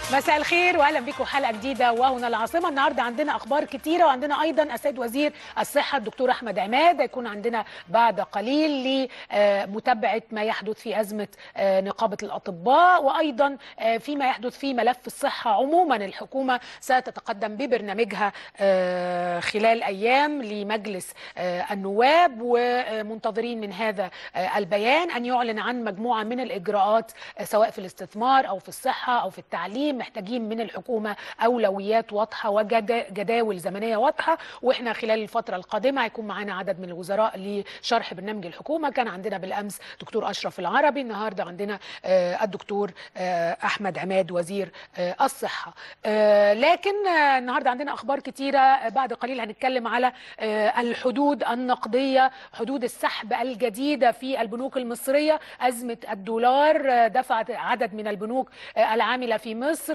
مساء الخير واهلا بكم حلقه جديده وهنا العاصمه النهارده عندنا اخبار كتيره وعندنا ايضا السيد وزير الصحه الدكتور احمد عماد هيكون عندنا بعد قليل لمتابعه ما يحدث في ازمه نقابه الاطباء وايضا فيما يحدث في ملف الصحه عموما الحكومه ستتقدم ببرنامجها خلال ايام لمجلس النواب ومنتظرين من هذا البيان ان يعلن عن مجموعه من الاجراءات سواء في الاستثمار او في الصحه او في التعليم محتاجين من الحكومه اولويات واضحه وجداول زمنيه واضحه واحنا خلال الفتره القادمه هيكون معانا عدد من الوزراء لشرح برنامج الحكومه كان عندنا بالامس دكتور اشرف العربي النهارده عندنا الدكتور احمد عماد وزير الصحه لكن النهارده عندنا اخبار كتيره بعد قليل هنتكلم على الحدود النقديه حدود السحب الجديده في البنوك المصريه ازمه الدولار دفعت عدد من البنوك العامله في مصر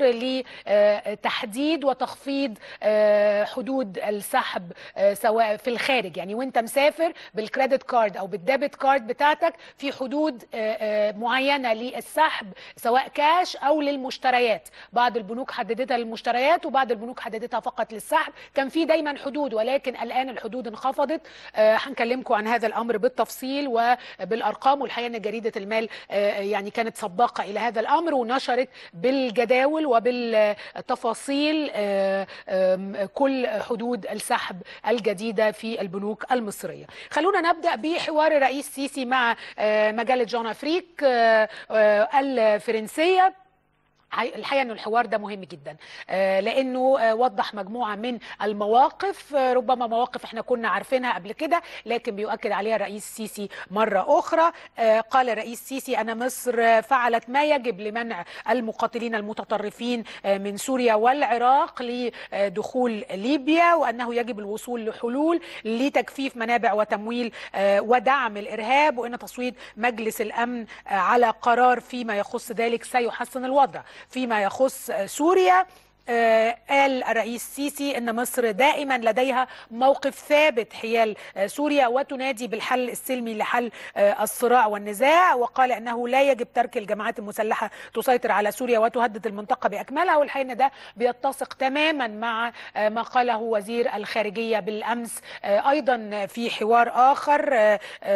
لتحديد وتخفيض حدود السحب سواء في الخارج يعني وانت مسافر بالكريدت كارد او بالديبت كارد بتاعتك في حدود معينه للسحب سواء كاش او للمشتريات بعض البنوك حددتها للمشتريات وبعض البنوك حددتها فقط للسحب كان في دايما حدود ولكن الان الحدود انخفضت هنكلمكم عن هذا الامر بالتفصيل وبالارقام والحقيقه ان جريده المال يعني كانت سباقه الى هذا الامر ونشرت بالجداول وبالتفاصيل كل حدود السحب الجديدة في البنوك المصرية خلونا نبدأ بحوار الرئيس السيسي مع مجلة جون أفريك الفرنسية الحقيقه ان الحوار ده مهم جدا لانه وضح مجموعه من المواقف ربما مواقف احنا كنا عارفينها قبل كده لكن بيؤكد عليها الرئيس السيسي مره اخرى قال الرئيس السيسي ان مصر فعلت ما يجب لمنع المقاتلين المتطرفين من سوريا والعراق لدخول ليبيا وانه يجب الوصول لحلول لتجفيف منابع وتمويل ودعم الارهاب وان تصويت مجلس الامن على قرار فيما يخص ذلك سيحسن الوضع فيما يخص سوريا آه قال الرئيس السيسي ان مصر دائما لديها موقف ثابت حيال آه سوريا وتنادي بالحل السلمي لحل آه الصراع والنزاع وقال انه لا يجب ترك الجماعات المسلحه تسيطر على سوريا وتهدد المنطقه باكملها والحقيقه ان ده بيتسق تماما مع ما قاله وزير الخارجيه بالامس ايضا في حوار اخر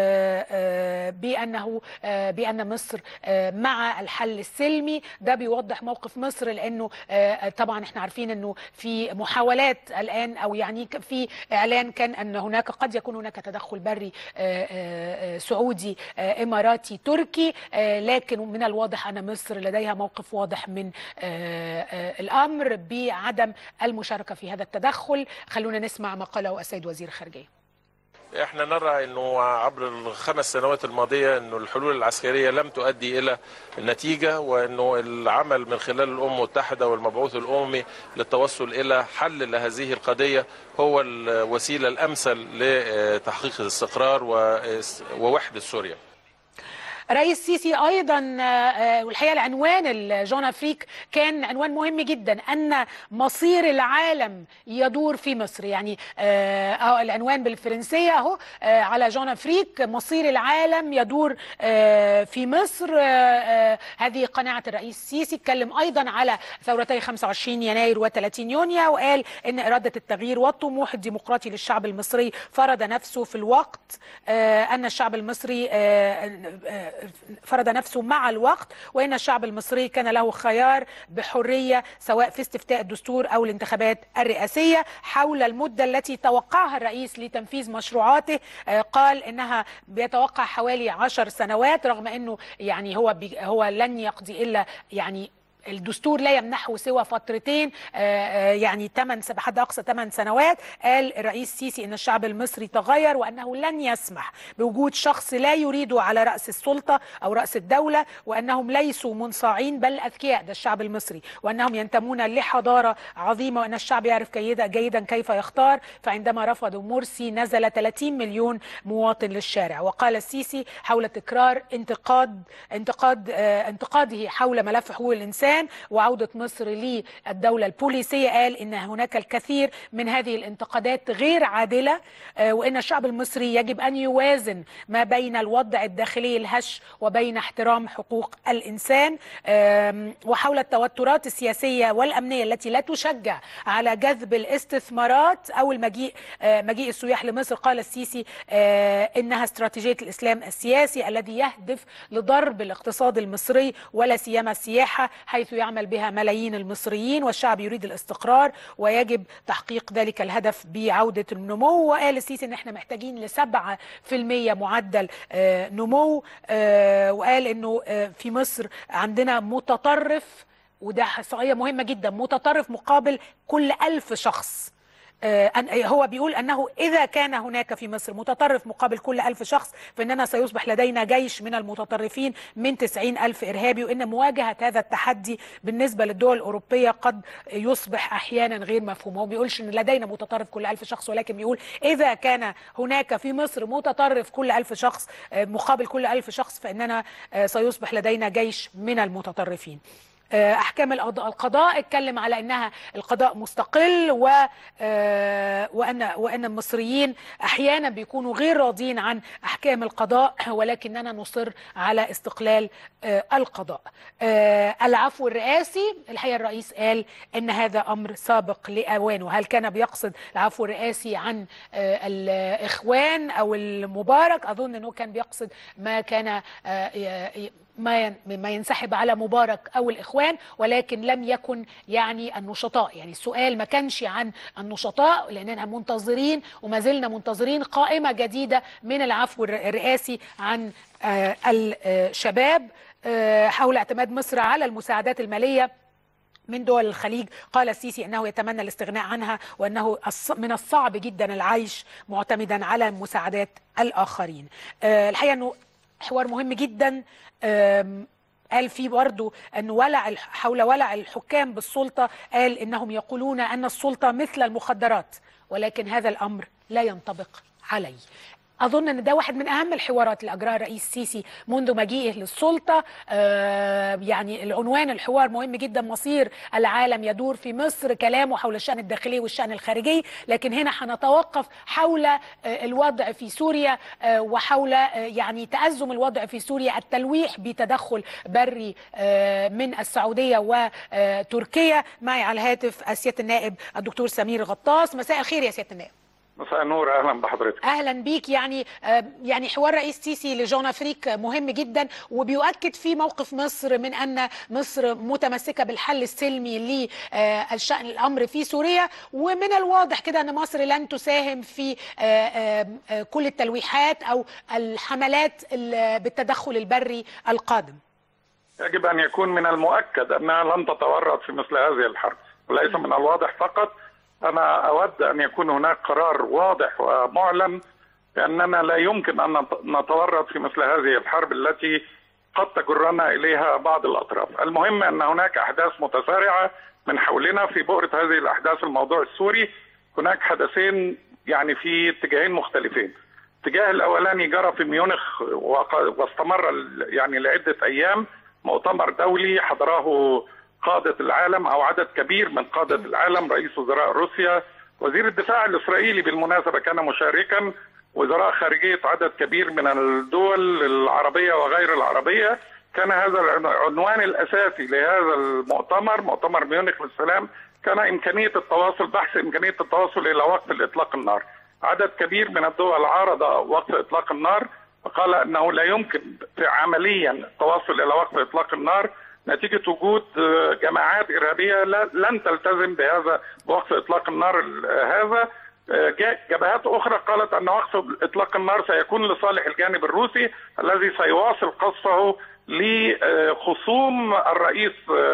بانه بان مصر مع الحل السلمي ده بيوضح موقف مصر لانه طبعا طبعا احنا عارفين انه في محاولات الان او يعني في اعلان كان ان هناك قد يكون هناك تدخل بري سعودي اماراتي تركي لكن من الواضح ان مصر لديها موقف واضح من الامر بعدم المشاركه في هذا التدخل خلونا نسمع ما قاله السيد وزير الخارجيه احنا نرى انه عبر الخمس سنوات الماضيه انه الحلول العسكريه لم تؤدي الى النتيجه وانه العمل من خلال الامم المتحده والمبعوث الاممي للتوصل الى حل لهذه القضيه هو الوسيله الامثل لتحقيق الاستقرار ووحده سوريا. رئيس السيسي ايضا والحقيقه العنوان الجون افريك كان عنوان مهم جدا ان مصير العالم يدور في مصر يعني اه العنوان بالفرنسيه اهو على جون افريك مصير العالم يدور في مصر هذه قناعه الرئيس السيسي اتكلم ايضا على ثورتي 25 يناير و30 يونيو وقال ان اراده التغيير والطموح الديمقراطي للشعب المصري فرض نفسه في الوقت ان الشعب المصري فرض نفسه مع الوقت وان الشعب المصري كان له خيار بحريه سواء في استفتاء الدستور او الانتخابات الرئاسيه حول المده التي توقعها الرئيس لتنفيذ مشروعاته قال انها بيتوقع حوالي عشر سنوات رغم انه يعني هو هو لن يقضي الا يعني الدستور لا يمنحه سوى فترتين يعني 8 بحد اقصى 8 سنوات قال الرئيس السيسي ان الشعب المصري تغير وانه لن يسمح بوجود شخص لا يريده على راس السلطه او راس الدوله وانهم ليسوا منصاعين بل اذكياء ده الشعب المصري وانهم ينتمون لحضاره عظيمه وان الشعب يعرف جيدا جيدا كيف يختار فعندما رفضوا مرسي نزل 30 مليون مواطن للشارع وقال السيسي حول تكرار انتقاد انتقاد انتقاده حول ملف حقوق الانسان الإنسان وعودة مصر للدولة البوليسية قال إن هناك الكثير من هذه الانتقادات غير عادلة وإن الشعب المصري يجب أن يوازن ما بين الوضع الداخلي الهش وبين احترام حقوق الإنسان وحول التوترات السياسية والأمنية التي لا تشجع على جذب الاستثمارات أو المجيء مجيء السياح لمصر قال السيسي إنها استراتيجية الإسلام السياسي الذي يهدف لضرب الاقتصاد المصري ولا سيما السياحة حيث يعمل بها ملايين المصريين والشعب يريد الاستقرار ويجب تحقيق ذلك الهدف بعودة النمو وقال السيسي ان احنا محتاجين لسبعة في المية معدل نمو وقال انه في مصر عندنا متطرف وده احصائية مهمة جدا متطرف مقابل كل ألف شخص هو بيقول أنه إذا كان هناك في مصر متطرف مقابل كل ألف شخص فإننا سيصبح لدينا جيش من المتطرفين من 90 ألف إرهابي وإن مواجهة هذا التحدي بالنسبة للدول الأوروبية قد يصبح أحيانا غير مفهوم هو بيقولش أن لدينا متطرف كل ألف شخص ولكن بيقول إذا كان هناك في مصر متطرف كل ألف شخص مقابل كل ألف شخص فإننا سيصبح لدينا جيش من المتطرفين احكام القضاء اتكلم على انها القضاء مستقل و وان وان المصريين احيانا بيكونوا غير راضين عن احكام القضاء ولكننا نصر على استقلال القضاء العفو الرئاسي الحقيقه الرئيس قال ان هذا امر سابق لاوانه هل كان بيقصد العفو الرئاسي عن الاخوان او المبارك اظن انه كان بيقصد ما كان ما ما ينسحب على مبارك او الاخوان ولكن لم يكن يعني النشطاء يعني السؤال ما كانش عن النشطاء لاننا منتظرين وما زلنا منتظرين قائمه جديده من العفو الرئاسي عن الشباب حول اعتماد مصر على المساعدات الماليه من دول الخليج قال السيسي انه يتمنى الاستغناء عنها وانه من الصعب جدا العيش معتمدا على مساعدات الاخرين الحقيقه انه حوار مهم جدا قال فيه برضه أن ولع حول ولع الحكام بالسلطة قال إنهم يقولون أن السلطة مثل المخدرات ولكن هذا الأمر لا ينطبق علي اظن ان ده واحد من اهم الحوارات اللي اجراها الرئيس السيسي منذ مجيئه للسلطه آه يعني العنوان الحوار مهم جدا مصير العالم يدور في مصر كلامه حول الشان الداخلي والشان الخارجي لكن هنا هنتوقف حول آه الوضع في سوريا آه وحول يعني تازم الوضع في سوريا التلويح بتدخل بري من السعوديه وتركيا معي على الهاتف سياده النائب الدكتور سمير غطاس مساء الخير يا سياده النائب مساء النور اهلا بحضرتك اهلا بيك يعني يعني حوار رئيس سيسي لجون افريك مهم جدا وبيؤكد في موقف مصر من ان مصر متمسكه بالحل السلمي للشان الامر في سوريا ومن الواضح كده ان مصر لن تساهم في كل التلويحات او الحملات بالتدخل البري القادم يجب ان يكون من المؤكد انها لن تتورط في مثل هذه الحرب وليس من الواضح فقط أنا أود أن يكون هناك قرار واضح ومعلن بأننا لا يمكن أن نتورط في مثل هذه الحرب التي قد تجرنا إليها بعض الأطراف المهم أن هناك أحداث متسارعة من حولنا في بؤرة هذه الأحداث الموضوع السوري هناك حدثين يعني في اتجاهين مختلفين الاتجاه الأولاني جرى في ميونخ واستمر يعني لعدة أيام مؤتمر دولي حضره قادة العالم أو عدد كبير من قادة العالم رئيس وزراء روسيا وزير الدفاع الإسرائيلي بالمناسبة كان مشاركا وزراء خارجية عدد كبير من الدول العربية وغير العربية كان هذا العنوان الأساسي لهذا المؤتمر مؤتمر ميونخ للسلام كان إمكانية التواصل بحث إمكانية التواصل إلى وقف الإطلاق النار عدد كبير من الدول عارض وقف إطلاق النار وقال أنه لا يمكن عمليا التواصل إلى وقف إطلاق النار نتيجة وجود جماعات إرهابية لن تلتزم بهذا بوقف إطلاق النار هذا جبهات أخرى قالت أن وقف إطلاق النار سيكون لصالح الجانب الروسي الذي سيواصل قصفه لخصوم الرئيس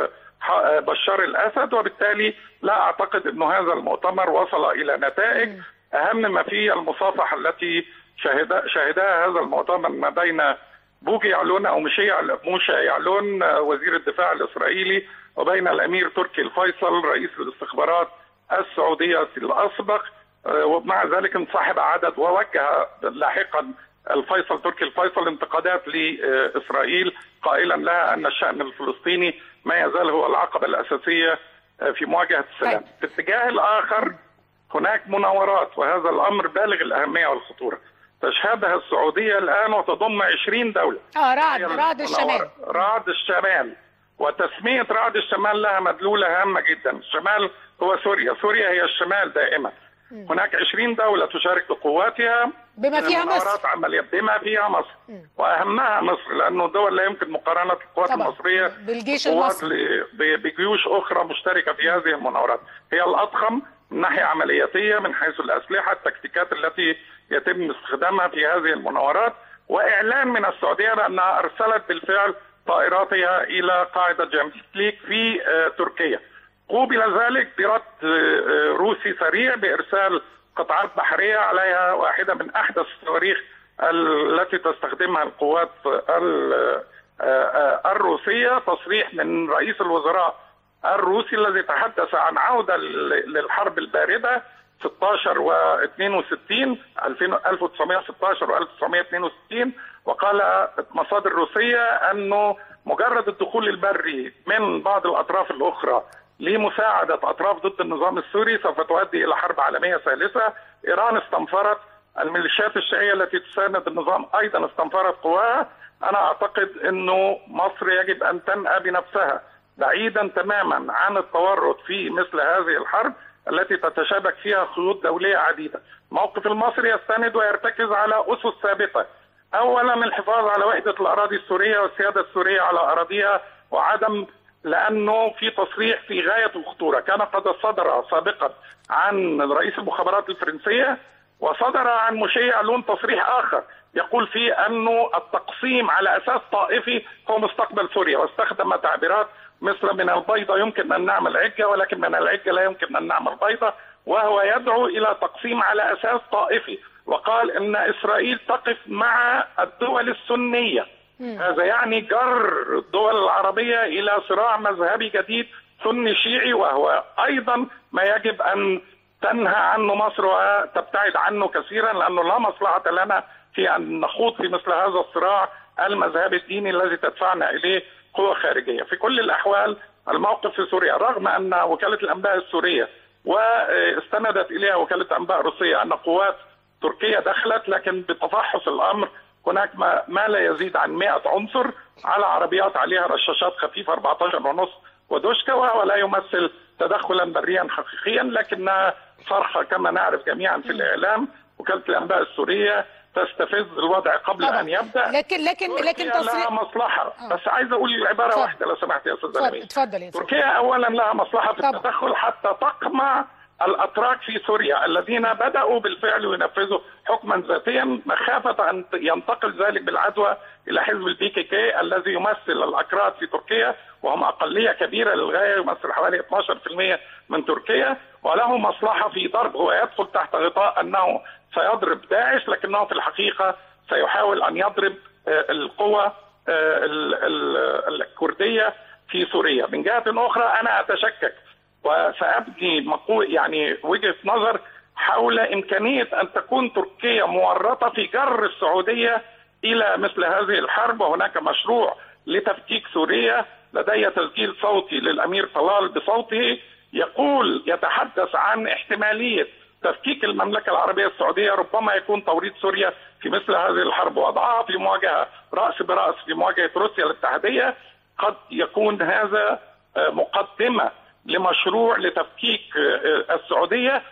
بشار الأسد وبالتالي لا أعتقد أن هذا المؤتمر وصل إلى نتائج أهم ما فيه المصافحة التي شهد شهدها هذا المؤتمر ما بين بوجي يعلون او موشا يعلون وزير الدفاع الاسرائيلي وبين الامير تركي الفيصل رئيس الاستخبارات السعوديه الاسبق ومع ذلك انسحب عدد ووجه لاحقا الفيصل تركي الفيصل انتقادات لاسرائيل قائلا لها ان الشان الفلسطيني ما يزال هو العقبه الاساسيه في مواجهه السلام. طيب. في الاتجاه الاخر هناك مناورات وهذا الامر بالغ الاهميه والخطوره. تشهدها السعوديه الان وتضم 20 دوله. اه رعد هي رعد الشمال المناورة. رعد الشمال وتسميه رعد الشمال لها مدلوله هامه جدا، الشمال هو سوريا، سوريا هي الشمال دائما. هناك 20 دوله تشارك بقواتها بما فيها مصر مناورات عمليه بما فيها مصر واهمها مصر لانه دول لا يمكن مقارنه القوات طبعا. المصريه بالجيش بقوات المصري. ل- ب- بجيوش اخرى مشتركه في هذه المناورات هي الاضخم من ناحيه عملياتيه من حيث الاسلحه التكتيكات التي يتم استخدامها في هذه المناورات واعلان من السعوديه بانها ارسلت بالفعل طائراتها الى قاعده جيمس كليك في آه، تركيا قوبل ذلك برد آه، آه، روسي سريع بارسال قطعات بحريه عليها واحده من احدث الصواريخ التي تستخدمها القوات ال- آه، آه، الروسيه تصريح من رئيس الوزراء الروسي الذي تحدث عن عوده لل- للحرب البارده 16 و 62 1916 و 1962 وقال مصادر روسيه انه مجرد الدخول البري من بعض الاطراف الاخرى لمساعده اطراف ضد النظام السوري سوف تؤدي الى حرب عالميه ثالثه ايران استنفرت الميليشيات الشيعيه التي تساند النظام ايضا استنفرت قواها انا اعتقد انه مصر يجب ان تنأى بنفسها بعيدا تماما عن التورط في مثل هذه الحرب التي تتشابك فيها خيوط دوليه عديده. الموقف المصري يستند ويرتكز على اسس ثابته. اولا الحفاظ على وحده الاراضي السوريه والسياده السوريه على اراضيها وعدم لانه في تصريح في غايه الخطوره، كان قد صدر سابقا عن رئيس المخابرات الفرنسيه وصدر عن مشيع لون تصريح اخر يقول فيه انه التقسيم على اساس طائفي هو مستقبل سوريا واستخدم تعبيرات مثل من البيضة يمكن ان نعمل عجة ولكن من العجة لا يمكن ان نعمل بيضة وهو يدعو الى تقسيم على اساس طائفي وقال ان اسرائيل تقف مع الدول السنية هذا يعني جر الدول العربية الى صراع مذهبي جديد سني شيعي وهو ايضا ما يجب ان تنهى عنه مصر وتبتعد عنه كثيرا لانه لا مصلحه لنا في ان نخوض في مثل هذا الصراع المذهبي الديني الذي تدفعنا اليه قوى خارجيه، في كل الاحوال الموقف في سوريا رغم ان وكاله الانباء السوريه واستندت اليها وكاله انباء روسيه ان قوات تركيا دخلت لكن بتفحص الامر هناك ما, ما لا يزيد عن 100 عنصر على عربيات عليها رشاشات خفيفه 14 ونص ودوشكا وهو لا يمثل تدخلا بريا حقيقيا لكنها صرخه كما نعرف جميعا في الاعلام وكاله الانباء السوريه تستفز الوضع قبل طبعا. ان يبدا لكن لكن لكن تركيا تصريح لها مصلحه آه. بس عايز اقول عباره اتفضل. واحده لو سمحت يا استاذ اتفضل نبيل اتفضل يا سيدي. تركيا اولا لها مصلحه في طبعا. التدخل حتى تقمع الاتراك في سوريا الذين بداوا بالفعل ينفذوا حكما ذاتيا مخافه ان ينتقل ذلك بالعدوى الى حزب البي كي كي الذي يمثل الاكراد في تركيا وهم اقليه كبيره للغايه يمثل حوالي 12% من تركيا وله مصلحه في ضرب هو يدخل تحت غطاء انه سيضرب داعش لكنه في الحقيقه سيحاول ان يضرب آه، القوى آه، ال- ال- الكرديه في سوريا من جهه اخرى انا اتشكك وسابني مقو يعني وجهه نظر حول امكانيه ان تكون تركيا مورطه في جر السعوديه الى مثل هذه الحرب وهناك مشروع لتفكيك سوريا لدي تسجيل صوتي للامير طلال بصوته يقول يتحدث عن احتماليه تفكيك المملكه العربيه السعوديه ربما يكون توريط سوريا في مثل هذه الحرب وضعها في مواجهه راس براس في مواجهه روسيا الاتحاديه قد يكون هذا آه، مقدمه لمشروع لتفكيك آه، السعوديه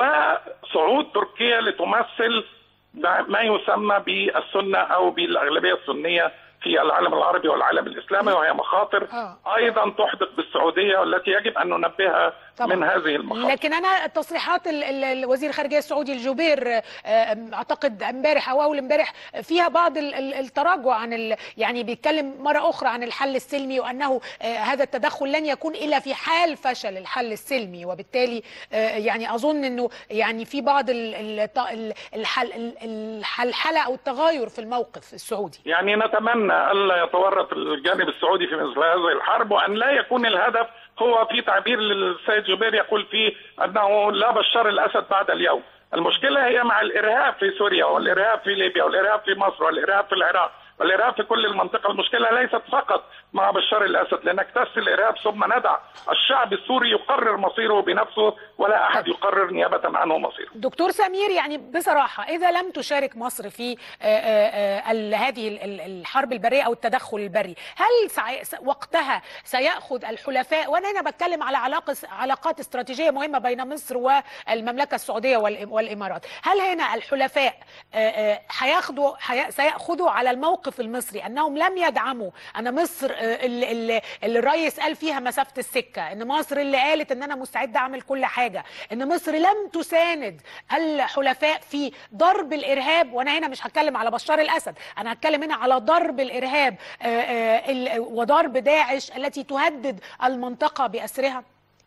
وصعود تركيا لتمثل ما يسمى بالسنه او بالاغلبيه السنيه في العالم العربي والعالم الاسلامي وهي مخاطر آه. ايضا تحدق بالسعوديه والتي يجب ان ننبهها طبعا. من هذه المخاطر لكن انا تصريحات ال- ال- الوزير الخارجيه السعودي الجوبير آه، اعتقد امبارح او اول امبارح فيها بعض ال- ال- التراجع عن ال- يعني بيتكلم مره اخرى عن الحل السلمي وانه آه، هذا التدخل لن يكون الا في حال فشل الحل السلمي وبالتالي آه، يعني اظن انه يعني في بعض ال- ال- ال- الحل ال- الحلحله او التغاير في الموقف السعودي يعني نتمنى الا يتورط الجانب السعودي في مثل هذه الحرب وان لا يكون الهدف هو في تعبير للسيد جبير يقول فيه انه لا بشار الاسد بعد اليوم. المشكله هي مع الارهاب في سوريا والارهاب في ليبيا والارهاب في مصر والارهاب في العراق والارهاب في كل المنطقه المشكله ليست فقط مع بشار الاسد لنكتس الارهاب ثم ندع الشعب السوري يقرر مصيره بنفسه ولا احد يقرر نيابه عنه مصيره. دكتور سمير يعني بصراحه اذا لم تشارك مصر في آه، آه، آه، ال- هذه ال- ال- الحرب البريه او التدخل البري، هل سع- س- وقتها سياخذ الحلفاء وانا هنا بتكلم على علاقه علاقات استراتيجيه مهمه بين مصر والمملكه السعوديه والإم- والامارات، هل هنا الحلفاء آه، آه، هياخدوا هي- سياخذوا على الموقف المصري انهم لم يدعموا ان مصر آه، اللي, اللي اللي الرئيس قال فيها مسافه السكه، ان مصر اللي قالت ان انا مستعده اعمل كل حاجه، ان مصر لم تساند الحلفاء في ضرب الارهاب وانا هنا مش هتكلم على بشار الاسد، انا هتكلم هنا على ضرب الارهاب آه، آه، ال- وضرب داعش التي تهدد المنطقه باسرها.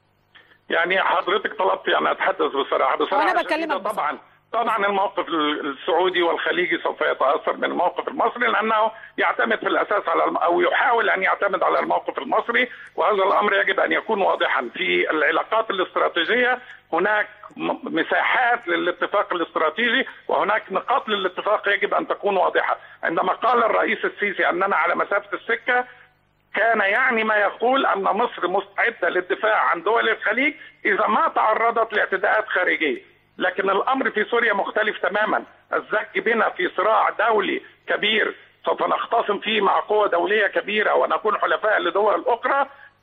يعني حضرتك طلبت يعني اتحدث بصراحه بصراحه وأنا شديدة بكلمك بصراحة. طبعا طبعا الموقف السعودي والخليجي سوف يتاثر من الموقف المصري لانه يعتمد في الاساس على الم- او يحاول ان يعتمد على الموقف المصري وهذا الامر يجب ان يكون واضحا في العلاقات الاستراتيجيه هناك م- مساحات للاتفاق الاستراتيجي وهناك نقاط للاتفاق يجب ان تكون واضحه عندما قال الرئيس السيسي اننا على مسافه السكه كان يعني ما يقول ان مصر مستعده للدفاع عن دول الخليج اذا ما تعرضت لاعتداءات خارجيه، لكن الامر في سوريا مختلف تماما، الزج بنا في صراع دولي كبير سوف نختصم فيه مع قوة دولية كبيرة ونكون حلفاء لدول أخرى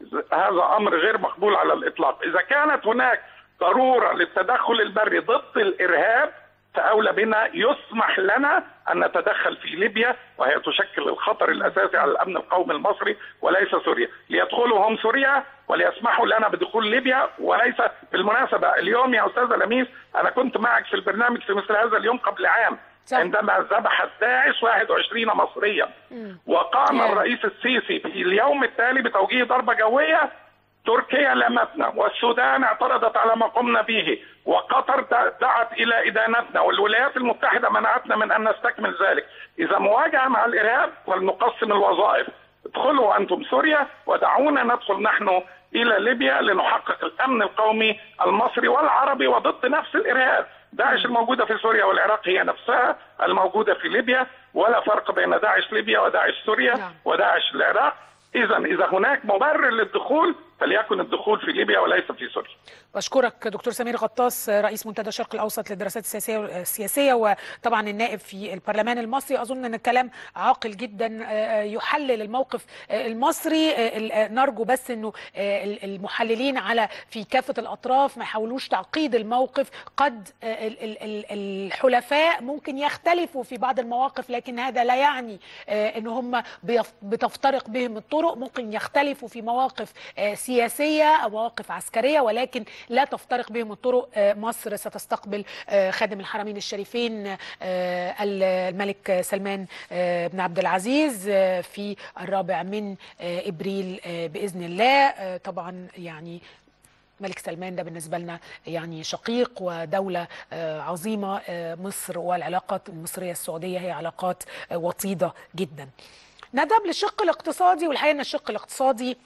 هذا أمر غير مقبول على الإطلاق إذا كانت هناك ضرورة للتدخل البري ضد الإرهاب فأولى بنا يسمح لنا أن نتدخل في ليبيا وهي تشكل الخطر الأساسي على الأمن القومي المصري وليس سوريا ليدخلوا هم سوريا وليسمحوا لنا بدخول ليبيا وليس بالمناسبة اليوم يا أستاذ لميس أنا كنت معك في البرنامج في مثل هذا اليوم قبل عام صح. عندما ذبحت داعش 21 مصريا وقام ياه. الرئيس السيسي في اليوم التالي بتوجيه ضربة جوية تركيا لمتنا والسودان اعترضت على ما قمنا به وقطر د- دعت الى ادانتنا والولايات المتحده منعتنا من ان نستكمل ذلك اذا مواجهه مع الارهاب فلنقسم الوظائف ادخلوا انتم سوريا ودعونا ندخل نحن الى ليبيا لنحقق الامن القومي المصري والعربي وضد نفس الارهاب داعش الموجوده في سوريا والعراق هي نفسها الموجوده في ليبيا ولا فرق بين داعش ليبيا وداعش سوريا نعم. وداعش العراق اذا اذا هناك مبرر للدخول فليكن الدخول في ليبيا وليس في سوريا بشكرك دكتور سمير غطاس رئيس منتدى الشرق الاوسط للدراسات السياسيه السياسيه وطبعا النائب في البرلمان المصري اظن ان الكلام عاقل جدا آه، يحلل الموقف آه، المصري آه، ال- آه، نرجو بس انه آه، ال- المحللين على في كافه الاطراف ما يحاولوش تعقيد الموقف قد آه، ال- ال- ال- الحلفاء ممكن يختلفوا في بعض المواقف لكن هذا لا يعني آه، ان هم بيف- بتفترق بهم الطرق ممكن يختلفوا في مواقف آه، سياسيه او مواقف عسكريه ولكن لا تفترق بهم الطرق آه، مصر ستستقبل آه، خادم الحرمين الشريفين آه، الملك سلمان آه، بن عبد العزيز آه، في الرابع من آه، ابريل آه، باذن الله آه، طبعا يعني ملك سلمان ده بالنسبة لنا يعني شقيق ودولة آه، عظيمة آه، مصر والعلاقات المصرية السعودية هي علاقات آه، وطيدة جدا نذهب للشق الاقتصادي والحقيقة أن الشق الاقتصادي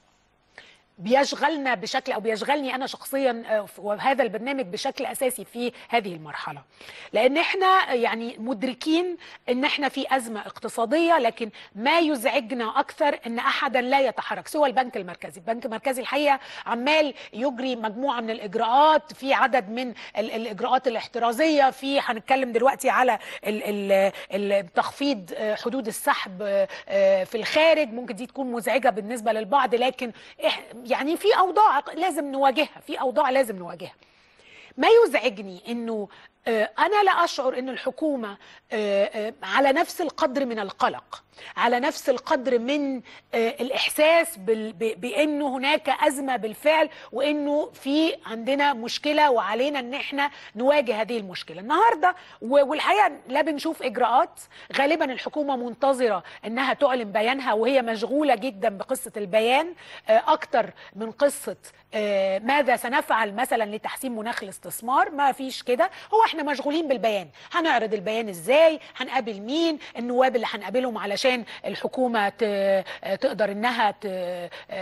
بيشغلنا بشكل او بيشغلني انا شخصيا آه، وهذا البرنامج بشكل اساسي في هذه المرحله لان احنا يعني مدركين ان احنا في ازمه اقتصاديه لكن ما يزعجنا اكثر ان احدا لا يتحرك سوى البنك المركزي البنك المركزي الحقيقه عمال يجري مجموعه من الاجراءات في عدد من ال- الاجراءات الاحترازيه في هنتكلم دلوقتي على ال- ال- ال- تخفيض آه، حدود السحب آه، آه، في الخارج ممكن دي تكون مزعجه بالنسبه للبعض لكن إح- يعني في اوضاع لازم نواجهها في اوضاع لازم نواجهها ما يزعجني انه آه، انا لا اشعر ان الحكومه آه، آه، على نفس القدر من القلق على نفس القدر من آه، الاحساس بال- ب- بانه هناك ازمه بالفعل وانه في عندنا مشكله وعلينا ان احنا نواجه هذه المشكله النهارده و- والحقيقه لا بنشوف اجراءات غالبا الحكومه منتظره انها تعلن بيانها وهي مشغوله جدا بقصه البيان آه، اكتر من قصه آه، ماذا سنفعل مثلا لتحسين مناخ الاستثمار ما فيش كده هو احنا مشغولين بالبيان هنعرض البيان ازاي هنقابل مين النواب اللي هنقابلهم علشان الحكومه ت- آه، تقدر انها ت- آه،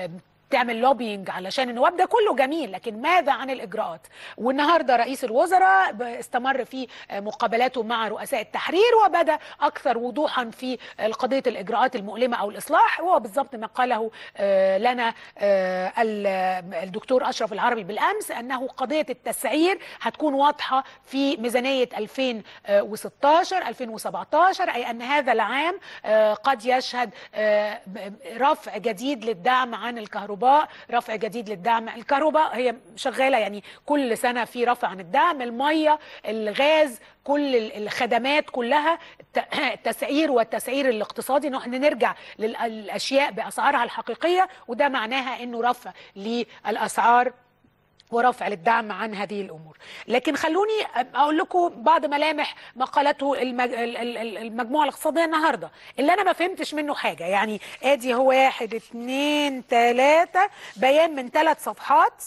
تعمل لوبينج علشان النواب ده كله جميل لكن ماذا عن الاجراءات والنهارده رئيس الوزراء ب- استمر في آه، مقابلاته مع رؤساء التحرير وبدا اكثر وضوحا في قضيه الاجراءات المؤلمه او الاصلاح وهو بالضبط ما قاله آه، لنا آه، ال- الدكتور اشرف العربي بالامس انه قضيه التسعير هتكون واضحه في ميزانيه 2016 2017 اي ان هذا العام آه، قد يشهد آه، ب- رفع جديد للدعم عن الكهرباء رفع جديد للدعم الكهرباء هي شغاله يعني كل سنه في رفع عن الدعم الميه الغاز كل ال- الخدمات كلها الت- التسعير والتسعير الاقتصادي ان احنا نرجع للاشياء باسعارها الحقيقيه وده معناها انه رفع للاسعار ورفع للدعم عن هذه الامور لكن خلوني اقول لكم بعض ملامح ما قالته المج... ال- ال- ال- المجموعه الاقتصاديه النهارده اللي انا ما فهمتش منه حاجه يعني ادي هو واحد اتنين تلاته بيان من ثلاث صفحات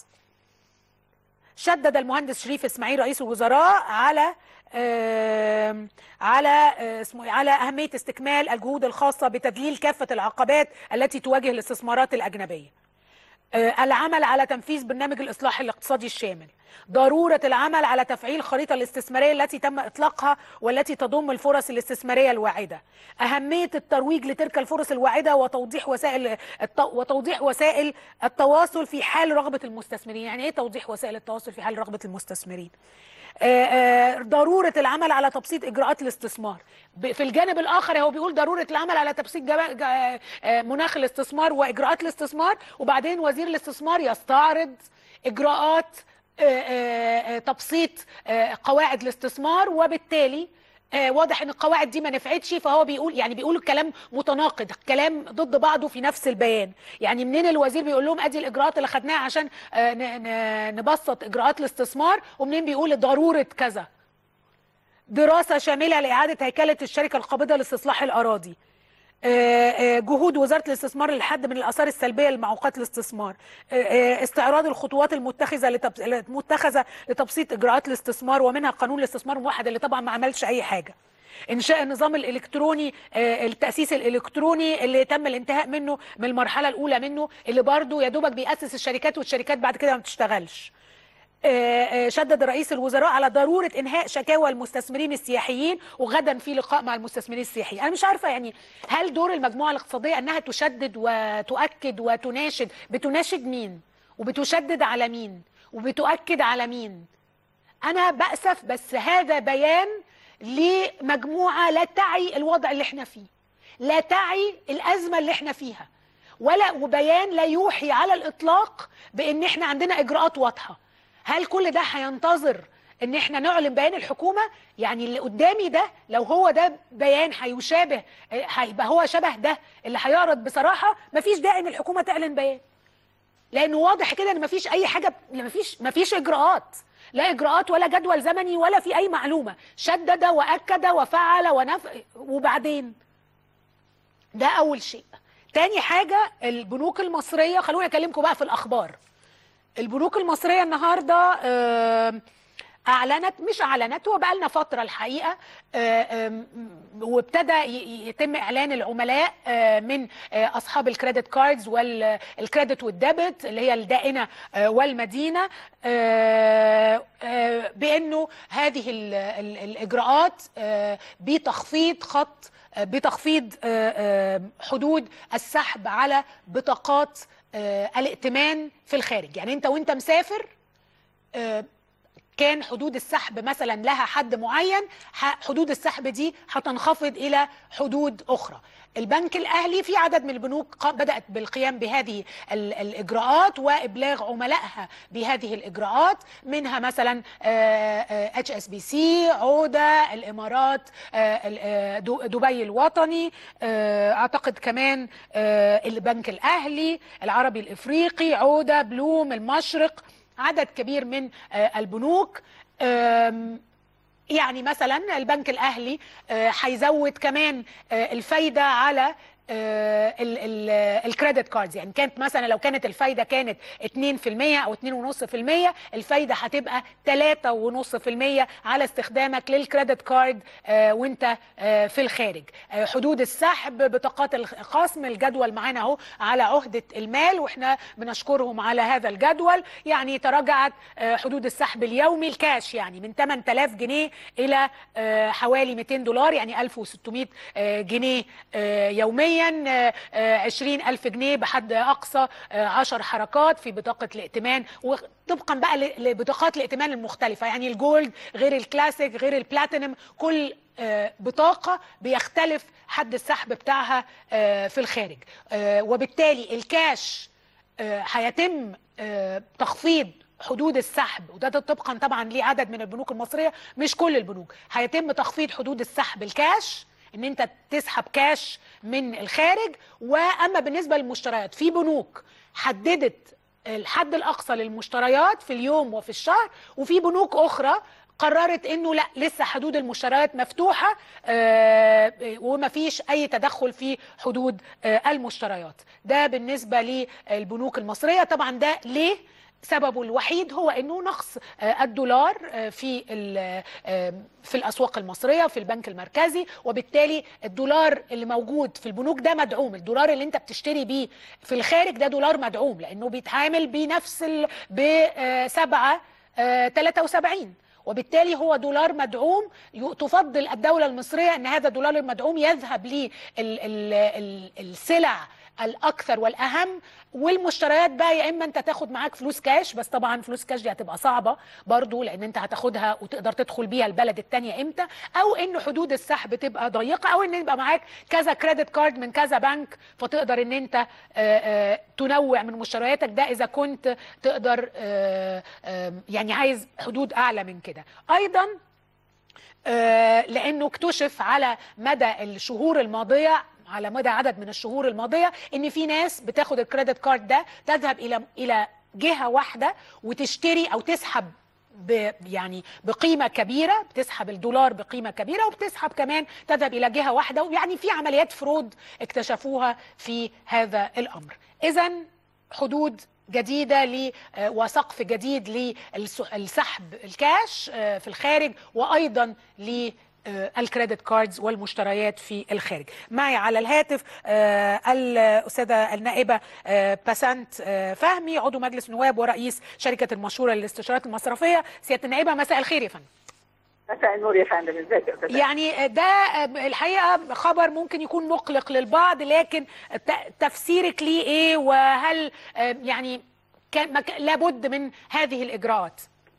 شدد المهندس شريف اسماعيل رئيس الوزراء على آم، على آه، اسمه إيه؟ على اهميه استكمال الجهود الخاصه بتذليل كافه العقبات التي تواجه الاستثمارات الاجنبيه آه، العمل على تنفيذ برنامج الإصلاح الاقتصادي الشامل ضرورة العمل على تفعيل الخريطة الاستثمارية التي تم إطلاقها والتي تضم الفرص الاستثمارية الواعدة أهمية الترويج لتلك الفرص الواعدة وتوضيح وسائل الت... وتوضيح وسائل التواصل في حال رغبة المستثمرين يعني إيه توضيح وسائل التواصل في حال رغبة المستثمرين آه، آه، ضرورة العمل على تبسيط إجراءات الاستثمار ب- في الجانب الآخر هو بيقول ضرورة العمل على تبسيط جبا- جا- آه، مناخ الاستثمار وإجراءات الاستثمار وبعدين وزير الاستثمار يستعرض إجراءات آه، آه، آه، تبسيط آه، قواعد الاستثمار وبالتالي آه، واضح ان القواعد دي ما نفعتش فهو بيقول يعني بيقول الكلام متناقض كلام ضد بعضه في نفس البيان يعني منين الوزير بيقول لهم ادي الاجراءات اللي خدناها عشان آه، ن- ن- نبسط اجراءات الاستثمار ومنين بيقول ضروره كذا دراسه شامله لاعاده هيكله الشركه القابضه لاستصلاح الاراضي آه، آه، جهود وزاره الاستثمار للحد من الاثار السلبيه لمعوقات الاستثمار آه، آه، استعراض الخطوات المتخذه لتب... المتخذه لتبسيط اجراءات الاستثمار ومنها قانون الاستثمار الموحد اللي طبعا ما عملش اي حاجه انشاء النظام الالكتروني آه، التاسيس الالكتروني اللي تم الانتهاء منه من المرحله الاولى منه اللي برضه يا دوبك بياسس الشركات والشركات بعد كده ما بتشتغلش آه، آه، شدد رئيس الوزراء على ضرورة إنهاء شكاوى المستثمرين السياحيين وغدا في لقاء مع المستثمرين السياحيين أنا مش عارفة يعني هل دور المجموعة الاقتصادية أنها تشدد وتؤكد وتناشد بتناشد مين وبتشدد على مين وبتؤكد على مين أنا بأسف بس هذا بيان لمجموعة لا تعي الوضع اللي احنا فيه لا تعي الأزمة اللي احنا فيها ولا وبيان لا يوحي على الإطلاق بأن احنا عندنا إجراءات واضحة هل كل ده هينتظر ان احنا نعلن بيان الحكومه يعني اللي قدامي ده لو هو ده بيان هيشابه هيبقى هو شبه ده اللي هيعرض بصراحه مفيش داعي ان الحكومه تعلن بيان لانه واضح كده ان مفيش اي حاجه مفيش مفيش اجراءات لا اجراءات ولا جدول زمني ولا في اي معلومه شدد واكد وفعل ونف وبعدين ده اول شيء تاني حاجه البنوك المصريه خلوني اكلمكم بقى في الاخبار البنوك المصريه النهارده آه، اعلنت مش اعلنت هو بقى لنا فتره الحقيقه آه، آم، وابتدى ي- يتم اعلان العملاء آه، من آه، اصحاب الكريدت كاردز والكريدت والديبت اللي هي الدائنه آه، والمدينه آه، آه، بانه هذه ال- ال- الاجراءات آه، بتخفيض خط آه، بتخفيض آه، آه، حدود السحب على بطاقات آه، الائتمان في الخارج يعني انت وانت مسافر آه، كان حدود السحب مثلا لها حد معين ح- حدود السحب دي هتنخفض الى حدود اخرى البنك الاهلي في عدد من البنوك قا- بدات بالقيام بهذه ال- الاجراءات وابلاغ عملائها بهذه الاجراءات منها مثلا اتش اس بي سي عوده الامارات آه، ال- آه، دو- دبي الوطني آه، اعتقد كمان آه، البنك الاهلي العربي الافريقي عوده بلوم المشرق عدد كبير من آه، البنوك آم، يعني مثلا البنك الاهلي آه، هيزود كمان آه، الفايده على الكريدت كاردز يعني كانت مثلا لو كانت الفايده كانت 2% او 2.5% الفايده هتبقى 3.5% على استخدامك للكريدت كارد آه، وانت آه، في الخارج آه، حدود السحب بطاقات الخصم الجدول معانا اهو على عهده المال واحنا بنشكرهم على هذا الجدول يعني تراجعت آه، حدود السحب اليومي الكاش يعني من 8000 جنيه الى آه، حوالي 200 دولار يعني 1600 آه، جنيه آه، يوميا آه، آه، 20000 جنيه بحد اقصى 10 حركات في بطاقه الائتمان وطبقا بقى ل- لبطاقات الائتمان المختلفه يعني الجولد غير الكلاسيك غير البلاتينم كل آه، بطاقة بيختلف حد السحب بتاعها آه، في الخارج آه، وبالتالي الكاش آه، هيتم آه، تخفيض حدود السحب وده طبقا طبعا لعدد من البنوك المصرية مش كل البنوك هيتم تخفيض حدود السحب الكاش ان انت تسحب كاش من الخارج واما بالنسبة للمشتريات في بنوك حددت الحد الاقصى للمشتريات في اليوم وفي الشهر وفي بنوك اخرى قررت انه لا لسه حدود المشتريات مفتوحه آه، وما فيش اي تدخل في حدود آه، المشتريات ده بالنسبه للبنوك المصريه طبعا ده ليه سببه الوحيد هو انه نقص آه، الدولار آه، في ال- آه، في الاسواق المصريه في البنك المركزي وبالتالي الدولار اللي موجود في البنوك ده مدعوم الدولار اللي انت بتشتري بيه في الخارج ده دولار مدعوم لانه بيتعامل بنفس ال ب 7 73 وبالتالي هو دولار مدعوم ي- تفضل الدولة المصرية أن هذا الدولار المدعوم يذهب للسلع الأكثر والأهم والمشتريات بقى يا إما أنت تاخد معاك فلوس كاش بس طبعا فلوس كاش دي هتبقى صعبة برضو لأن أنت هتاخدها وتقدر تدخل بيها البلد التانية إمتى أو إن حدود السحب تبقى ضيقة أو إن يبقى معاك كذا كريدت كارد من كذا بنك فتقدر إن أنت آه، آه، تنوع من مشترياتك ده إذا كنت تقدر آه، آه، يعني عايز حدود أعلى من كده أيضا آه، لانه اكتشف على مدى الشهور الماضيه على مدى عدد من الشهور الماضيه ان في ناس بتاخد الكريدت كارد ده تذهب الى الى جهه واحده وتشتري او تسحب ب يعني بقيمه كبيره بتسحب الدولار بقيمه كبيره وبتسحب كمان تذهب الى جهه واحده يعني في عمليات فرود اكتشفوها في هذا الامر اذا حدود جديده ل آه، وسقف جديد للسحب الكاش آه، في الخارج وايضا ل آه، الكريدت كاردز والمشتريات في الخارج معي على الهاتف آه، الأستاذة النائبة آه، باسنت آه، فهمي عضو مجلس النواب ورئيس شركة المشهورة للاستشارات المصرفية سيادة النائبة مساء الخير يا فندم مساء النور يا فندم ازيك يا استاذ يعني ده الحقيقه خبر ممكن يكون مقلق للبعض لكن ت- تفسيرك ليه ايه وهل آه، يعني كان مك- لابد من هذه الاجراءات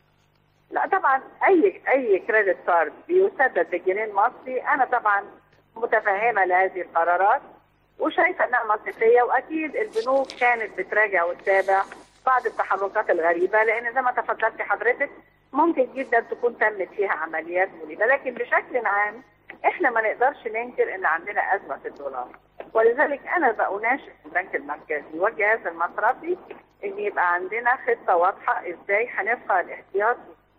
لا طبعا اي اي كريدت كارد بيسدد بالجنيه المصري انا طبعا متفهمه لهذه القرارات وشايفه انها منطقيه واكيد البنوك كانت بتراجع وتتابع بعض التحركات الغريبه لان زي ما تفضلت حضرتك ممكن جدا تكون تمت فيها عمليات مريبه لكن بشكل عام احنا ما نقدرش ننكر ان عندنا ازمه في الدولار ولذلك انا بأناشد البنك المركزي يوجه هذا المصرفي ان يبقى عندنا خطه واضحه ازاي هنرفع الاحتياطي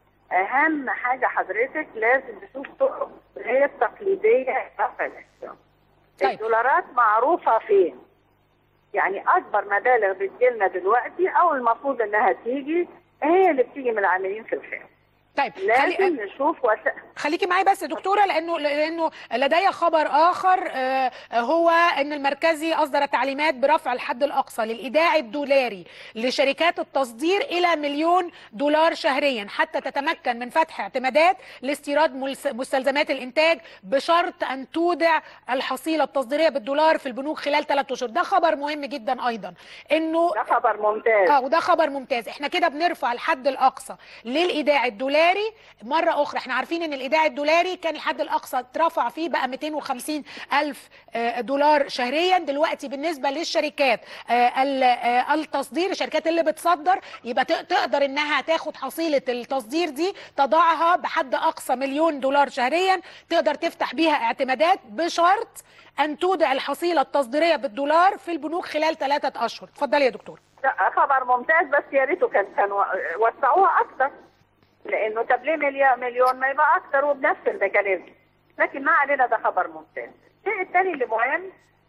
اهم حاجه حضرتك لازم نشوف طرق غير تقليديه لرفع الاحتياط طيب. الدولارات معروفه فين يعني اكبر مبالغ بتجيلنا دلوقتي او المفروض انها تيجي هي اللي بتيجي من العاملين في الخارج طيب لازم خلي نشوف وسائل خليكي معايا بس يا دكتوره لانه لانه لدي خبر اخر آه، هو ان المركزي اصدر تعليمات برفع الحد الاقصى للايداع الدولاري لشركات التصدير الى مليون دولار شهريا حتى تتمكن من فتح اعتمادات لاستيراد ملس- مستلزمات الانتاج بشرط ان تودع الحصيله التصديريه بالدولار في البنوك خلال ثلاث اشهر ده خبر مهم جدا ايضا انه ده خبر ممتاز اه وده خبر ممتاز احنا كده بنرفع الحد الاقصى للايداع الدولاري مره اخرى احنا عارفين ان الايداع الدولاري كان الحد الاقصى اترفع فيه بقى 250 الف آه، دولار شهريا دلوقتي بالنسبه للشركات آه، ال- آه، التصدير الشركات اللي بتصدر يبقى تق- تقدر انها تاخد حصيله التصدير دي تضعها بحد اقصى مليون دولار شهريا تقدر تفتح بيها اعتمادات بشرط ان تودع الحصيله التصديريه بالدولار في البنوك خلال ثلاثه اشهر اتفضلي يا دكتور لا خبر ممتاز بس يا ريته كان كانوا وسعوها اكتر لانه طب ليه مليون مليون ما يبقى اكتر وبنفس الميكانيزم لكن ما علينا ده خبر ممتاز الشيء الثاني اللي مهم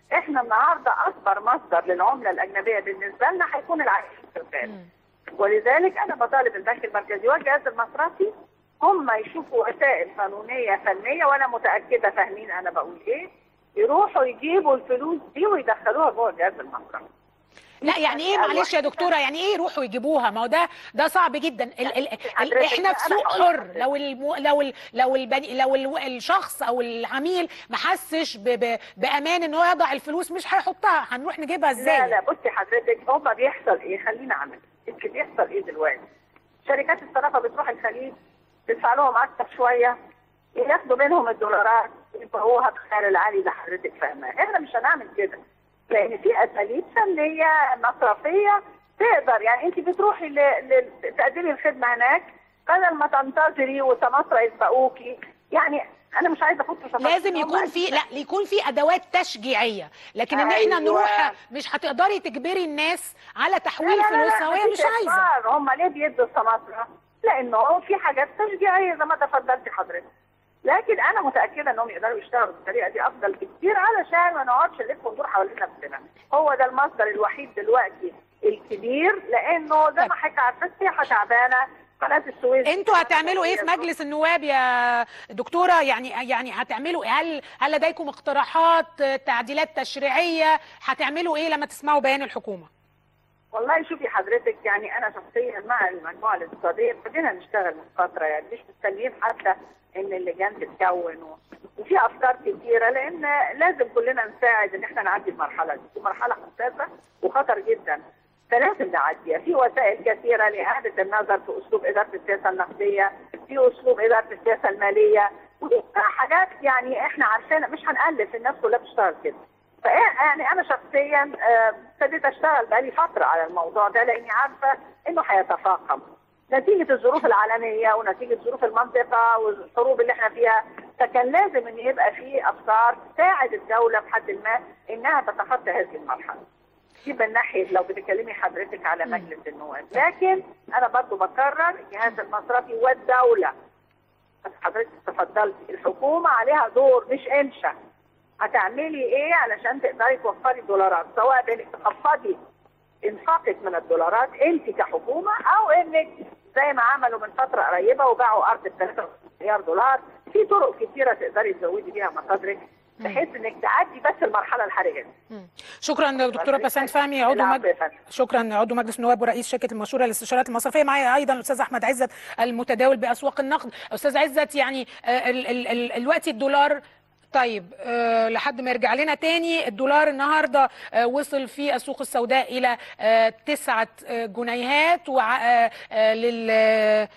احنا النهارده اكبر مصدر للعمله الاجنبيه بالنسبه لنا هيكون العائد الخارجي مم. ولذلك انا بطالب البنك المركزي والجهاز المصرفي هم يشوفوا وسائل قانونيه فنيه وانا متاكده فاهمين انا بقول ايه يروحوا يجيبوا الفلوس دي ويدخلوها جوه الجهاز المصرفي لا يعني ايه معلش يا دكتوره يعني ايه يروحوا يجيبوها ما هو ده ده صعب جدا ال ال ال حضرتك احنا في أنا سوق هقول حر لحضرتك. لو الم لو ال لو البني لو ال الشخص او العميل ما حسش ب ب بامان ان هو يضع الفلوس مش هيحطها هنروح نجيبها ازاي لا لا بصي حضرتك هم بيحصل ايه خلينا اعمل يمكن بيحصل ايه دلوقتي شركات الصرافه بتروح الخليج تدفع لهم اكتر شويه ياخدوا منهم الدولارات يبيعوها بسعر العالي ده حضرتك فاهمه احنا مش هنعمل كده لان في اساليب فنيه مصرفيه تقدر يعني انت بتروحي ل- ل- تقدمي الخدمه هناك بدل ما تنتظري وسماسره يسبقوكي يعني انا مش عايزه اخد في تفاصيل لازم هم يكون في لا يكون في ادوات تشجيعيه لكن ان احنا أيوة. نروح مش هتقدري تجبري الناس على تحويل لا لا لا فلوسها وهي مفيش مش عايزه إجبار. هم ليه بيدوا السماسرة؟ لانه في حاجات تشجيعيه زي ما تفضلتي حضرتك لكن انا متاكده انهم يقدروا يشتغلوا بالطريقه دي افضل بكتير علشان ما نقعدش نلف وندور حوالين نفسنا هو ده المصدر الوحيد دلوقتي الكبير لانه زي ما حضرتك عارفه السياحه تعبانه قناه السويس انتوا هتعملوا ايه في مجلس النواب يا دكتوره يعني يعني هتعملوا إيه؟ هل هل لديكم اقتراحات تعديلات تشريعيه هتعملوا ايه لما تسمعوا بيان الحكومه والله شوفي حضرتك يعني انا شخصيا مع المجموعه الاقتصاديه ابتدينا نشتغل من فتره يعني مش مستنيين حتى ان اللجان تتكون و- وفي افكار كتيره لان لازم كلنا نساعد ان احنا نعدي المرحله دي دي مرحله حساسه وخطر جدا فلازم نعديها في وسائل كثيره لاعاده النظر في اسلوب اداره السياسه النقديه في اسلوب اداره السياسه الماليه حاجات يعني احنا عارفينها مش هنالف الناس كلها بتشتغل كده فإيه- يعني انا شخصيا آه، ابتديت اشتغل بقالي فتره على الموضوع ده لاني عارفه انه هيتفاقم نتيجه الظروف العالميه ونتيجه ظروف المنطقه والحروب اللي احنا فيها فكان لازم ان يبقى في افكار تساعد الدوله بحد ما انها تتخطى هذه المرحله. دي من ناحيه لو بتكلمي حضرتك على مجلس النواب، لكن انا برضو بكرر الجهاز المصرفي والدوله بس حضرتك تفضلتي الحكومه عليها دور مش انشا هتعملي ايه علشان تقدري توفري دولارات سواء بانك تخفضي انفاقك من الدولارات انت كحكومه او انك زي ما عملوا من فتره قريبه وباعوا ارض ب 3 مليار دولار في طرق كثيره تقدري تزودي بيها مصادرك بحيث انك تعدي بس المرحله الحرجه دي. مم. شكرا دكتوره بسنت فهمي عضو العفو مج... يا فندم. شكرا عضو مجلس النواب ورئيس شركه المشهوره للاستشارات المصرفيه معايا ايضا الاستاذ احمد عزت المتداول باسواق النقد استاذ عزت يعني آه، ال ال ال الوقت الدولار طيب أه لحد ما يرجع لنا تاني الدولار النهارده أه وصل في السوق السوداء الى أه تسعة أه جنيهات وع- أه أه لل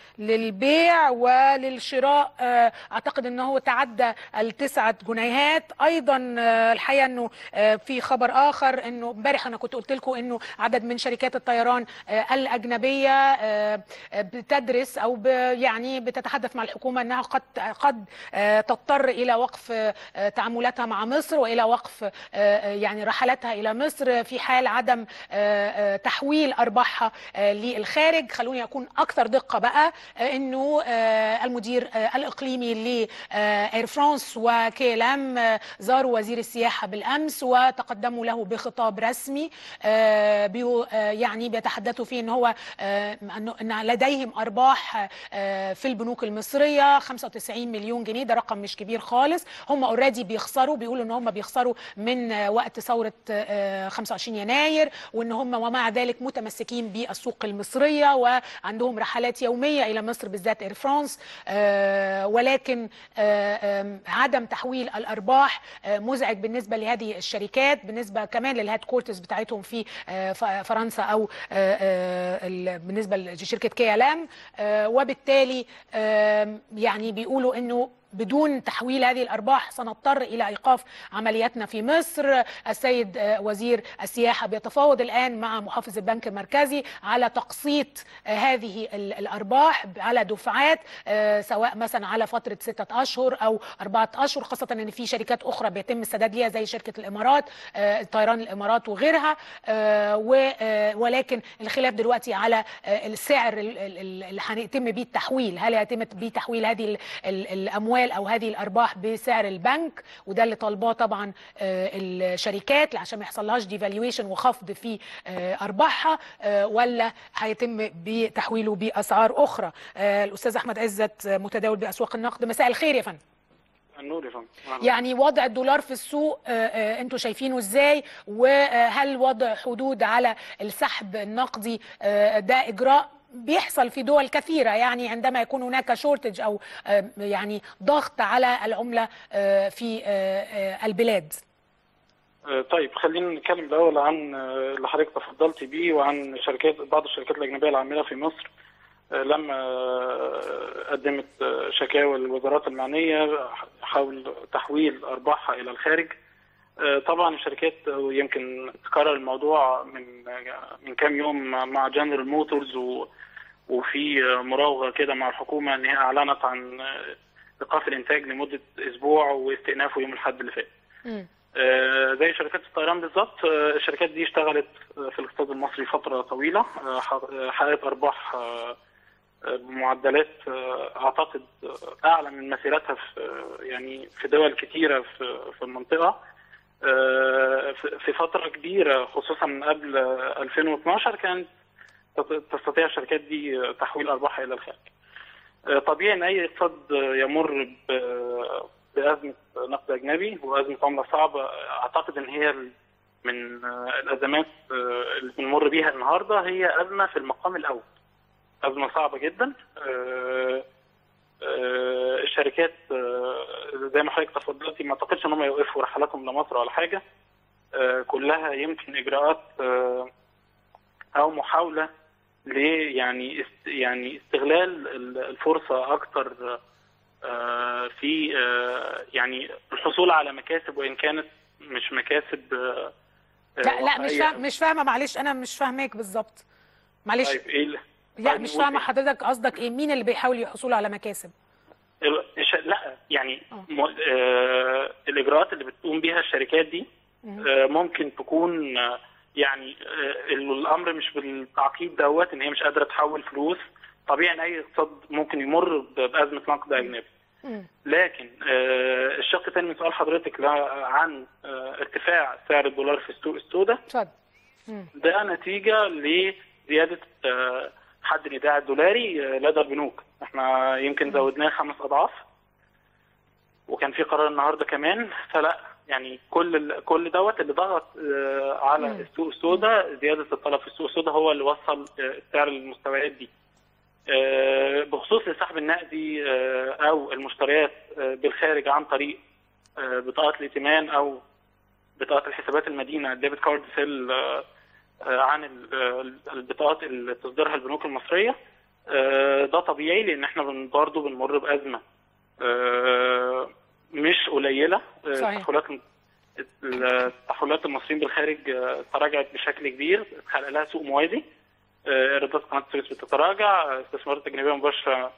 للبيع وللشراء أه اعتقد ان هو تعدى التسعة جنيهات ايضا أه الحقيقه انه أه في خبر اخر انه امبارح انا كنت قلت لكم انه عدد من شركات الطيران أه الاجنبيه أه أه بتدرس او ب يعني بتتحدث مع الحكومه انها قد قد أه تضطر الى وقف أه تعاملاتها مع مصر والى وقف أه آه، يعني رحلاتها الى مصر في حال عدم أه آه، تحويل ارباحها أه للخارج خلوني اكون اكثر دقه بقى أه انه أه المدير أه الاقليمي لاير فرانس وكيلام أه زاروا وزير السياحه بالامس وتقدموا له بخطاب رسمي أه بيو أه يعني بيتحدثوا فيه ان هو أه انه إن لديهم ارباح أه في البنوك المصريه 95 مليون جنيه ده رقم مش كبير خالص هم اوريدي بيخسروا بيقولوا ان هم بيخسروا من آه، وقت ثوره آه، 25 يناير وان هم ومع ذلك متمسكين بالسوق المصريه وعندهم رحلات يوميه الى مصر بالذات اير فرانس آه، ولكن آه، آم، عدم تحويل الارباح آه، مزعج بالنسبه لهذه الشركات بالنسبه كمان للهيد كورترز بتاعتهم في آه، ف- فرنسا او آه، آه، ال- بالنسبه لشركه كي ال ام وبالتالي آم، يعني بيقولوا انه بدون تحويل هذه الارباح سنضطر الى ايقاف عملياتنا في مصر السيد آه، وزير السياحه بيتفاوض الان مع محافظ البنك المركزي على تقسيط آه، هذه ال- الارباح على دفعات آه، سواء مثلا على فتره سته اشهر او اربعه اشهر خاصه ان في شركات اخرى بيتم السداد ليها زي شركه الامارات آه، طيران الامارات وغيرها آه، و- آه، ولكن الخلاف دلوقتي على آه، السعر ال- ال- ال- اللي هيتم بيه التحويل هل هيتم بيه تحويل هذه ال- ال- الاموال الاموال او هذه الارباح بسعر البنك وده اللي طالباه طبعا آه، الشركات عشان ما يحصلهاش ديفالويشن وخفض في آه، ارباحها آه، ولا هيتم بتحويله باسعار اخرى آه، الاستاذ احمد عزت آه، متداول باسواق النقد مساء الخير يا فندم النور يا فندم يعني وضع الدولار في السوق آه، آه، انتوا شايفينه ازاي وهل وضع حدود على السحب النقدي آه، ده اجراء بيحصل في دول كثيرة يعني عندما يكون هناك شورتج أو آه، يعني ضغط على العملة آه، في آه، آه، البلاد آه، طيب خلينا نتكلم الاول عن آه، اللي حضرتك تفضلتي بيه وعن شركات بعض الشركات الاجنبيه العامله في مصر آه، لما آه، قدمت آه، شكاوى للوزارات المعنيه حول تحويل ارباحها الى الخارج آه، طبعا الشركات آه، يمكن تكرر الموضوع من آه، من كام يوم مع- مع جنرال موتورز و وفي آه، مراوغه كده مع الحكومه ان هي اعلنت عن آه، ايقاف الانتاج لمده اسبوع واستئنافه يوم الاحد اللي فات. مم. آه، زي شركات الطيران بالظبط آه، الشركات دي اشتغلت آه، في الاقتصاد المصري فترة طويلة آه، ح- آه، حققت أرباح آه، آه، بمعدلات آه، أعتقد آه، أعلى من مسيرتها في آه، يعني في دول كتيرة في في المنطقة آه، في- في فترة كبيرة خصوصا من قبل آه، 2012 كانت تت- تستطيع الشركات دي آه، تحويل أرباحها إلى الخارج. آه، طبيعي ان اي اقتصاد آه، يمر ب- بازمه نقد اجنبي وازمه عمله صعبه آه، اعتقد ان هي ال- من آه، الازمات آه، اللي بنمر بيها النهارده هي ازمه في المقام الاول ازمه صعبه جدا آه، آه، الشركات آه، زي ما حضرتك تفضلتي ما اعتقدش ان هم يوقفوا رحلاتهم لمصر ولا حاجه آه، كلها يمكن اجراءات آه، او محاوله ل يعني است يعني استغلال ال- الفرصه اكتر آه، في آه، يعني الحصول على مكاسب وان كانت مش مكاسب آه، آه، لا لا مش واقعية. فاهم مش فاهمة معلش أنا مش فاهماك بالظبط معلش طيب ايه ال- لا طيب مش نقول فاهمة إيه؟ حضرتك قصدك إيه مين اللي بيحاول يحصل على مكاسب ال- الش- لا يعني آه. م... آه الاجراءات اللي بتقوم بيها الشركات دي مم. آه ممكن تكون آه يعني آه الامر مش بالتعقيد دوت ان هي مش قادره تحول فلوس طبيعي ان اي اقتصاد ممكن يمر ب- بازمه نقد اجنبي مم. لكن آه الشق الثاني من سؤال حضرتك لا- عن آه ارتفاع سعر الدولار في السوق السوداء اتفضل مم. ده نتيجة لزيادة آه، حد الإيداع الدولاري آه، لدى البنوك احنا يمكن زودناه خمس أضعاف وكان في قرار النهارده كمان فلا يعني كل ال- كل دوت اللي ضغط آه، على مم. السوق السوداء زيادة الطلب في السوق السوداء هو اللي وصل آه، السعر للمستويات دي آه، بخصوص السحب النقدي آه، أو المشتريات آه، بالخارج عن طريق آه، بطاقات الائتمان أو بطاقات الحسابات المدينة الديبت كارد سيل آه، آه، عن ال- آه، البطاقات اللي تصدرها البنوك المصرية آه، ده طبيعي لأن احنا بن- برضه بنمر بأزمة آه، مش قليلة آه، صحيح. تحولات التحولات المصريين بالخارج آه، تراجعت بشكل كبير اتخلق لها سوق موازي آه، ايرادات قناه السويس بتتراجع آه، استثمارات اجنبيه مباشره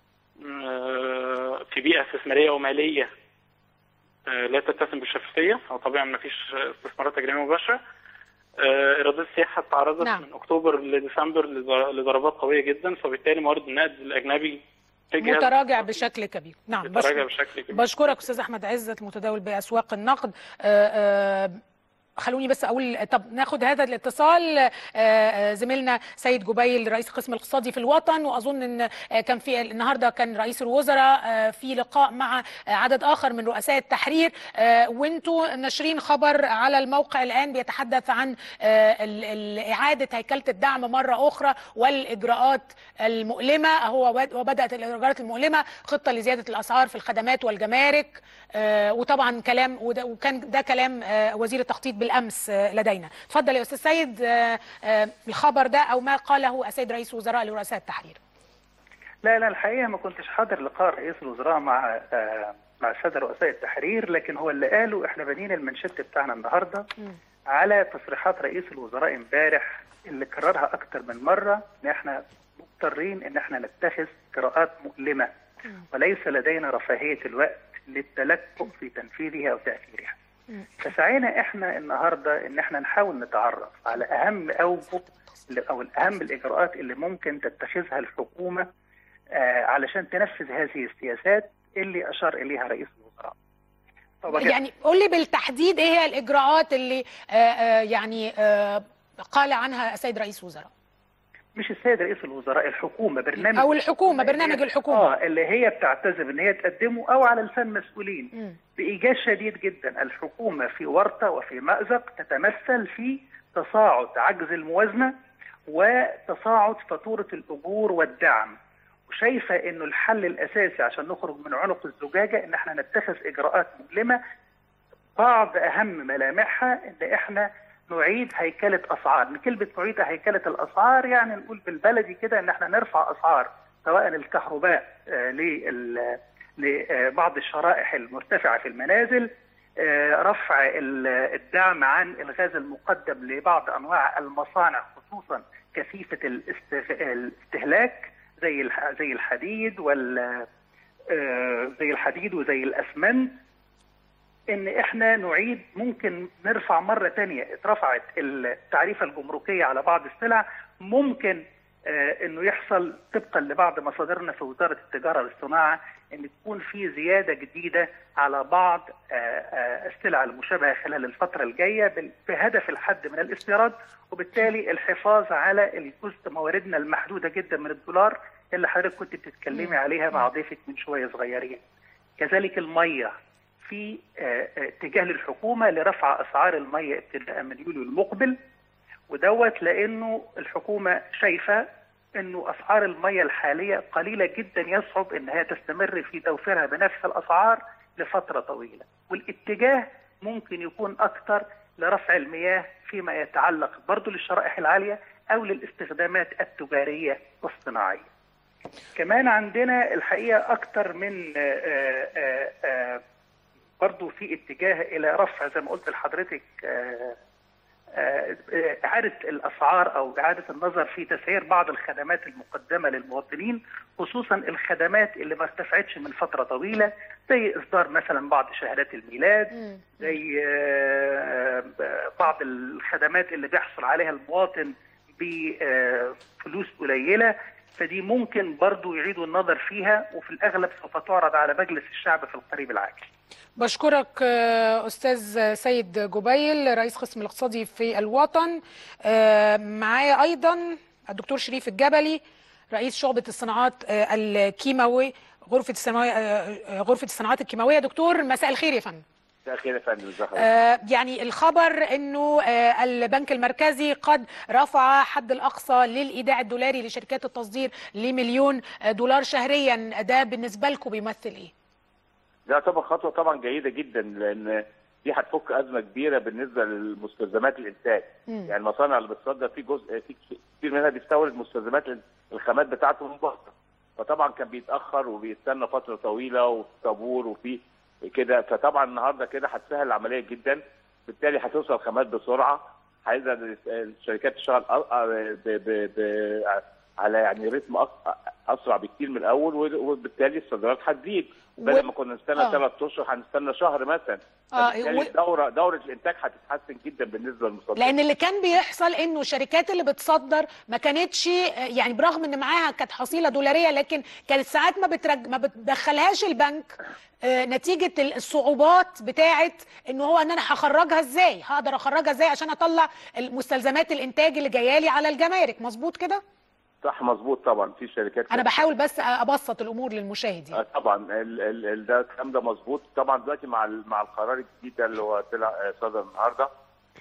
آه، في بيئه استثماريه وماليه آه، لا تتسم بالشفافيه او طبعا ما فيش استثمارات اجنبيه مباشره آه، ايرادات السياحه تعرضت نعم. من اكتوبر لديسمبر لضر- لضربات قويه جدا فبالتالي موارد النقد الاجنبي اتجه- متراجع بشكل كبير نعم بتراجع بشكر بشكل كبير بشكرك استاذ احمد عزت متداول باسواق النقد آه، آه، خلوني بس اقول طب ناخد هذا الاتصال آه، آه، زميلنا سيد جبيل رئيس القسم الاقتصادي في الوطن واظن ان آه، كان في النهارده كان رئيس الوزراء آه، في لقاء مع آه، عدد اخر من رؤساء التحرير آه، وانتوا ناشرين خبر على الموقع الان بيتحدث عن آه، ال- ال- اعاده هيكله الدعم مره اخرى والاجراءات المؤلمه هو ود- وبدات الاجراءات المؤلمه خطه لزياده الاسعار في الخدمات والجمارك آه، وطبعا كلام وده- وكان ده كلام آه، وزير التخطيط بالامس آه، لدينا اتفضل يا استاذ سيد آه، آه، الخبر ده او ما قاله السيد رئيس وزراء لرؤساء التحرير لا لا الحقيقه ما كنتش حاضر لقاء رئيس الوزراء مع آه، مع الساده رؤساء التحرير لكن هو اللي قاله احنا بنينا المنشط بتاعنا النهارده مم. على تصريحات رئيس الوزراء امبارح اللي كررها اكتر من مره ان احنا مضطرين ان احنا نتخذ قراءات مؤلمه وليس لدينا رفاهيه الوقت للتلكؤ في تنفيذها او تاخيرها. مم. فسعينا احنا النهارده ان احنا نحاول نتعرف على اهم اوجه اللي- او اهم الاجراءات اللي ممكن تتخذها الحكومه آه، علشان تنفذ هذه السياسات اللي اشار اليها رئيس الوزراء فوجد- يعني قول لي بالتحديد ايه هي الاجراءات اللي آه، آه، يعني آه، قال عنها السيد رئيس وزراء مش السيد رئيس الوزراء الحكومه برنامج او الحكومه اللي برنامج هي- الحكومه اه اللي هي بتعتزم ان هي تقدمه او على لسان مسؤولين مم. بايجاز شديد جدا الحكومه في ورطه وفي مازق تتمثل في تصاعد عجز الموازنه وتصاعد فاتوره الاجور والدعم وشايفه انه الحل الاساسي عشان نخرج من عنق الزجاجه ان احنا نتخذ اجراءات مؤلمه بعض اهم ملامحها ان احنا نعيد هيكله اسعار، من كلمه نعيد هيكله الاسعار يعني نقول بالبلدي كده ان احنا نرفع اسعار سواء الكهرباء آه، لل- لبعض الشرائح المرتفعه في المنازل آه، رفع ال- الدعم عن الغاز المقدم لبعض انواع المصانع خصوصا كثيفه الاستغ- الاستهلاك زي الح- زي الحديد وال آه، زي الحديد وزي الاسمنت ان احنا نعيد ممكن نرفع مره تانية اترفعت التعريفه الجمركيه على بعض السلع ممكن آه انه يحصل طبقا لبعض مصادرنا في وزاره التجاره والصناعه ان تكون في زياده جديده على بعض آه آه السلع المشابهه خلال الفتره الجايه بال- بهدف الحد من الاستيراد وبالتالي الحفاظ على الجزء مواردنا المحدوده جدا من الدولار اللي حضرتك كنت بتتكلمي عليها مع ضيفك من شويه صغيرين. كذلك الميه في آه، آه، اتجاه للحكومه لرفع اسعار الميه ابتداء من يوليو المقبل ودوت لانه الحكومه شايفه انه اسعار الميه الحاليه قليله جدا يصعب انها تستمر في توفيرها بنفس الاسعار لفتره طويله والاتجاه ممكن يكون اكثر لرفع المياه فيما يتعلق برضه للشرائح العاليه او للاستخدامات التجاريه والصناعيه كمان عندنا الحقيقه اكثر من آه، آه، آه، برضو في اتجاه الى رفع زي ما قلت لحضرتك آه، آه، اعاده الاسعار او اعاده النظر في تسعير بعض الخدمات المقدمه للمواطنين خصوصا الخدمات اللي ما ارتفعتش من فتره طويله زي اصدار مثلا بعض شهادات الميلاد مم. زي آه، آه، بعض الخدمات اللي بيحصل عليها المواطن بفلوس قليله فدي ممكن برضو يعيدوا النظر فيها وفي الاغلب سوف تعرض على مجلس الشعب في القريب العاجل بشكرك آه، استاذ سيد جبيل رئيس قسم الاقتصادي في الوطن آه، معايا ايضا الدكتور شريف الجبلي رئيس شعبة الصناعات آه، الكيماوي غرفة الصناعات غرفة الصناعات الكيماوية دكتور مساء الخير يا فندم مساء الخير يا فندم ازي حضرتك؟ آه، يعني الخبر انه آه، البنك المركزي قد رفع حد الاقصى للايداع الدولاري لشركات التصدير لمليون آه، دولار شهريا ده بالنسبه لكم بيمثل ايه؟ ده طبعا خطوه طبعا جيده جدا لان دي هتفك ازمه كبيره بالنسبه للمستلزمات الانتاج مم. يعني المصانع اللي بتصدر في جزء في كتير منها بيستورد مستلزمات الخامات بتاعته من بره فطبعا كان بيتاخر وبيستنى فتره طويله وفي طابور وفي كده فطبعا النهارده كده هتسهل العمليه جدا بالتالي هتوصل خامات بسرعه هيقدر الشركات تشتغل أ- أ- ب ب ب على يعني رتم أس- اسرع بكتير من الاول وبالتالي الصادرات هتزيد بدل ما كنا نستنى آه. ثلاث اشهر هنستنى شهر مثلا آه، فبالتالي و- الدوره دوره الانتاج هتتحسن جدا بالنسبه للمصدرين لان اللي كان بيحصل انه الشركات اللي بتصدر ما كانتش آه، يعني برغم ان معاها كانت حصيله دولاريه لكن كانت ساعات ما بترج ما بتدخلهاش البنك آه، نتيجه الصعوبات بتاعه انه هو ان انا هخرجها ازاي هقدر اخرجها ازاي عشان اطلع المستلزمات الانتاج اللي جايه لي على الجمارك مظبوط كده صح مظبوط طبعا في شركات انا بحاول بس ابسط الامور للمشاهد آه، يعني. طبعا ال ال ال ده الكلام ده مظبوط طبعا دلوقتي مع ال- مع القرار الجديد ده اللي هو طلع آه، صدر النهارده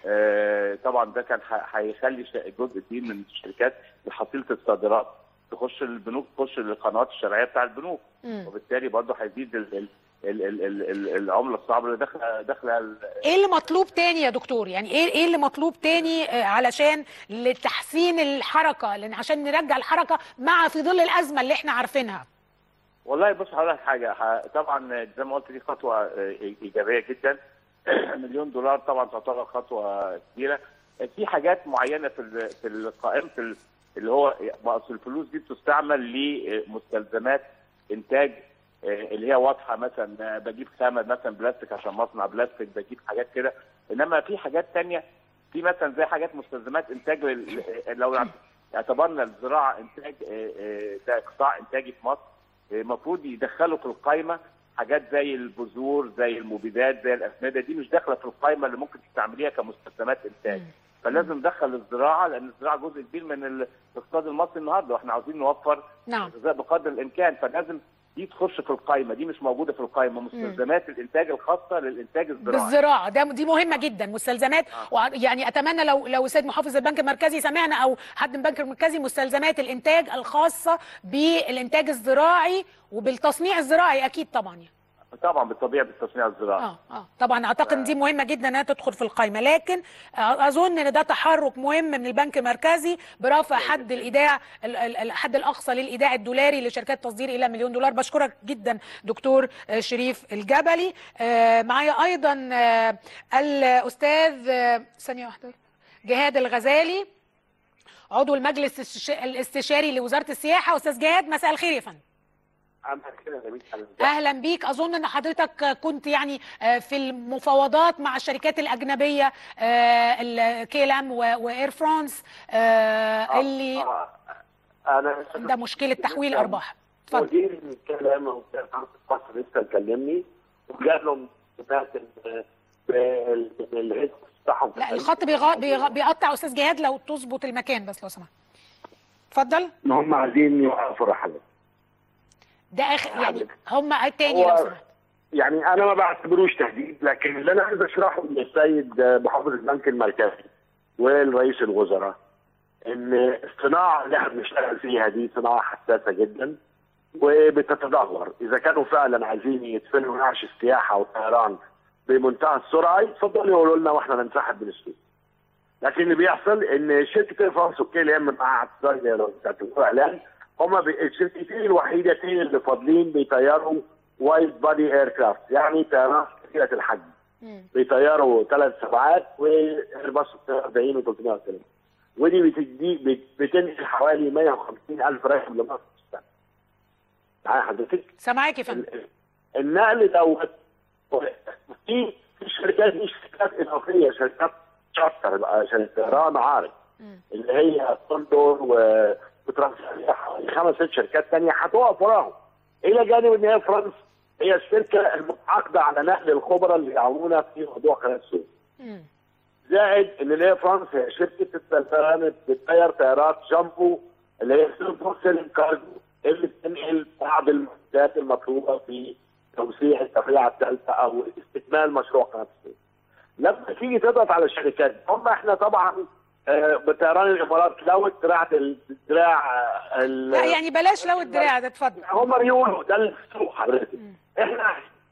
آه، طبعا ده كان ح- هيخلي ش- جزء كبير من الشركات حصيله الصادرات تخش البنوك تخش القنوات الشرعيه بتاع البنوك مم. وبالتالي برضه هيزيد ال ال ال ال ال ال العمله الصعبه اللي داخله داخله ال- ايه اللي مطلوب تاني يا دكتور يعني ايه ايه اللي مطلوب تاني آه، علشان لتحسين الحركه لان عشان نرجع الحركه مع في ظل الازمه اللي احنا عارفينها والله بص هقول لك حاجه ح- طبعا زي ما قلت دي خطوه آه، ايجابيه جدا مليون دولار طبعا تعتبر خطوه كبيره في حاجات معينه في ال- في القائمه ال- اللي هو اصل الفلوس دي بتستعمل لمستلزمات انتاج آه، اللي هي واضحه مثلا آه، بجيب خامه مثلا بلاستيك عشان مصنع بلاستيك بجيب حاجات كده انما في حاجات تانية في مثلا زي حاجات مستلزمات انتاج لل- لو اعتبرنا الزراعه انتاج آه، آه، ده قطاع انتاجي في مصر المفروض يدخلوا في القائمه حاجات زي البذور زي المبيدات زي الاسمده دي مش داخله في القائمه اللي ممكن تستعمليها كمستلزمات انتاج فلازم ندخل الزراعه لان الزراعه جزء كبير من الاقتصاد المصري النهارده واحنا عاوزين نوفر نعم الغذاء بقدر الامكان فلازم دي تخش في القائمه دي مش موجوده في القائمه مستلزمات الانتاج الخاصه للانتاج الزراعي بالزراعه ده دي مهمه جدا مستلزمات وع- يعني اتمنى لو لو السيد محافظ البنك المركزي سمعنا او حد من البنك المركزي مستلزمات الانتاج الخاصه بالانتاج الزراعي وبالتصنيع الزراعي اكيد طبعا يعني. طبعا بالطبيعه بالتصنيع الزراعي اه اه طبعا اعتقد ان دي مهمه جدا انها تدخل في القائمه لكن آه، اظن ان ده تحرك مهم من البنك المركزي برفع حد الايداع ال- ال- الحد الاقصى للايداع الدولاري لشركات تصدير الى مليون دولار بشكرك جدا دكتور آه، شريف الجبلي آه، معايا ايضا آه، الاستاذ آه، ثانيه واحده جهاد الغزالي عضو المجلس الش- الاستشاري لوزاره السياحه استاذ جهاد مساء الخير يا فندم اهلا بيك اظن ان حضرتك كنت يعني آه، في المفاوضات مع الشركات الاجنبيه كيلام واير فرانس آه، اللي انا ده مشكله تحويل ارباح اتفضل مدير الكلام وكان مصر لسه كلمني وقال لهم سمعت ان بال- الريسك بتاعهم لا الخط بيغ... بيغ... بيقطع استاذ جهاد لو تظبط المكان بس لو سمحت اتفضل ان هم عايزين يوقفوا رحلات ده اخر يعني هم تاني هو- لو سمحت يعني انا ما بعتبروش تهديد لكن اللي انا عايز اشرحه للسيد محافظ البنك المركزي والرئيس الوزراء ان الصناعه اللي احنا بنشتغل فيها دي صناعه حساسه جدا وبتتدهور اذا كانوا فعلا عايزين يدفنوا نعش السياحه والطيران بمنتهى السرعه يتفضلوا يقولوا لنا واحنا ننسحب من السوق لكن اللي بيحصل ان شركه اير فرانس وكي ال ام مع اعتذار بتاعت الاعلان هم الشركتين الوحيدتين اللي فاضلين بيطيروا وايد بادي اير كرافت يعني طيران كثيره الحجم بيطيروا ثلاث سبعات وايرباص 40 و 330 ودي بتدي بت- بتنقل حوالي 150 الف راكب لمصر في السنه معايا حضرتك سامعاك يا فندم النقل دوت في في شركات مش شركات اضافيه شركات شارتر بقى شركات طيران عارض اللي هي كوندور و وترانسفير حوالي خمس ست شركات ثانيه هتقف وراهم الى جانب ان هي فرانس هي الشركه المتعاقده على نقل الخبراء اللي يعاونونا في موضوع قناه السويس مم. زائد ان اللي هي فرانس هي شركه الطيران بتطير طيارات جامبو اللي هي سيلين كارجو اللي بتنقل بعض المنتجات المطلوبه في توسيع التفريعه الثالثه او استكمال مشروع قناه السويس. لما تيجي تضغط على الشركات هم احنا طبعا آه، بطيران الامارات لو الدراع الدراع آه، ال- لا يعني بلاش لو الدراع ده اتفضل هم بيقولوا ده السوق حضرتك احنا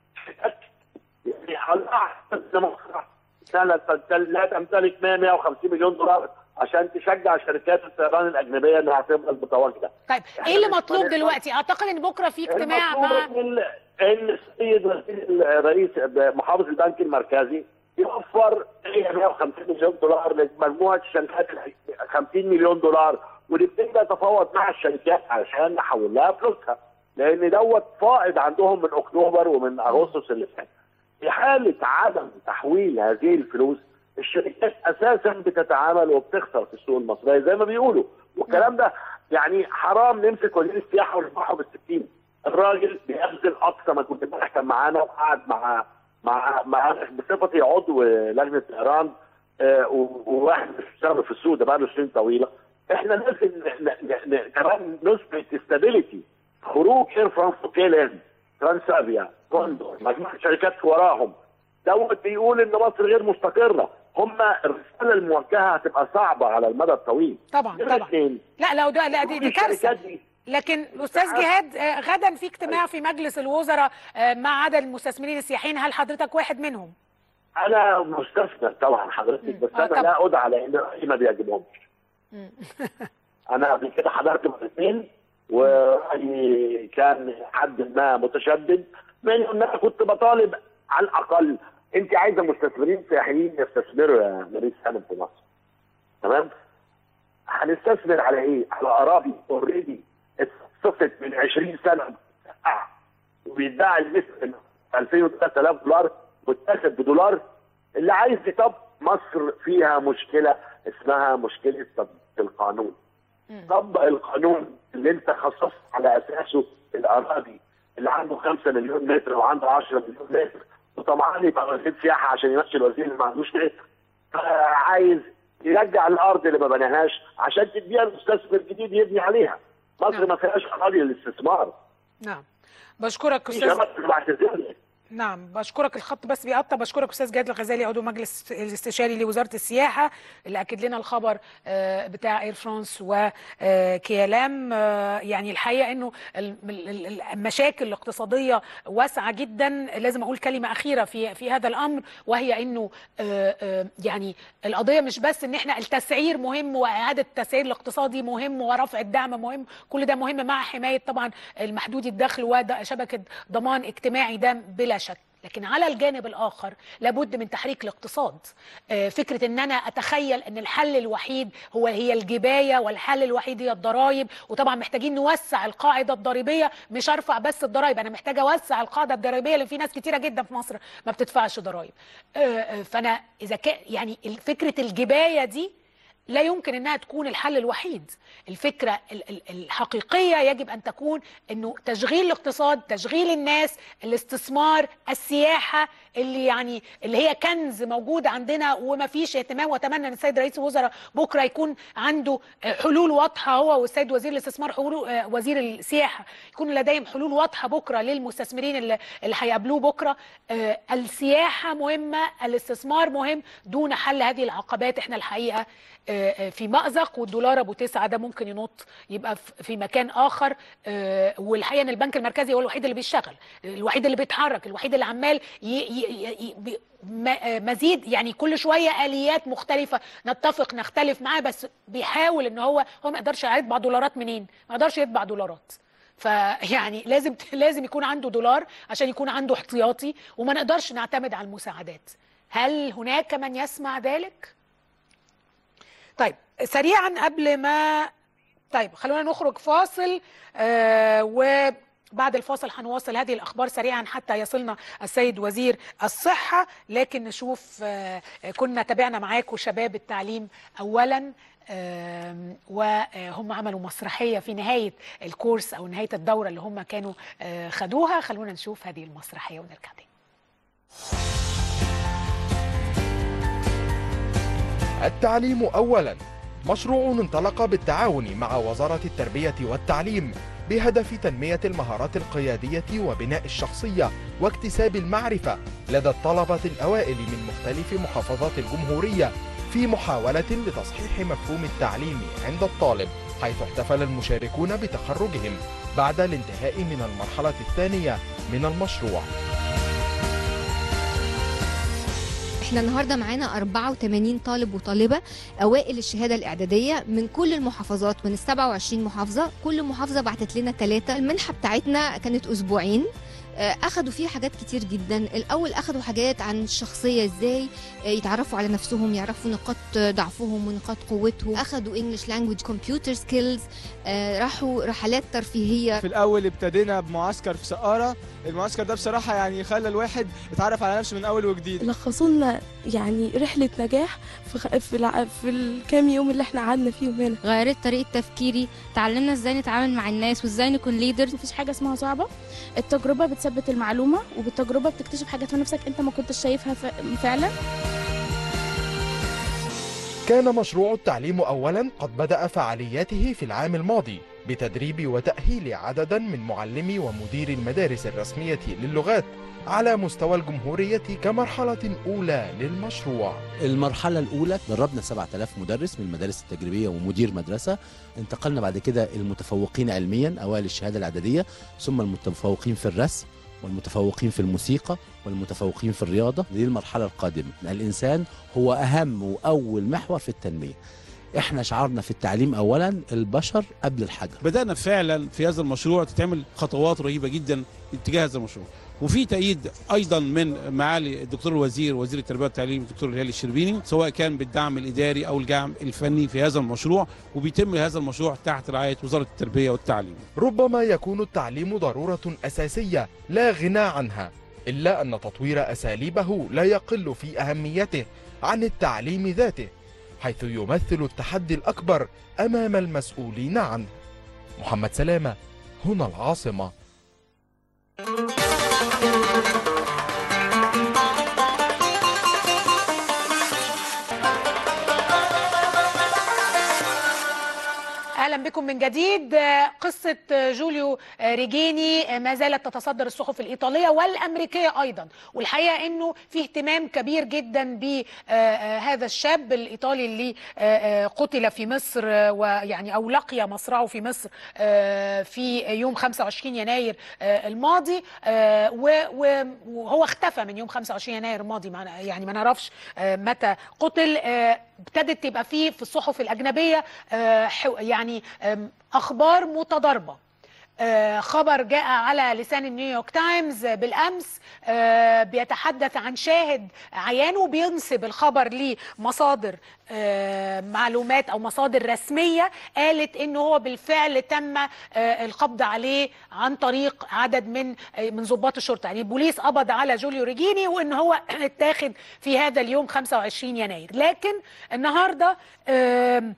يعني الله سنة لا تمتلك 100 150 مليون دولار عشان تشجع شركات الطيران الاجنبيه انها تفضل متواجده. طيب ايه اللي مطلوب دلوقتي اعتقد ان بكره في اجتماع المطلوب مع ان ان السيد وزير الرئيس محافظ البنك المركزي يوفر 150 مليون دولار لمجموعه الشركات ال 50 مليون دولار ونبتدي نتفاوض مع الشركات علشان نحول لها فلوسها لان دوت فائض عندهم من اكتوبر ومن اغسطس اللي فات. في حاله عدم تحويل هذه الفلوس الشركات اساسا بتتعامل وبتخسر في السوق المصري زي ما بيقولوا والكلام ده يعني حرام نمسك وزير السياحه ونذبحه بالسكين الراجل بيبذل اقصى ما كنت امبارح كان معانا وقعد مع مع مع بصفتي عضو لجنه طيران آه، و- وواحد بيشتغل في السوق ده بقى له سنين طويله احنا لازم ن- ن- ن- كمان نثبت استابيليتي خروج اير فرانس وكيلان ترانسافيا كوندور مجموعه شركات وراهم دوت بيقول ان مصر غير مستقره هم الرساله الموجهه هتبقى صعبه على المدى الطويل طبعا نمرة طبعا اتنين، لا لو ده لا دي, دي كارثه الشركات دي لكن استاذ جهاد آه، غدا في اجتماع في مجلس الوزراء آه، مع عدد المستثمرين السياحيين هل حضرتك واحد منهم انا مستثمر طبعا حضرتك بس آه، انا طبعا. لا ادعى لان رايي ما بيعجبهمش انا قبل كده حضرت مرتين ورايي كان حد ما متشدد من ان انا كنت بطالب على الاقل انت عايزه مستثمرين سياحيين يستثمروا يا مريض سالم في مصر تمام هنستثمر على ايه؟ على اراضي اوريدي اتصفت من 20 سنه بتتقع وبيدعي المثل 2000 و 3000 دولار واتاخد بدولار اللي عايز طب مصر فيها مشكله اسمها مشكله تطبيق القانون طبق القانون اللي انت خصصت على اساسه الاراضي اللي عنده 5 مليون متر وعنده 10 مليون متر وطبعا يبقى وزير سياحه عشان يمشي الوزير اللي ما عندوش متر عايز يرجع الارض اللي ما بناهاش عشان تديها لمستثمر جديد يبني عليها مصر نعم. ما فيهاش اراضي للاستثمار نعم بشكرك في استاذ شباب بعتذر نعم بشكرك الخط بس بيقطع بشكرك استاذ جاد الغزالي عضو مجلس الاستشاري لوزاره السياحه اللي اكد لنا الخبر آه، بتاع اير فرانس وكيالام يعني الحقيقه انه ال- ال- ال- المشاكل الاقتصاديه واسعه جدا لازم اقول كلمه اخيره في في هذا الامر وهي انه آه، آه، يعني القضيه مش بس ان احنا التسعير مهم واعاده التسعير الاقتصادي مهم ورفع الدعم مهم كل ده مهم مع حمايه طبعا المحدود الدخل وشبكه ضمان اجتماعي ده بلا شك لكن على الجانب الاخر لابد من تحريك الاقتصاد آه، فكره ان انا اتخيل ان الحل الوحيد هو هي الجبايه والحل الوحيد هي الضرائب وطبعا محتاجين نوسع القاعده الضريبيه مش ارفع بس الضرائب انا محتاجه اوسع القاعده الضريبيه لان في ناس كتيره جدا في مصر ما بتدفعش ضرائب آه، آه، فانا اذا كان يعني فكره الجبايه دي لا يمكن انها تكون الحل الوحيد الفكره ال- ال- الحقيقيه يجب ان تكون انه تشغيل الاقتصاد تشغيل الناس الاستثمار السياحه اللي يعني اللي هي كنز موجود عندنا وما فيش اهتمام واتمنى ان السيد رئيس الوزراء بكره يكون عنده آه، حلول واضحه هو والسيد وزير الاستثمار حلول آه، وزير السياحه يكون لديهم حلول واضحه بكره للمستثمرين اللي اللي هيقابلوه بكره آه، السياحه مهمه الاستثمار مهم دون حل هذه العقبات احنا الحقيقه آه، آه، في مأزق والدولار ابو تسعة ده ممكن ينط يبقى في- في مكان اخر آه، والحقيقه ان البنك المركزي هو الوحيد اللي بيشتغل الوحيد اللي بيتحرك الوحيد اللي عمال ي- ي- ي- بي- م- آه، مزيد يعني كل شويه اليات مختلفه نتفق نختلف معاه بس بيحاول ان هو هو ما يقدرش يطبع دولارات منين ما يقدرش يطبع دولارات فيعني لازم لازم يكون عنده دولار عشان يكون عنده احتياطي وما نقدرش نعتمد على المساعدات هل هناك من يسمع ذلك طيب سريعا قبل ما طيب خلونا نخرج فاصل آه وبعد الفاصل هنواصل هذه الاخبار سريعا حتى يصلنا السيد وزير الصحه لكن نشوف آه كنا تابعنا معاكم شباب التعليم اولا آم، وهم عملوا مسرحيه في نهايه الكورس او نهايه الدوره اللي هم كانوا آه، خدوها خلونا نشوف هذه المسرحيه ونرجع تاني التعليم أولا مشروع انطلق بالتعاون مع وزارة التربية والتعليم بهدف تنمية المهارات القيادية وبناء الشخصية واكتساب المعرفة لدى الطلبة الأوائل من مختلف محافظات الجمهورية في محاولة لتصحيح مفهوم التعليم عند الطالب حيث احتفل المشاركون بتخرجهم بعد الانتهاء من المرحلة الثانية من المشروع احنا النهارده معانا 84 طالب وطالبه اوائل الشهاده الاعداديه من كل المحافظات من ال 27 محافظه كل محافظه بعتت لنا ثلاثه المنحه بتاعتنا كانت اسبوعين آه، اخدوا فيها حاجات كتير جدا الاول اخدوا حاجات عن الشخصيه ازاي آه، يتعرفوا على نفسهم يعرفوا نقاط ضعفهم ونقاط قوتهم اخدوا انجلش لانجويج كمبيوتر سكيلز راحوا رحلات ترفيهيه في الاول ابتدينا بمعسكر في سقاره المعسكر ده بصراحه يعني خلى الواحد يتعرف على نفسه من اول وجديد لخصوا لنا يعني رحلة نجاح في خ- في, الع... في الكام يوم اللي احنا قعدنا فيهم هنا غيرت طريقة تفكيري تعلمنا ازاي نتعامل مع الناس وازاي نكون ليدر مفيش حاجة اسمها صعبة التجربة بتثبت المعلومة وبالتجربة بتكتشف حاجات في نفسك انت ما كنتش شايفها ف... فعلا كان مشروع التعليم أولا قد بدأ فعالياته في العام الماضي بتدريب وتأهيل عددا من معلمي ومدير المدارس الرسمية للغات على مستوى الجمهورية كمرحلة أولى للمشروع المرحلة الأولى دربنا 7000 مدرس من المدارس التجريبية ومدير مدرسة انتقلنا بعد كده المتفوقين علميا أوائل الشهادة الإعدادية ثم المتفوقين في الرسم والمتفوقين في الموسيقى والمتفوقين في الرياضة دي المرحلة القادمة الإنسان هو أهم وأول محور في التنمية احنا شعارنا في التعليم اولا البشر قبل الحجر بدأنا فعلا في هذا المشروع تتعمل خطوات رهيبة جدا اتجاه هذا المشروع وفي تأييد أيضا من معالي الدكتور الوزير وزير التربية والتعليم الدكتور الهلال الشربيني سواء كان بالدعم الإداري أو الدعم الفني في هذا المشروع وبيتم هذا المشروع تحت رعاية وزارة التربية والتعليم ربما يكون التعليم ضرورة أساسية لا غنى عنها إلا أن تطوير أساليبه لا يقل في أهميته عن التعليم ذاته حيث يمثل التحدي الأكبر أمام المسؤولين عنه محمد سلامة هنا العاصمة اهلا بكم من جديد آه، قصه آه، جوليو آه، ريجيني آه، ما زالت تتصدر الصحف الايطاليه والامريكيه ايضا والحقيقه انه في اهتمام كبير جدا بهذا الشاب الايطالي اللي آه، آه، قتل في مصر آه، ويعني او لقي مصرعه في مصر آه، في يوم 25 يناير آه، الماضي آه، و- و- وهو اختفى من يوم 25 يناير الماضي ما- يعني ما نعرفش آه، متى قتل آه، ابتدت تبقى فيه في الصحف الاجنبيه آه، حو- يعني آم، اخبار متضاربه آه، خبر جاء على لسان النيويورك تايمز بالامس آه، بيتحدث عن شاهد عيان وبينسب الخبر لمصادر آه، معلومات او مصادر رسميه قالت انه هو بالفعل تم آه، القبض عليه عن طريق عدد من آه، من ضباط الشرطه يعني البوليس قبض على جوليو ريجيني وان هو اتاخد في هذا اليوم 25 يناير لكن النهارده آم،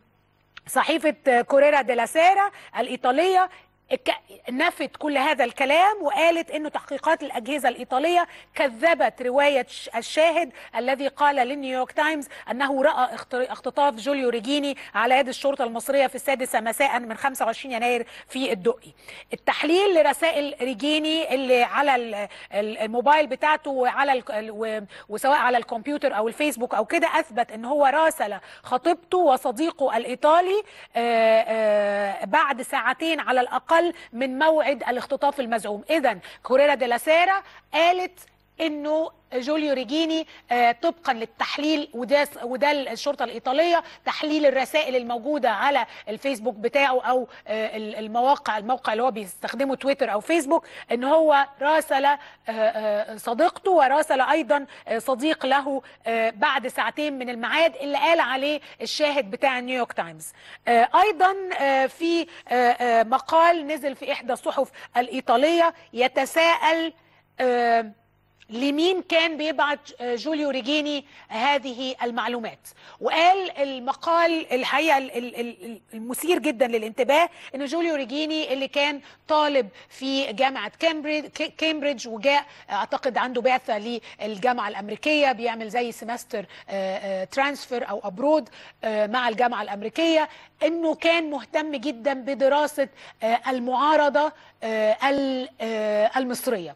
صحيفة كوريرا ديلا سيرا الإيطالية اك- نفت كل هذا الكلام وقالت انه تحقيقات الاجهزه الايطاليه كذبت روايه ش- الشاهد الذي قال للنيويورك تايمز انه راى اخت- اختطاف جوليو ريجيني على يد الشرطه المصريه في السادسه مساء من 25 يناير في الدقي. التحليل لرسائل ريجيني اللي على ال- ال- الموبايل بتاعته وعلى ال- ال- و- وسواء على الكمبيوتر او الفيسبوك او كده اثبت ان هو راسل خطيبته وصديقه الايطالي آه، آه، بعد ساعتين على الاقل من موعد الاختطاف المزعوم اذا كوريرا ديلا سيرا قالت انه جوليو ريجيني آه، طبقا للتحليل وده وده الشرطه الايطاليه تحليل الرسائل الموجوده على الفيسبوك بتاعه او آه، المواقع الموقع اللي هو بيستخدمه تويتر او فيسبوك ان هو راسل آه، آه، صديقته وراسل ايضا آه، صديق له آه، بعد ساعتين من الميعاد اللي قال عليه الشاهد بتاع نيويورك تايمز آه، ايضا آه، في آه، آه، مقال نزل في احدى الصحف الايطاليه يتساءل آه، لمين كان بيبعت جوليو ريجيني هذه المعلومات وقال المقال الحقيقه ال- ال- ال- المثير جدا للانتباه ان جوليو ريجيني اللي كان طالب في جامعه كامبريدج كامبريدج وجاء اعتقد عنده بعثه للجامعه الامريكيه بيعمل زي سمستر ترانسفير او ابرود مع الجامعه الامريكيه انه كان مهتم جدا بدراسه آه، المعارضه آه، ال- آه، المصريه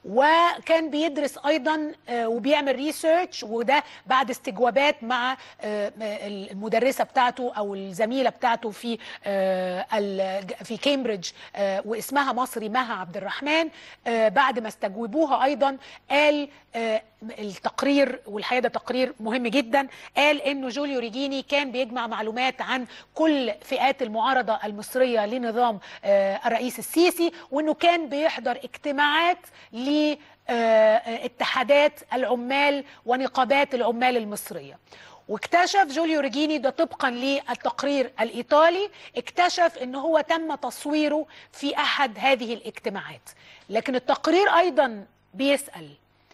وكان بيدرس ايضا آه، وبيعمل ريسيرش وده بعد استجوابات مع آه، المدرسه بتاعته او الزميله بتاعته في آه، ال- في كامبريدج آه، واسمها مصري مها عبد الرحمن آه، بعد ما استجوبوها ايضا قال آه، التقرير والحقيقه ده تقرير مهم جدا قال انه جوليو ريجيني كان بيجمع معلومات عن كل فئات المعارضه المصريه لنظام آه، الرئيس السيسي وانه كان بيحضر اجتماعات ل آه، اتحادات العمال ونقابات العمال المصريه واكتشف جوليو ريجيني ده طبقا للتقرير الايطالي اكتشف ان هو تم تصويره في احد هذه الاجتماعات لكن التقرير ايضا بيسال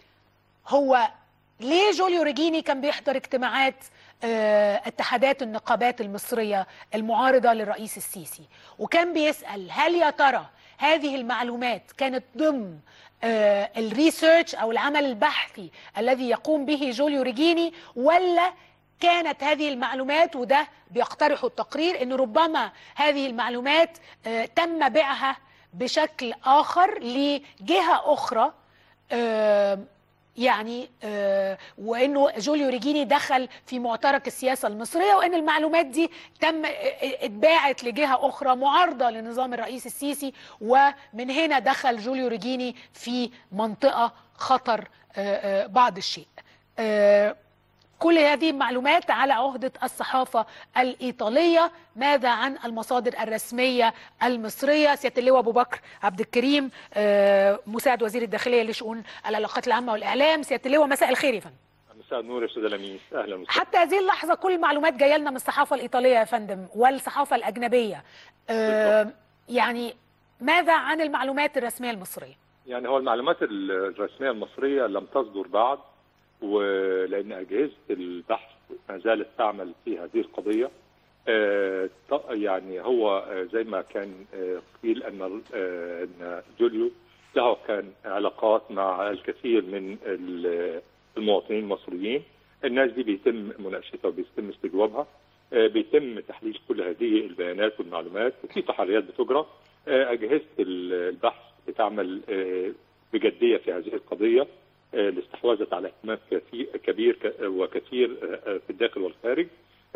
هو ليه جوليو ريجيني كان بيحضر اجتماعات آه، اتحادات النقابات المصرية المعارضة للرئيس السيسي وكان بيسأل هل يا ترى هذه المعلومات كانت ضمن آه، الريسيرش أو العمل البحثي الذي يقوم به جوليو ريجيني ولا كانت هذه المعلومات وده بيقترح التقرير ان ربما هذه المعلومات آه، تم بيعها بشكل اخر لجهه اخرى آه، يعني آه، وانه جوليو ريجيني دخل في معترك السياسه المصريه وان المعلومات دي تم اتباعت لجهه اخرى معارضه لنظام الرئيس السيسي ومن هنا دخل جوليو ريجيني في منطقه خطر آه، آه، بعض الشيء آه، كل هذه المعلومات على عهدة الصحافة الإيطالية ماذا عن المصادر الرسمية المصرية سيادة اللواء أبو بكر عبد الكريم آه، مساعد وزير الداخلية لشؤون العلاقات العامة والإعلام سيادة اللواء مساء الخير يا فندم مساء النور يا استاذ لميس اهلا وسهلا حتى هذه اللحظة كل المعلومات جاية لنا من الصحافة الإيطالية يا فندم والصحافة الأجنبية آه، يعني ماذا عن المعلومات الرسمية المصرية يعني هو المعلومات الرسميه المصريه لم تصدر بعد ولان اجهزه البحث ما زالت تعمل في هذه القضيه آه، ط- يعني هو آه، زي ما كان آه، قيل ان آه، ان جوليو له كان علاقات مع الكثير من ال- المواطنين المصريين الناس دي بيتم مناقشتها وبيتم استجوابها آه، بيتم تحليل كل هذه البيانات والمعلومات وفي تحريات بتجرى آه، اجهزه ال- البحث بتعمل آه، بجديه في هذه القضيه آه، اللي استحوذت على اهتمام كثير كبير ك- وكثير آه، آه، في الداخل والخارج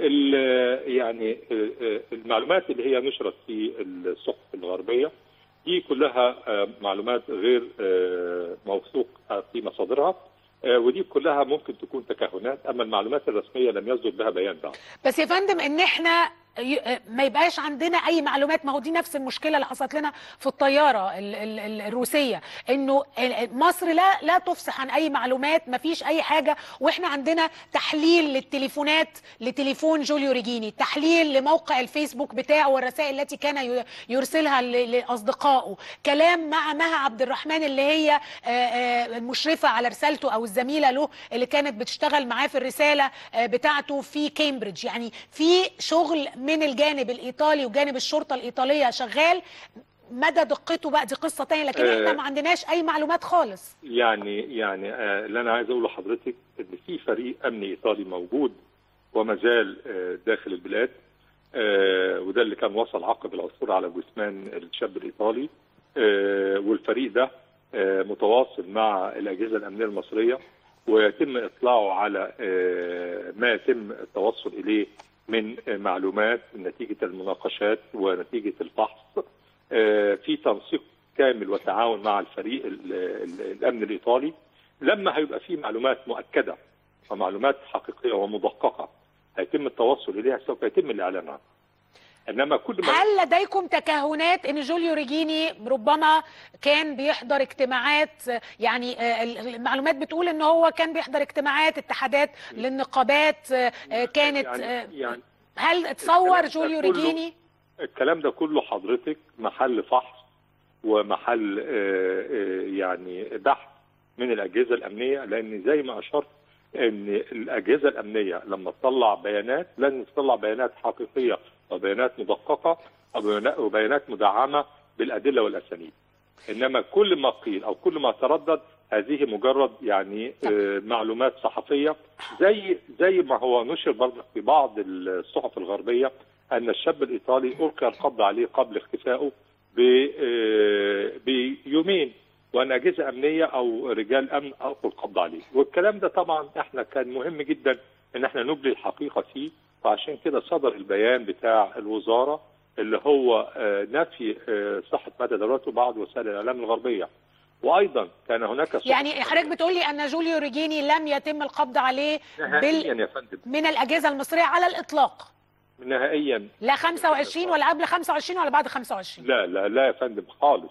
ال- يعني آه، آه، المعلومات اللي هي نشرت في الصحف الغربيه دي كلها آه، معلومات غير آه، موثوق في مصادرها آه، ودي كلها ممكن تكون تكهنات اما المعلومات الرسميه لم يصدر بها بيان بعد بس يا فندم ان احنا ي- ما يبقاش عندنا اي معلومات ما هو دي نفس المشكله اللي حصلت لنا في الطياره ال- ال- ال- الروسيه انه ال- مصر لا لا تفصح عن اي معلومات ما فيش اي حاجه واحنا عندنا تحليل للتليفونات لتليفون جوليو ريجيني تحليل لموقع الفيسبوك بتاعه والرسائل التي كان ي- يرسلها ل- لاصدقائه كلام مع مها عبد الرحمن اللي هي آه، آه، المشرفه على رسالته او الزميله له اللي كانت بتشتغل معاه في الرساله آه، بتاعته في كامبريدج يعني في شغل من الجانب الايطالي وجانب الشرطه الايطاليه شغال مدى دقته بقى دي قصه تانية لكن احنا آه. ما عندناش اي معلومات خالص يعني يعني آه، اللي انا عايز اقوله لحضرتك ان في فريق امني ايطالي موجود وما زال آه، داخل البلاد آه، وده اللي كان وصل عقب العثور على جثمان الشاب الايطالي آه، والفريق ده آه، متواصل مع الاجهزه الامنيه المصريه ويتم اطلاعه على آه، ما يتم التوصل اليه من آه، معلومات نتيجه المناقشات ونتيجه الفحص آه، في تنسيق كامل وتعاون مع الفريق ال- ال- الامن الايطالي لما هيبقى في معلومات مؤكده ومعلومات حقيقيه ومدققه هيتم التوصل اليها سوف يتم الاعلان عنها انما كل ما هل لديكم تكهنات ان جوليو ريجيني ربما كان بيحضر اجتماعات آه، يعني آه، المعلومات بتقول ان هو كان بيحضر اجتماعات اتحادات للنقابات آه، آه، كانت يعني, آه، يعني هل اتصور الكلام ده جوليو كله- ريجيني الكلام ده كله حضرتك محل فحص ومحل آه، آه، يعني بحث من الاجهزه الامنيه لان زي ما اشرت ان الاجهزه الامنيه لما تطلع بيانات لازم تطلع بيانات حقيقيه وبيانات مدققه وبيانا- وبيانات مدعمه بالادله والاسانيد انما كل ما قيل او كل ما تردد هذه مجرد يعني آه، معلومات صحفيه زي زي ما هو نشر برضه في بعض الصحف الغربيه ان الشاب الايطالي القي القبض عليه قبل اختفائه ب- آه، بيومين وان اجهزه امنيه او رجال امن القوا القبض عليه والكلام ده طبعا احنا كان مهم جدا ان احنا نبلي الحقيقه فيه فعشان كده صدر البيان بتاع الوزاره اللي هو آه، نفي آه، صحه ما تداولته بعض وسائل الاعلام الغربيه وايضا كان هناك صحف يعني حضرتك بتقول لي ان جوليو ريجيني لم يتم القبض عليه نهائيا بال... يا فندم من الاجهزه المصريه على الاطلاق نهائيا لا 25 ولا قبل 25 ولا بعد 25 لا لا لا يا فندم خالص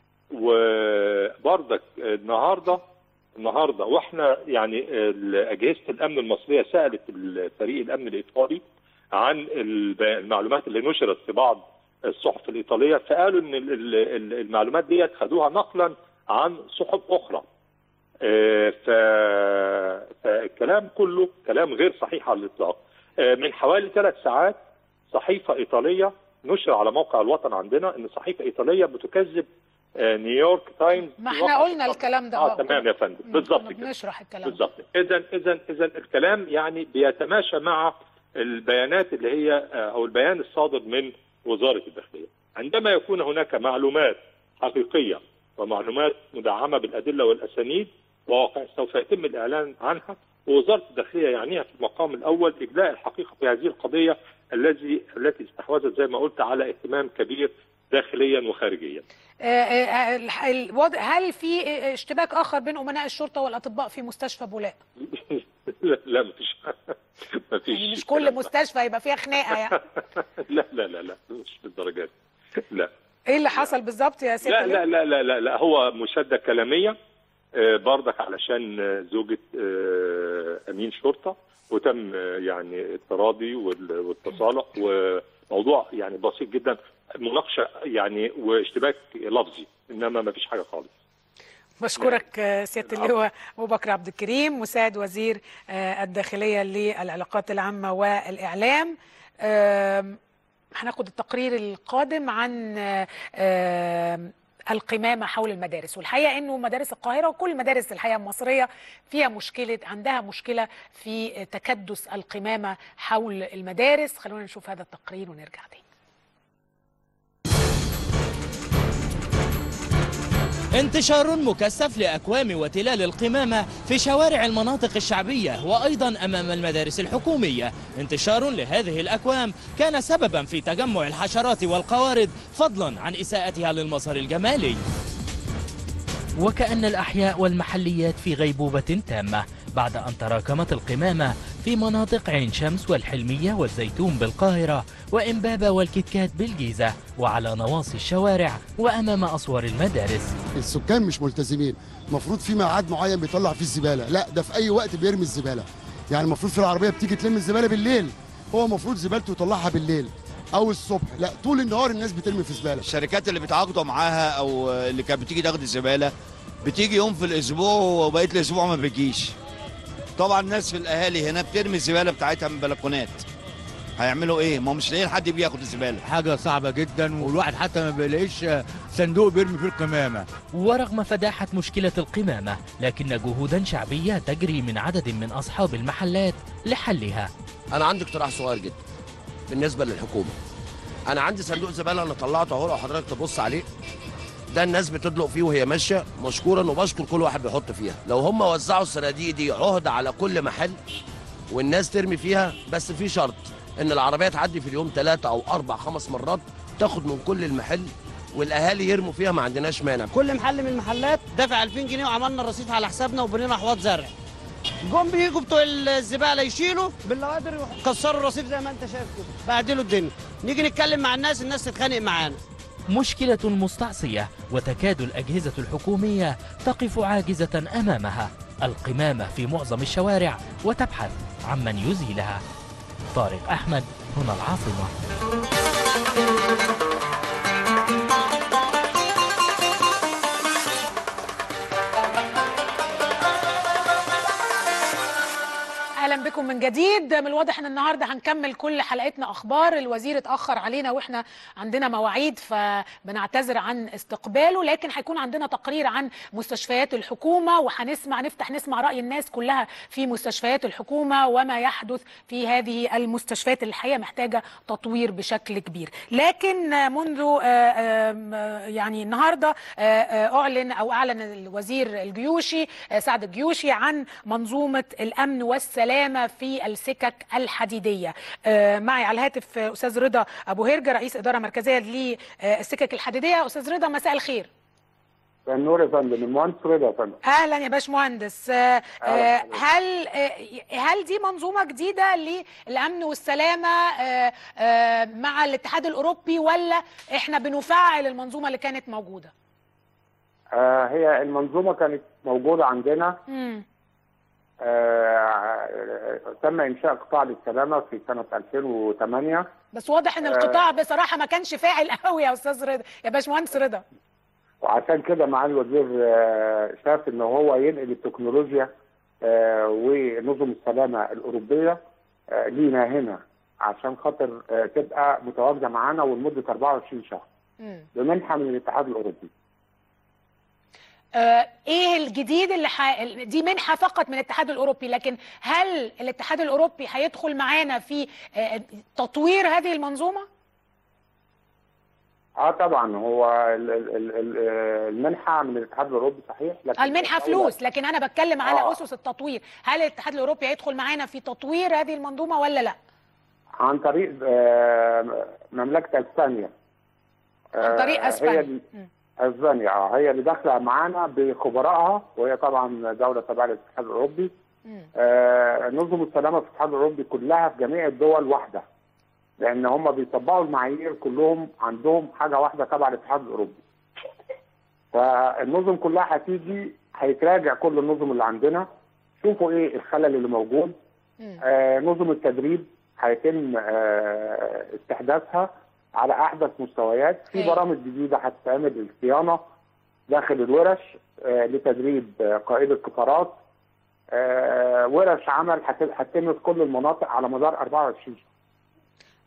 وبرضك النهارده النهارده واحنا يعني اجهزه الامن المصريه سالت الفريق الامن الايطالي عن الب- المعلومات اللي نشرت في بعض الصحف الايطاليه فقالوا ان ال- ال- ال- المعلومات ديت خدوها نقلا عن صحف اخرى آه، ف- فالكلام كله كلام غير صحيح على الاطلاق آه، من حوالي ثلاث ساعات صحيفه ايطاليه نشر على موقع الوطن عندنا ان صحيفه ايطاليه بتكذب آه، نيويورك تايمز ما في احنا وقع قلنا الكلام ده اه تمام يا فندم بالظبط كده بنشرح الكلام ده بالظبط اذا اذا اذا الكلام يعني بيتماشى مع البيانات اللي هي آه، او البيان الصادر من وزاره الداخليه عندما يكون هناك معلومات حقيقيه ومعلومات مدعمه بالادله والاسانيد وواقع سوف يتم الاعلان عنها ووزاره الداخليه يعنيها في المقام الاول اجلاء الحقيقه في هذه القضيه الذي التي استحوذت زي ما قلت على اهتمام كبير داخليا وخارجيا. آه، آه، الح- الوضع هل في آه، اشتباك اخر بين امناء الشرطه والاطباء في مستشفى بولاق لا لا مفيش مفيش يعني مش كل مستشفى يبقى فيها خناقه يعني لا لا لا لا مش بالدرجه دي لا ايه اللي حصل بالظبط يا ست لا لؤي؟ لا لا لا لا, لا هو مشاده كلاميه آه، برضك علشان آه، زوجة آه، امين شرطه وتم آه، يعني التراضي وال- والتصالح وموضوع يعني بسيط جدا مناقشه يعني واشتباك لفظي انما ما فيش حاجه خالص بشكرك آه، سياده اللواء ابو بكر عبد الكريم مساعد وزير آه، الداخليه للعلاقات العامه والاعلام آم، هناخد التقرير القادم عن آه، آم، القمامه حول المدارس والحقيقه انه مدارس القاهره وكل المدارس الحقيقه المصريه فيها مشكله عندها مشكله في تكدس القمامه حول المدارس خلونا نشوف هذا التقرير ونرجع تاني انتشار مكثف لأكوام وتلال القمامة في شوارع المناطق الشعبية وأيضا أمام المدارس الحكومية انتشار لهذه الأكوام كان سببا في تجمع الحشرات والقوارض فضلا عن إساءتها للمظهر الجمالي وكأن الأحياء والمحليات في غيبوبة تامة بعد أن تراكمت القمامة في مناطق عين شمس والحلمية والزيتون بالقاهرة وإمبابة والكتكات بالجيزة وعلى نواصي الشوارع وأمام أسوار المدارس السكان مش ملتزمين المفروض في ميعاد معين بيطلع فيه الزباله لا ده في اي وقت بيرمي الزباله يعني المفروض في العربيه بتيجي تلم الزباله بالليل هو المفروض زبالته يطلعها بالليل او الصبح لا طول النهار الناس بترمي في زباله الشركات اللي بتعاقدوا معاها او اللي كانت بتيجي تاخد الزباله بتيجي يوم في الاسبوع وبقيه الاسبوع ما بيجيش طبعا الناس في الاهالي هنا بترمي الزباله بتاعتها من البلكونات هيعملوا ايه ما هم مش لاقيين حد بياخد الزباله حاجه صعبه جدا والواحد حتى ما بيلاقيش صندوق بيرمي فيه القمامه ورغم فداحة مشكلة القمامة لكن جهودا شعبية تجري من عدد من أصحاب المحلات لحلها انا عندي اقتراح صغير جدا بالنسبه للحكومه انا عندي صندوق زباله انا طلعته اهو لو حضرتك تبص عليه ده الناس بتدلق فيه وهي ماشيه مشكورا وبشكر كل واحد بيحط فيها لو هم وزعوا الصناديق دي عهد على كل محل والناس ترمي فيها بس في شرط ان العربيه تعدي في اليوم ثلاثة او اربع خمس مرات تاخد من كل المحل والاهالي يرموا فيها ما عندناش مانع كل محل من المحلات دافع 2000 جنيه وعملنا الرصيد على حسابنا وبنينا احواض زرع جم بيجوا بتوع الزباله يشيلوا باللوادر يكسروا الرصيف زي ما انت شايف كده بهدلوا الدنيا نيجي نتكلم مع الناس الناس تتخانق معانا مشكلة مستعصية وتكاد الأجهزة الحكومية تقف عاجزة أمامها القمامة في معظم الشوارع وتبحث عمن يزيلها طارق أحمد هنا العاصمة اهلا بكم من جديد من الواضح ان النهارده هنكمل كل حلقتنا اخبار الوزير اتاخر علينا واحنا عندنا مواعيد فبنعتذر عن استقباله لكن هيكون عندنا تقرير عن مستشفيات الحكومه وهنسمع نفتح نسمع راي الناس كلها في مستشفيات الحكومه وما يحدث في هذه المستشفيات اللي الحقيقه محتاجه تطوير بشكل كبير لكن منذ آه، آه، يعني النهارده آه، آه، اعلن او اعلن الوزير الجيوشي آه، سعد الجيوشي عن منظومه الامن والسلامه في السكك الحديديه آه، معي على الهاتف آه، استاذ رضا ابو هرجه رئيس اداره مركزيه للسكك الحديديه استاذ رضا مساء الخير النور يا فندم المهندس رضا يا فندم اهلا يا باشمهندس آه، آه، هل آه، هل دي منظومه جديده للامن والسلامه آه، آه، مع الاتحاد الاوروبي ولا احنا بنفعل المنظومه اللي كانت موجوده آه هي المنظومه كانت موجوده عندنا مم. آه تم انشاء قطاع للسلامه في سنه 2008 بس واضح ان آه. القطاع بصراحه ما كانش فاعل قوي يا استاذ رضا يا باشمهندس رضا وعشان كده معالي الوزير آه، شاف ان هو ينقل التكنولوجيا آه، ونظم السلامه الاوروبيه آه، لينا هنا عشان خاطر آه، تبقى متواجده معانا ولمده 24 شهر مم. بمنحه من الاتحاد الاوروبي آه، ايه الجديد اللي ح... دي منحه فقط من الاتحاد الاوروبي لكن هل الاتحاد الاوروبي هيدخل معانا في آه، تطوير هذه المنظومه اه طبعا هو ال- ال- ال- ال- آه، المنحه من الاتحاد الاوروبي صحيح لكن المنحه الدولة- فلوس لكن انا بتكلم على آه. اسس التطوير هل الاتحاد الاوروبي هيدخل معانا في تطوير هذه المنظومه ولا لا عن طريق آه، مملكه اسبانيا عن طريق آه، اسبانيا هي ال- اسبانيا اه هي اللي داخله معانا بخبرائها وهي طبعا دوله تبع الاتحاد الاوروبي آه، نظم السلامه في الاتحاد الاوروبي كلها في جميع الدول واحده لان هم بيطبقوا المعايير كلهم عندهم حاجه واحده تبع الاتحاد الاوروبي فالنظم كلها هتيجي هيتراجع كل النظم اللي عندنا شوفوا ايه الخلل اللي موجود آه نظم التدريب هيتم آه استحداثها على احدث مستويات في برامج جديده هتتعمل للصيانه داخل الورش آه لتدريب آه قائد القطارات آه ورش عمل هت- هتتم في كل المناطق على مدار 24 شهر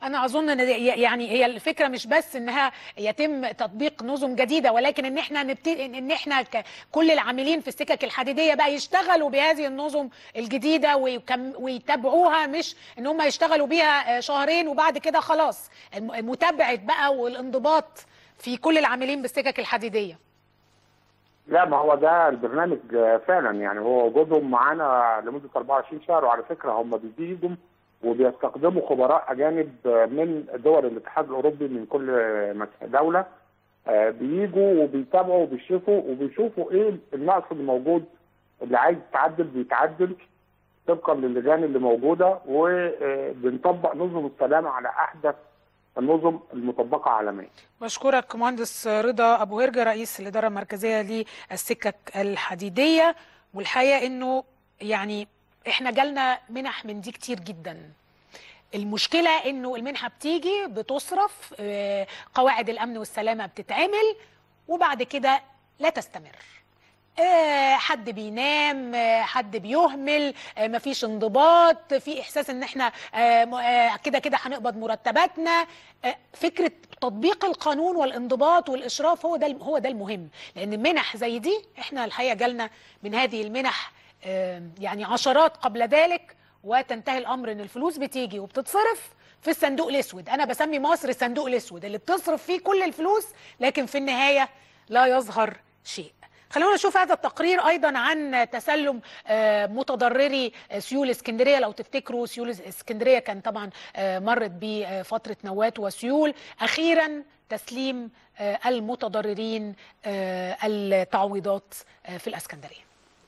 انا اظن ان دي- يعني هي الفكره مش بس انها يتم تطبيق نظم جديده ولكن ان احنا نبتدي ان احنا ك- كل العاملين في السكك الحديديه بقى يشتغلوا بهذه النظم الجديده ويكم ويتابعوها مش ان هم يشتغلوا بيها آه، شهرين وبعد كده خلاص الم- متابعه بقى والانضباط في كل العاملين بالسكك الحديديه لا ما هو ده البرنامج آه، فعلا يعني هو وجودهم معانا لمده 24 شهر وعلى فكره هم بيجوا وبيستخدموا خبراء اجانب آه، من دول الاتحاد الاوروبي من كل آه، مس- دوله آه، بيجوا وبيتابعوا وبيشوفوا وبيشوفوا ايه النقص اللي موجود اللي عايز يتعدل بيتعدل طبقا للجان اللي موجوده وبنطبق نظم السلامه على احدث النظم المطبقه عالميا. بشكرك مهندس رضا ابو هرجه رئيس الاداره المركزيه للسكك الحديديه والحقيقه انه يعني احنا جالنا منح من دي كتير جدا المشكله انه المنحه بتيجي بتصرف آه، قواعد الامن والسلامه بتتعمل وبعد كده لا تستمر آه، حد بينام آه، حد بيهمل آه، مفيش انضباط في احساس ان احنا آه، م- آه، كده كده هنقبض مرتباتنا آه، فكره تطبيق القانون والانضباط والاشراف هو ده هو ده المهم لان منح زي دي احنا الحقيقه جالنا من هذه المنح آه، يعني عشرات قبل ذلك وتنتهي الامر ان الفلوس بتيجي وبتتصرف في الصندوق الاسود انا بسمي مصر الصندوق الاسود اللي بتصرف فيه كل الفلوس لكن في النهايه لا يظهر شيء خلونا نشوف هذا التقرير ايضا عن تسلم آه، متضرري آه، سيول اسكندريه لو تفتكروا سيول اسكندريه كان طبعا آه، مرت بفتره نوات وسيول اخيرا تسليم آه، المتضررين آه، التعويضات آه، في الاسكندريه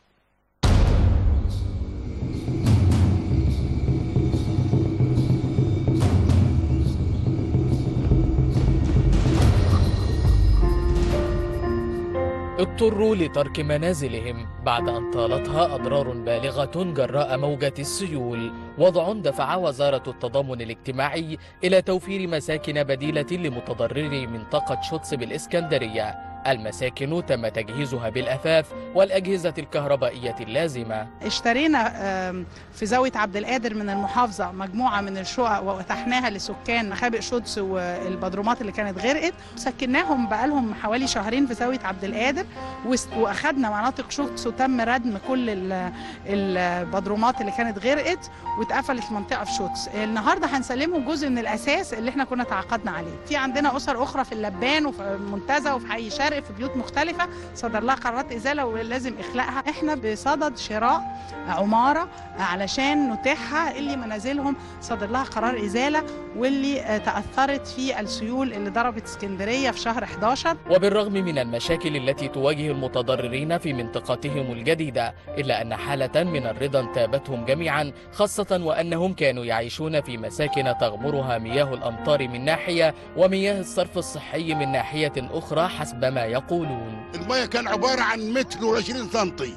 اضطروا لترك منازلهم بعد أن طالتها أضرار بالغة جراء موجة السيول وضع دفع وزارة التضامن الاجتماعي إلى توفير مساكن بديلة لمتضرري منطقة شوتس بالإسكندرية المساكن تم تجهيزها بالأثاث والأجهزة الكهربائية اللازمة اشترينا آم، في زاوية عبد القادر من المحافظة مجموعة من الشقق وفتحناها لسكان مخابئ شودس والبدرومات اللي كانت غرقت سكناهم بقالهم حوالي شهرين في زاوية عبد القادر وس- واخدنا مناطق شودس وتم ردم كل ال- البدرومات اللي كانت غرقت واتقفلت منطقة في شودس النهاردة هنسلمهم جزء من الأساس اللي احنا كنا تعاقدنا عليه في عندنا أسر أخرى في اللبان وفي المنتزه وفي حي شرق في بيوت مختلفة صدر لها قرارات إزالة ولازم إخلاءها احنا بصدد شراء عمارة علشان نتيحها اللي منازلهم صدر لها قرار إزالة واللي آه، تأثرت في السيول اللي ضربت اسكندرية في شهر 11 وبالرغم من المشاكل التي تواجه المتضررين في منطقتهم الجديدة إلا أن حالة من الرضا انتابتهم جميعا خاصة وأنهم كانوا يعيشون في مساكن تغمرها مياه الأمطار من ناحية ومياه الصرف الصحي من ناحية أخرى حسب ما يقولون المية كان عبارة عن متر و20 سنتي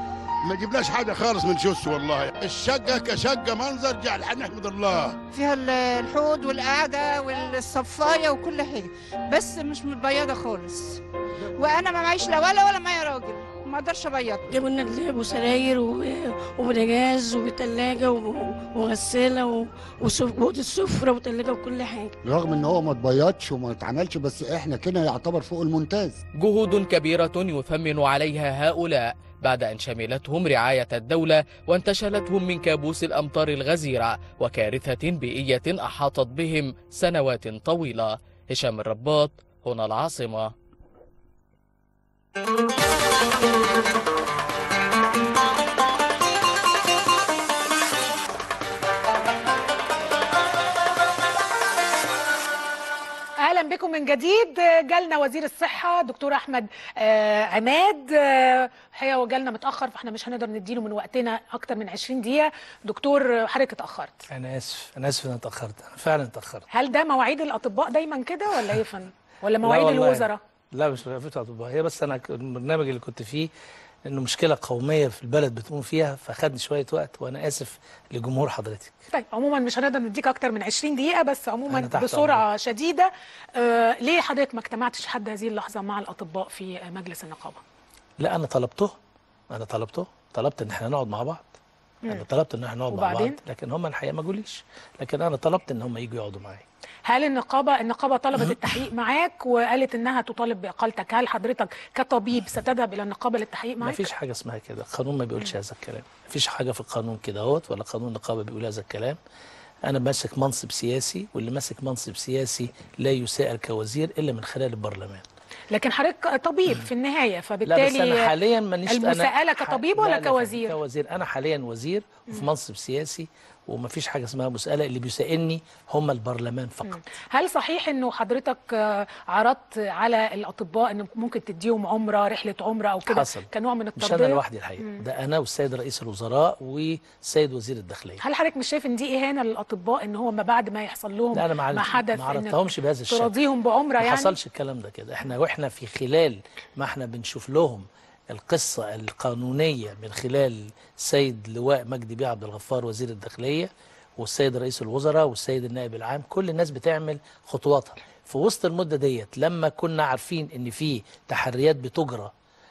ما جبناش حاجة خالص من شوس والله الشقة كشقة منظر جعل نحمد الله فيها ال- الحوض والقعدة والصفاية وكل حاجة بس مش متبيضة خالص وأنا ما معيش لا ولا ولا معايا راجل ما اقدرش ابيض جابوا لنا دولاب وسراير و- وبوتاجاز وثلاجة وغسالة و- وسف- وأوضة سفرة وثلاجة وكل حاجة رغم ان هو ما اتبيضش وما اتعملش بس احنا كده يعتبر فوق الممتاز جهود كبيرة يثمن عليها هؤلاء بعد أن شملتهم رعاية الدولة وانتشلتهم من كابوس الأمطار الغزيرة وكارثة بيئية أحاطت بهم سنوات طويلة هشام الرباط هنا العاصمة اهلا بكم من جديد جالنا وزير الصحه دكتور احمد آه، عماد آه، الحقيقه هو جالنا متاخر فاحنا مش هنقدر نديله من وقتنا اكتر من 20 دقيقه دكتور حضرتك اتاخرت انا اسف انا اسف اني اتاخرت انا فعلا اتاخرت هل ده مواعيد الاطباء دايما كده ولا ايه يا فندم ولا لا مواعيد والله. الوزراء لا مش مواعيد اطباء هي بس انا ك- البرنامج اللي كنت فيه انه مشكله قوميه في البلد بتقوم فيها فاخدني شويه وقت وانا اسف لجمهور حضرتك طيب عموما مش هنقدر نديك اكتر من 20 دقيقه بس عموما أنا تحت بسرعه شديده آه ليه حضرتك ما اجتمعتش لحد هذه اللحظه مع الاطباء في آه، مجلس النقابه لا انا طلبته انا طلبته طلبت ان احنا نقعد مع بعض مم. انا طلبت ان احنا نقعد مع بعض وبعدين؟ لكن هم الحقيقه ما جوليش لكن انا طلبت ان هم يجوا يقعدوا معايا هل النقابه النقابه طلبت التحقيق معاك وقالت انها تطالب باقالتك هل حضرتك كطبيب ستذهب الى النقابه للتحقيق ما معاك فيش حاجه اسمها كده القانون ما بيقولش هذا الكلام ما فيش حاجه في القانون كده اهوت ولا قانون النقابه بيقول هذا الكلام انا ماسك منصب سياسي واللي ماسك منصب سياسي لا يسائل كوزير الا من خلال البرلمان لكن حضرتك طبيب في النهايه لا بس فبالتالي انا حاليا مانيش أنا المساءله ح- كطبيب لا، ولا لا، كوزير كوزير انا حاليا وزير وفي منصب سياسي وما فيش حاجه اسمها مساله اللي بيسائلني هم البرلمان فقط هل صحيح انه حضرتك آه، عرضت على الاطباء ان ممكن تديهم عمره رحله عمره او كده حصل. كنوع من مش الترضيه انا لوحدي الحقيقه مم. ده انا والسيد رئيس الوزراء والسيد وزير الداخليه هل حضرتك مش شايف ان دي اهانه للاطباء ان هو ما بعد ما يحصل لهم لا انا ما ما عرفت- حدث ما إنك عرضتهمش بهذا الشكل تراضيهم بعمره ما يعني حصلش الكلام ده كده احنا واحنا في خلال ما احنا بنشوف لهم القصه القانونيه من خلال السيد لواء مجدي بيه عبد الغفار وزير الداخليه والسيد رئيس الوزراء والسيد النائب العام كل الناس بتعمل خطواتها في وسط المده ديت لما كنا عارفين ان في تحريات بتجرى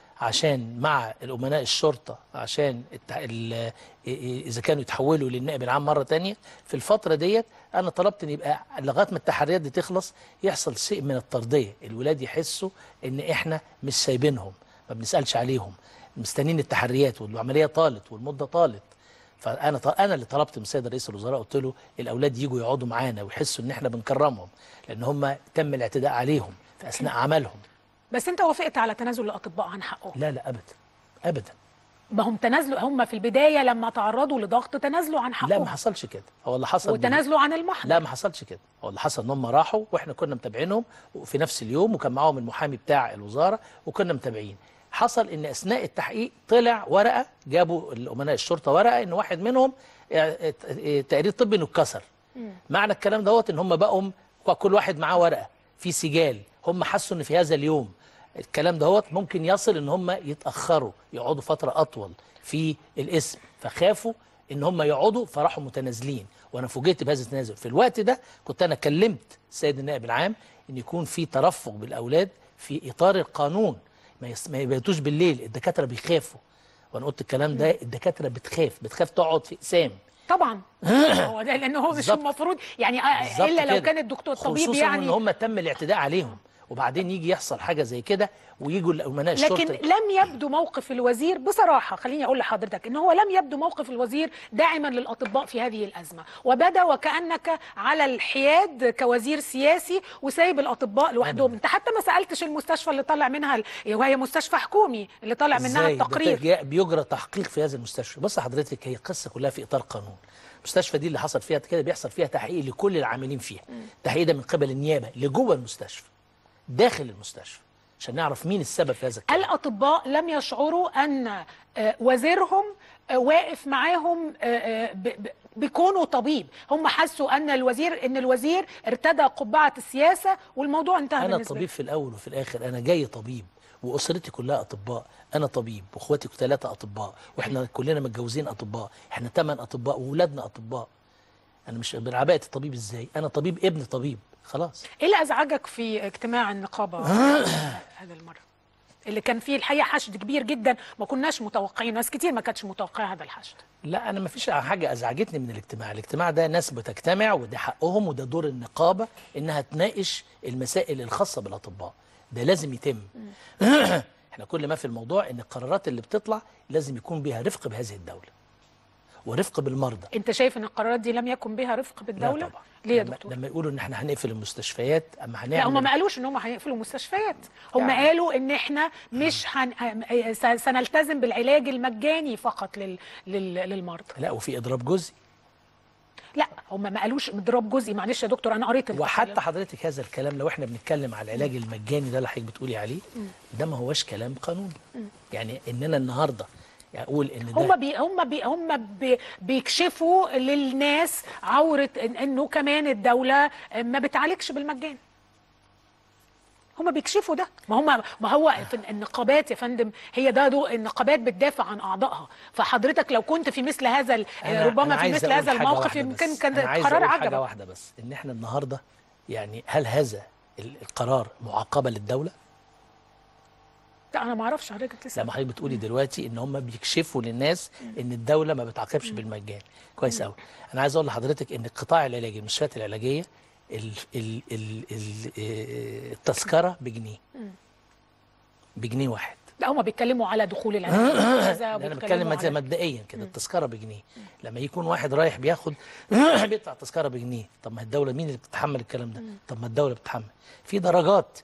عشان مع الامناء الشرطه عشان التح... ال... اذا كانوا يتحولوا للنائب العام مره تانية في الفتره ديت انا طلبت ان يبقى لغايه ما التحريات دي تخلص يحصل شيء من الترضيه الولاد يحسوا ان احنا مش سايبينهم ما بنسالش عليهم مستنيين التحريات والعمليه طالت والمده طالت فانا ط... انا اللي طلبت من السيد رئيس الوزراء قلت له الاولاد يجوا يقعدوا معانا ويحسوا ان احنا بنكرمهم لان هم تم الاعتداء عليهم في اثناء عملهم بس انت وافقت على تنازل الاطباء عن حقهم لا لا ابدا ابدا ما هم تنازلوا هم في البدايه لما تعرضوا لضغط تنازلوا عن حقهم لا ما حصلش كده هو اللي حصل وتنازلوا عن المحضر لا ما حصلش كده هو اللي حصل ان هم راحوا واحنا كنا متابعينهم في نفس اليوم وكان معاهم المحامي بتاع الوزاره وكنا متابعين حصل ان اثناء التحقيق طلع ورقه جابوا الامناء الشرطه ورقه ان واحد منهم اه، اه، تقرير طبي انه اتكسر معنى الكلام دوت ان هم بقوا كل واحد معاه ورقه في سجال هم حسوا ان في هذا اليوم الكلام دهوت ممكن يصل ان هم يتاخروا يقعدوا فتره اطول في الاسم فخافوا ان هم يقعدوا فراحوا متنازلين وانا فوجئت بهذا التنازل في الوقت ده كنت انا كلمت السيد النائب العام ان يكون في ترفق بالاولاد في اطار القانون ما يس- ما يبيتوش بالليل الدكاتره بيخافوا وانا قلت الكلام ده الدكاتره بتخاف بتخاف تقعد في اقسام طبعا هو ده لان هو مش بالظبط. المفروض يعني آه، بالظبط الا لو كده. كان الدكتور الطبيب خصوصا يعني ان هم تم الاعتداء عليهم وبعدين يجي يحصل حاجه زي كده ويجوا الامناء الشرطه لكن لم يبدو موقف الوزير بصراحة خليني أقول لحضرتك إن هو لم يبدو موقف الوزير داعما للأطباء في هذه الأزمة وبدا وكأنك على الحياد كوزير سياسي وسايب الأطباء لوحدهم أنت حتى ما سألتش المستشفى اللي طلع منها ال- وهي مستشفى حكومي اللي طلع منها إزاي؟ ده التقرير تجا- بيجرى تحقيق في هذا المستشفى بص حضرتك هي القصه كلها في اطار قانون المستشفى دي اللي حصل فيها كده بيحصل فيها تحقيق لكل العاملين فيها التحقيق ده من قبل النيابه لجوه المستشفى داخل المستشفى عشان نعرف مين السبب في هذا الكلام الأطباء لم يشعروا أن آه، وزيرهم آه، واقف معاهم آه، آه، ب- ب- بكونه طبيب هم حسوا أن الوزير أن الوزير ارتدى قبعة السياسة والموضوع انتهى انا بالنسبة طبيب في الاول وفي الاخر انا جاي طبيب واسرتي كلها اطباء انا طبيب واخواتي ثلاثه اطباء واحنا كلنا متجوزين اطباء احنا ثمان اطباء واولادنا اطباء انا مش بالعباءه الطبيب ازاي انا طبيب ابن طبيب خلاص ايه اللي ازعجك في اجتماع النقابه هذا المره اللي كان فيه الحقيقه حشد كبير جدا ما كناش متوقعين ناس كتير ما كانتش متوقعه هذا الحشد لا انا ما فيش حاجه ازعجتني من الاجتماع الاجتماع ده ناس بتجتمع وده حقهم وده دور النقابه انها تناقش المسائل الخاصه بالاطباء ده لازم يتم احنا كل ما في الموضوع ان القرارات اللي بتطلع لازم يكون بها رفق بهذه الدوله ورفق بالمرضى انت شايف ان القرارات دي لم يكن بها رفق بالدوله لا طبعا ليه يا لما, دكتور لما يقولوا ان احنا هنقفل المستشفيات اما هنعمل لا هم ما قالوش ان هم هيقفلوا مستشفيات هم يعني. قالوا ان احنا مش هن... س- سنلتزم بالعلاج المجاني فقط لل... لل... للمرضى لا وفي اضراب جزئي لا هم ما قالوش اضراب جزئي معلش يا دكتور انا قريت وحتى حضرتك هذا الكلام لو احنا بنتكلم على العلاج المجاني ده اللي حضرتك بتقولي عليه مم. ده ما هوش كلام قانوني مم. يعني اننا النهارده اقول ان ده هم بي هم بي هم بي بيكشفوا للناس عوره إن انه كمان الدوله ما بتعالجش بالمجان هم بيكشفوا ده ما هم ما هو في النقابات يا فندم هي ده دو النقابات بتدافع عن اعضائها فحضرتك لو كنت في مثل هذا ال- أنا- أنا ربما في عايز مثل أقول هذا حاجة الموقف واحدة يمكن بس. كان أنا عايز قرار أقول حاجه عجبك واحده بس ان احنا النهارده يعني هل هذا ال- القرار معاقبه للدوله لا انا ما اعرفش حضرتك لسه لما حضرتك بتقولي دلوقتي ان هم بيكشفوا للناس ان الدوله ما بتعاقبش بالمجان كويس قوي انا عايز اقول لحضرتك ان القطاع العلاجي المستشفيات العلاجيه ال ال ال ال آه، التذكره بجنيه بجنيه واحد لا هم بيتكلموا على دخول العلاج لا، انا وبيتكلموا بتكلم على- مبدئيا كده التذكره بجنيه لما يكون واحد رايح بياخد بيدفع تذكره بجنيه طب ما الدوله مين اللي بتتحمل الكلام ده طب ما الدوله بتتحمل في درجات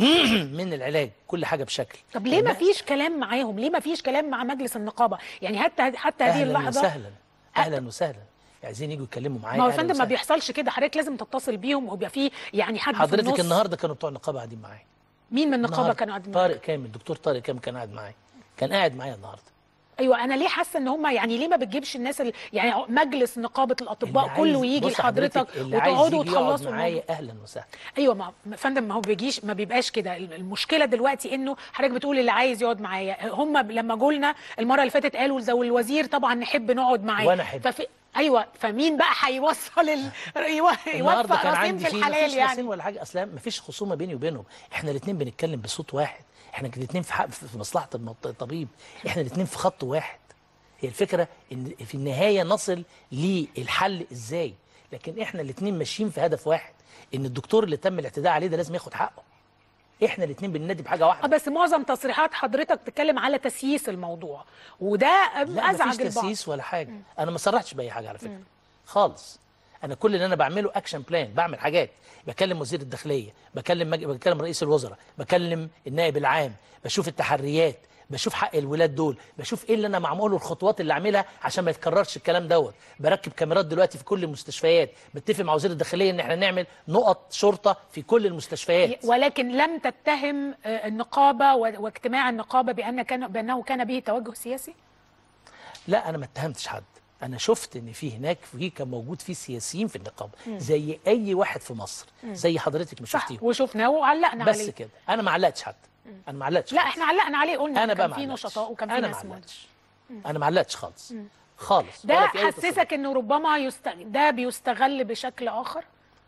من العلاج كل حاجه بشكل طب ليه ما لما- فيش كلام معاهم ليه ما فيش كلام مع مجلس النقابه يعني حتى حتى هذه اهلا اللحظه وسهلا اهلا وسهلا عايزين يجوا يتكلموا معايا ما هو يا أهلاً فندم ما وسهلاً. بيحصلش كده حضرتك لازم تتصل بيهم ويبقى في يعني حد في حضرتك النص النهارده كانوا بتوع النقابه قاعدين معايا مين من النقابه النهاردة كانوا قاعدين معاك؟ طارق كامل الدكتور طارق كامل كان قاعد معايا كان قاعد معايا النهارده ايوه انا ليه حاسه ان هم يعني ليه ما بتجيبش الناس اللي يعني مجلس نقابه الاطباء اللي كله عايز- يجي بص لحضرتك حضرتك اللي عايز وتقعدوا يجي يقعد وتخلصوا معايا الموضوع. اهلا وسهلا ايوه ما فندم ما هو بيجيش ما بيبقاش كده المشكله دلوقتي انه حضرتك بتقول اللي عايز يقعد معايا هم لما جولنا المره اللي فاتت قالوا زي الوزير طبعا نحب نقعد معاه وأنا أحب. ففي ايوه فمين بقى هيوصل ال... يوفق النهارده كان راسين عندي في فيه الحلال مفيش يعني راسين ولا حاجه اصلا مفيش خصومه بيني وبينهم احنا الاثنين بنتكلم بصوت واحد احنا الاثنين في حق في مصلحه المط- الطبيب احنا الاثنين في خط واحد هي الفكره ان في النهايه نصل للحل ازاي لكن احنا الاثنين ماشيين في هدف واحد ان الدكتور اللي تم الاعتداء عليه ده لازم ياخد حقه احنا الاثنين بننادي بحاجه واحده آه، بس معظم تصريحات حضرتك بتتكلم على تسييس الموضوع وده لا ازعج مفيش البعض تسييس ولا حاجه انا ما صرحتش باي حاجه على فكره خالص انا كل اللي انا بعمله اكشن بلان بعمل حاجات بكلم وزير الداخليه بكلم مج... بكلم رئيس الوزراء بكلم النائب العام بشوف التحريات بشوف حق الولاد دول بشوف ايه اللي انا معموله الخطوات اللي اعملها عشان ما يتكررش الكلام دوت بركب كاميرات دلوقتي في كل المستشفيات بتفق مع وزير الداخليه ان احنا نعمل نقط شرطه في كل المستشفيات ولكن لم تتهم آه، النقابه و- واجتماع النقابه بان كان بانه كان به توجه سياسي لا انا ما اتهمتش حد انا شفت ان في هناك في كان موجود في سياسيين في النقابه مم. زي اي واحد في مصر مم. زي حضرتك ما صح شفتيهم وشفناه وعلقنا بس عليه كده انا ما علقتش حد انا ما علقتش لا احنا علقنا عليه قلنا أنا إن بقى كان في ما علقتش. نشطاء وكان في أنا ما ناس علقتش. انا ما علقتش خالص مم. خالص ده ولا في أي تصريح. حسسك انه ربما يست... ده بيستغل بشكل اخر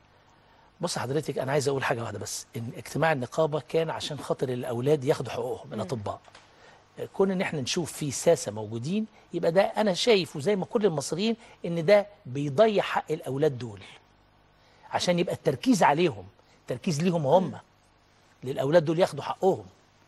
بص حضرتك انا عايز اقول حاجه واحده بس ان اجتماع النقابه كان عشان خاطر الاولاد ياخدوا حقوقهم الاطباء كون ان احنا نشوف في ساسه موجودين يبقى ده انا شايف وزي ما كل المصريين ان ده بيضيع حق الاولاد دول عشان يبقى التركيز عليهم تركيز ليهم هم للاولاد دول ياخدوا حقهم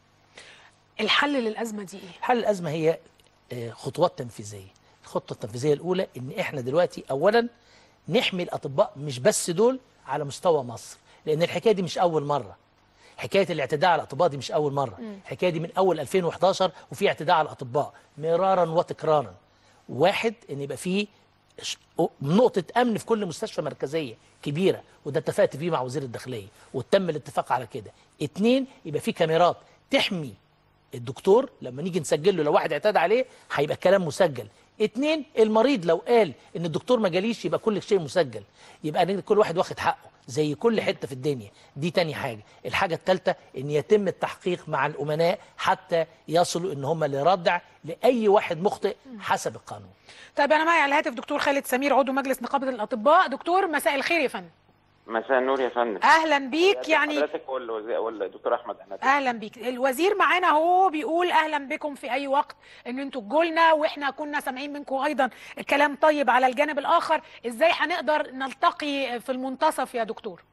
الحل للازمه دي ايه حل الازمه هي آه، خطوات تنفيذيه الخطه التنفيذيه الاولى ان احنا دلوقتي اولا نحمي الاطباء مش بس دول على مستوى مصر لان الحكايه دي مش اول مره حكايه الاعتداء على الاطباء دي مش اول مره مم. الحكايه دي من اول 2011 وفي اعتداء على الاطباء مرارا وتكرارا واحد ان يبقى فيه ش- نقطة أمن في كل مستشفى مركزية كبيرة وده اتفقت فيه مع وزير الداخلية وتم الاتفاق على كده اتنين يبقى فيه كاميرات تحمي الدكتور لما نيجي نسجل له لو واحد اعتدى عليه هيبقى الكلام مسجل اتنين المريض لو قال ان الدكتور ما جاليش يبقى كل شيء مسجل يبقى كل واحد واخد حقه زي كل حته في الدنيا دي تاني حاجه الحاجه الثالثه ان يتم التحقيق مع الامناء حتى يصلوا ان هم لردع لاي واحد مخطئ حسب القانون طيب انا معي على الهاتف دكتور خالد سمير عضو مجلس نقابه الاطباء دكتور مساء الخير يا فندم مساء النور يا فندم اهلا بيك يعني حضرتك والوزي- والدكتور احمد عماد اهلا بيك الوزير معانا هو بيقول اهلا بكم في اي وقت ان انتوا تجولنا واحنا كنا سامعين منكم ايضا كلام طيب على الجانب الاخر ازاي هنقدر نلتقي في المنتصف يا دكتور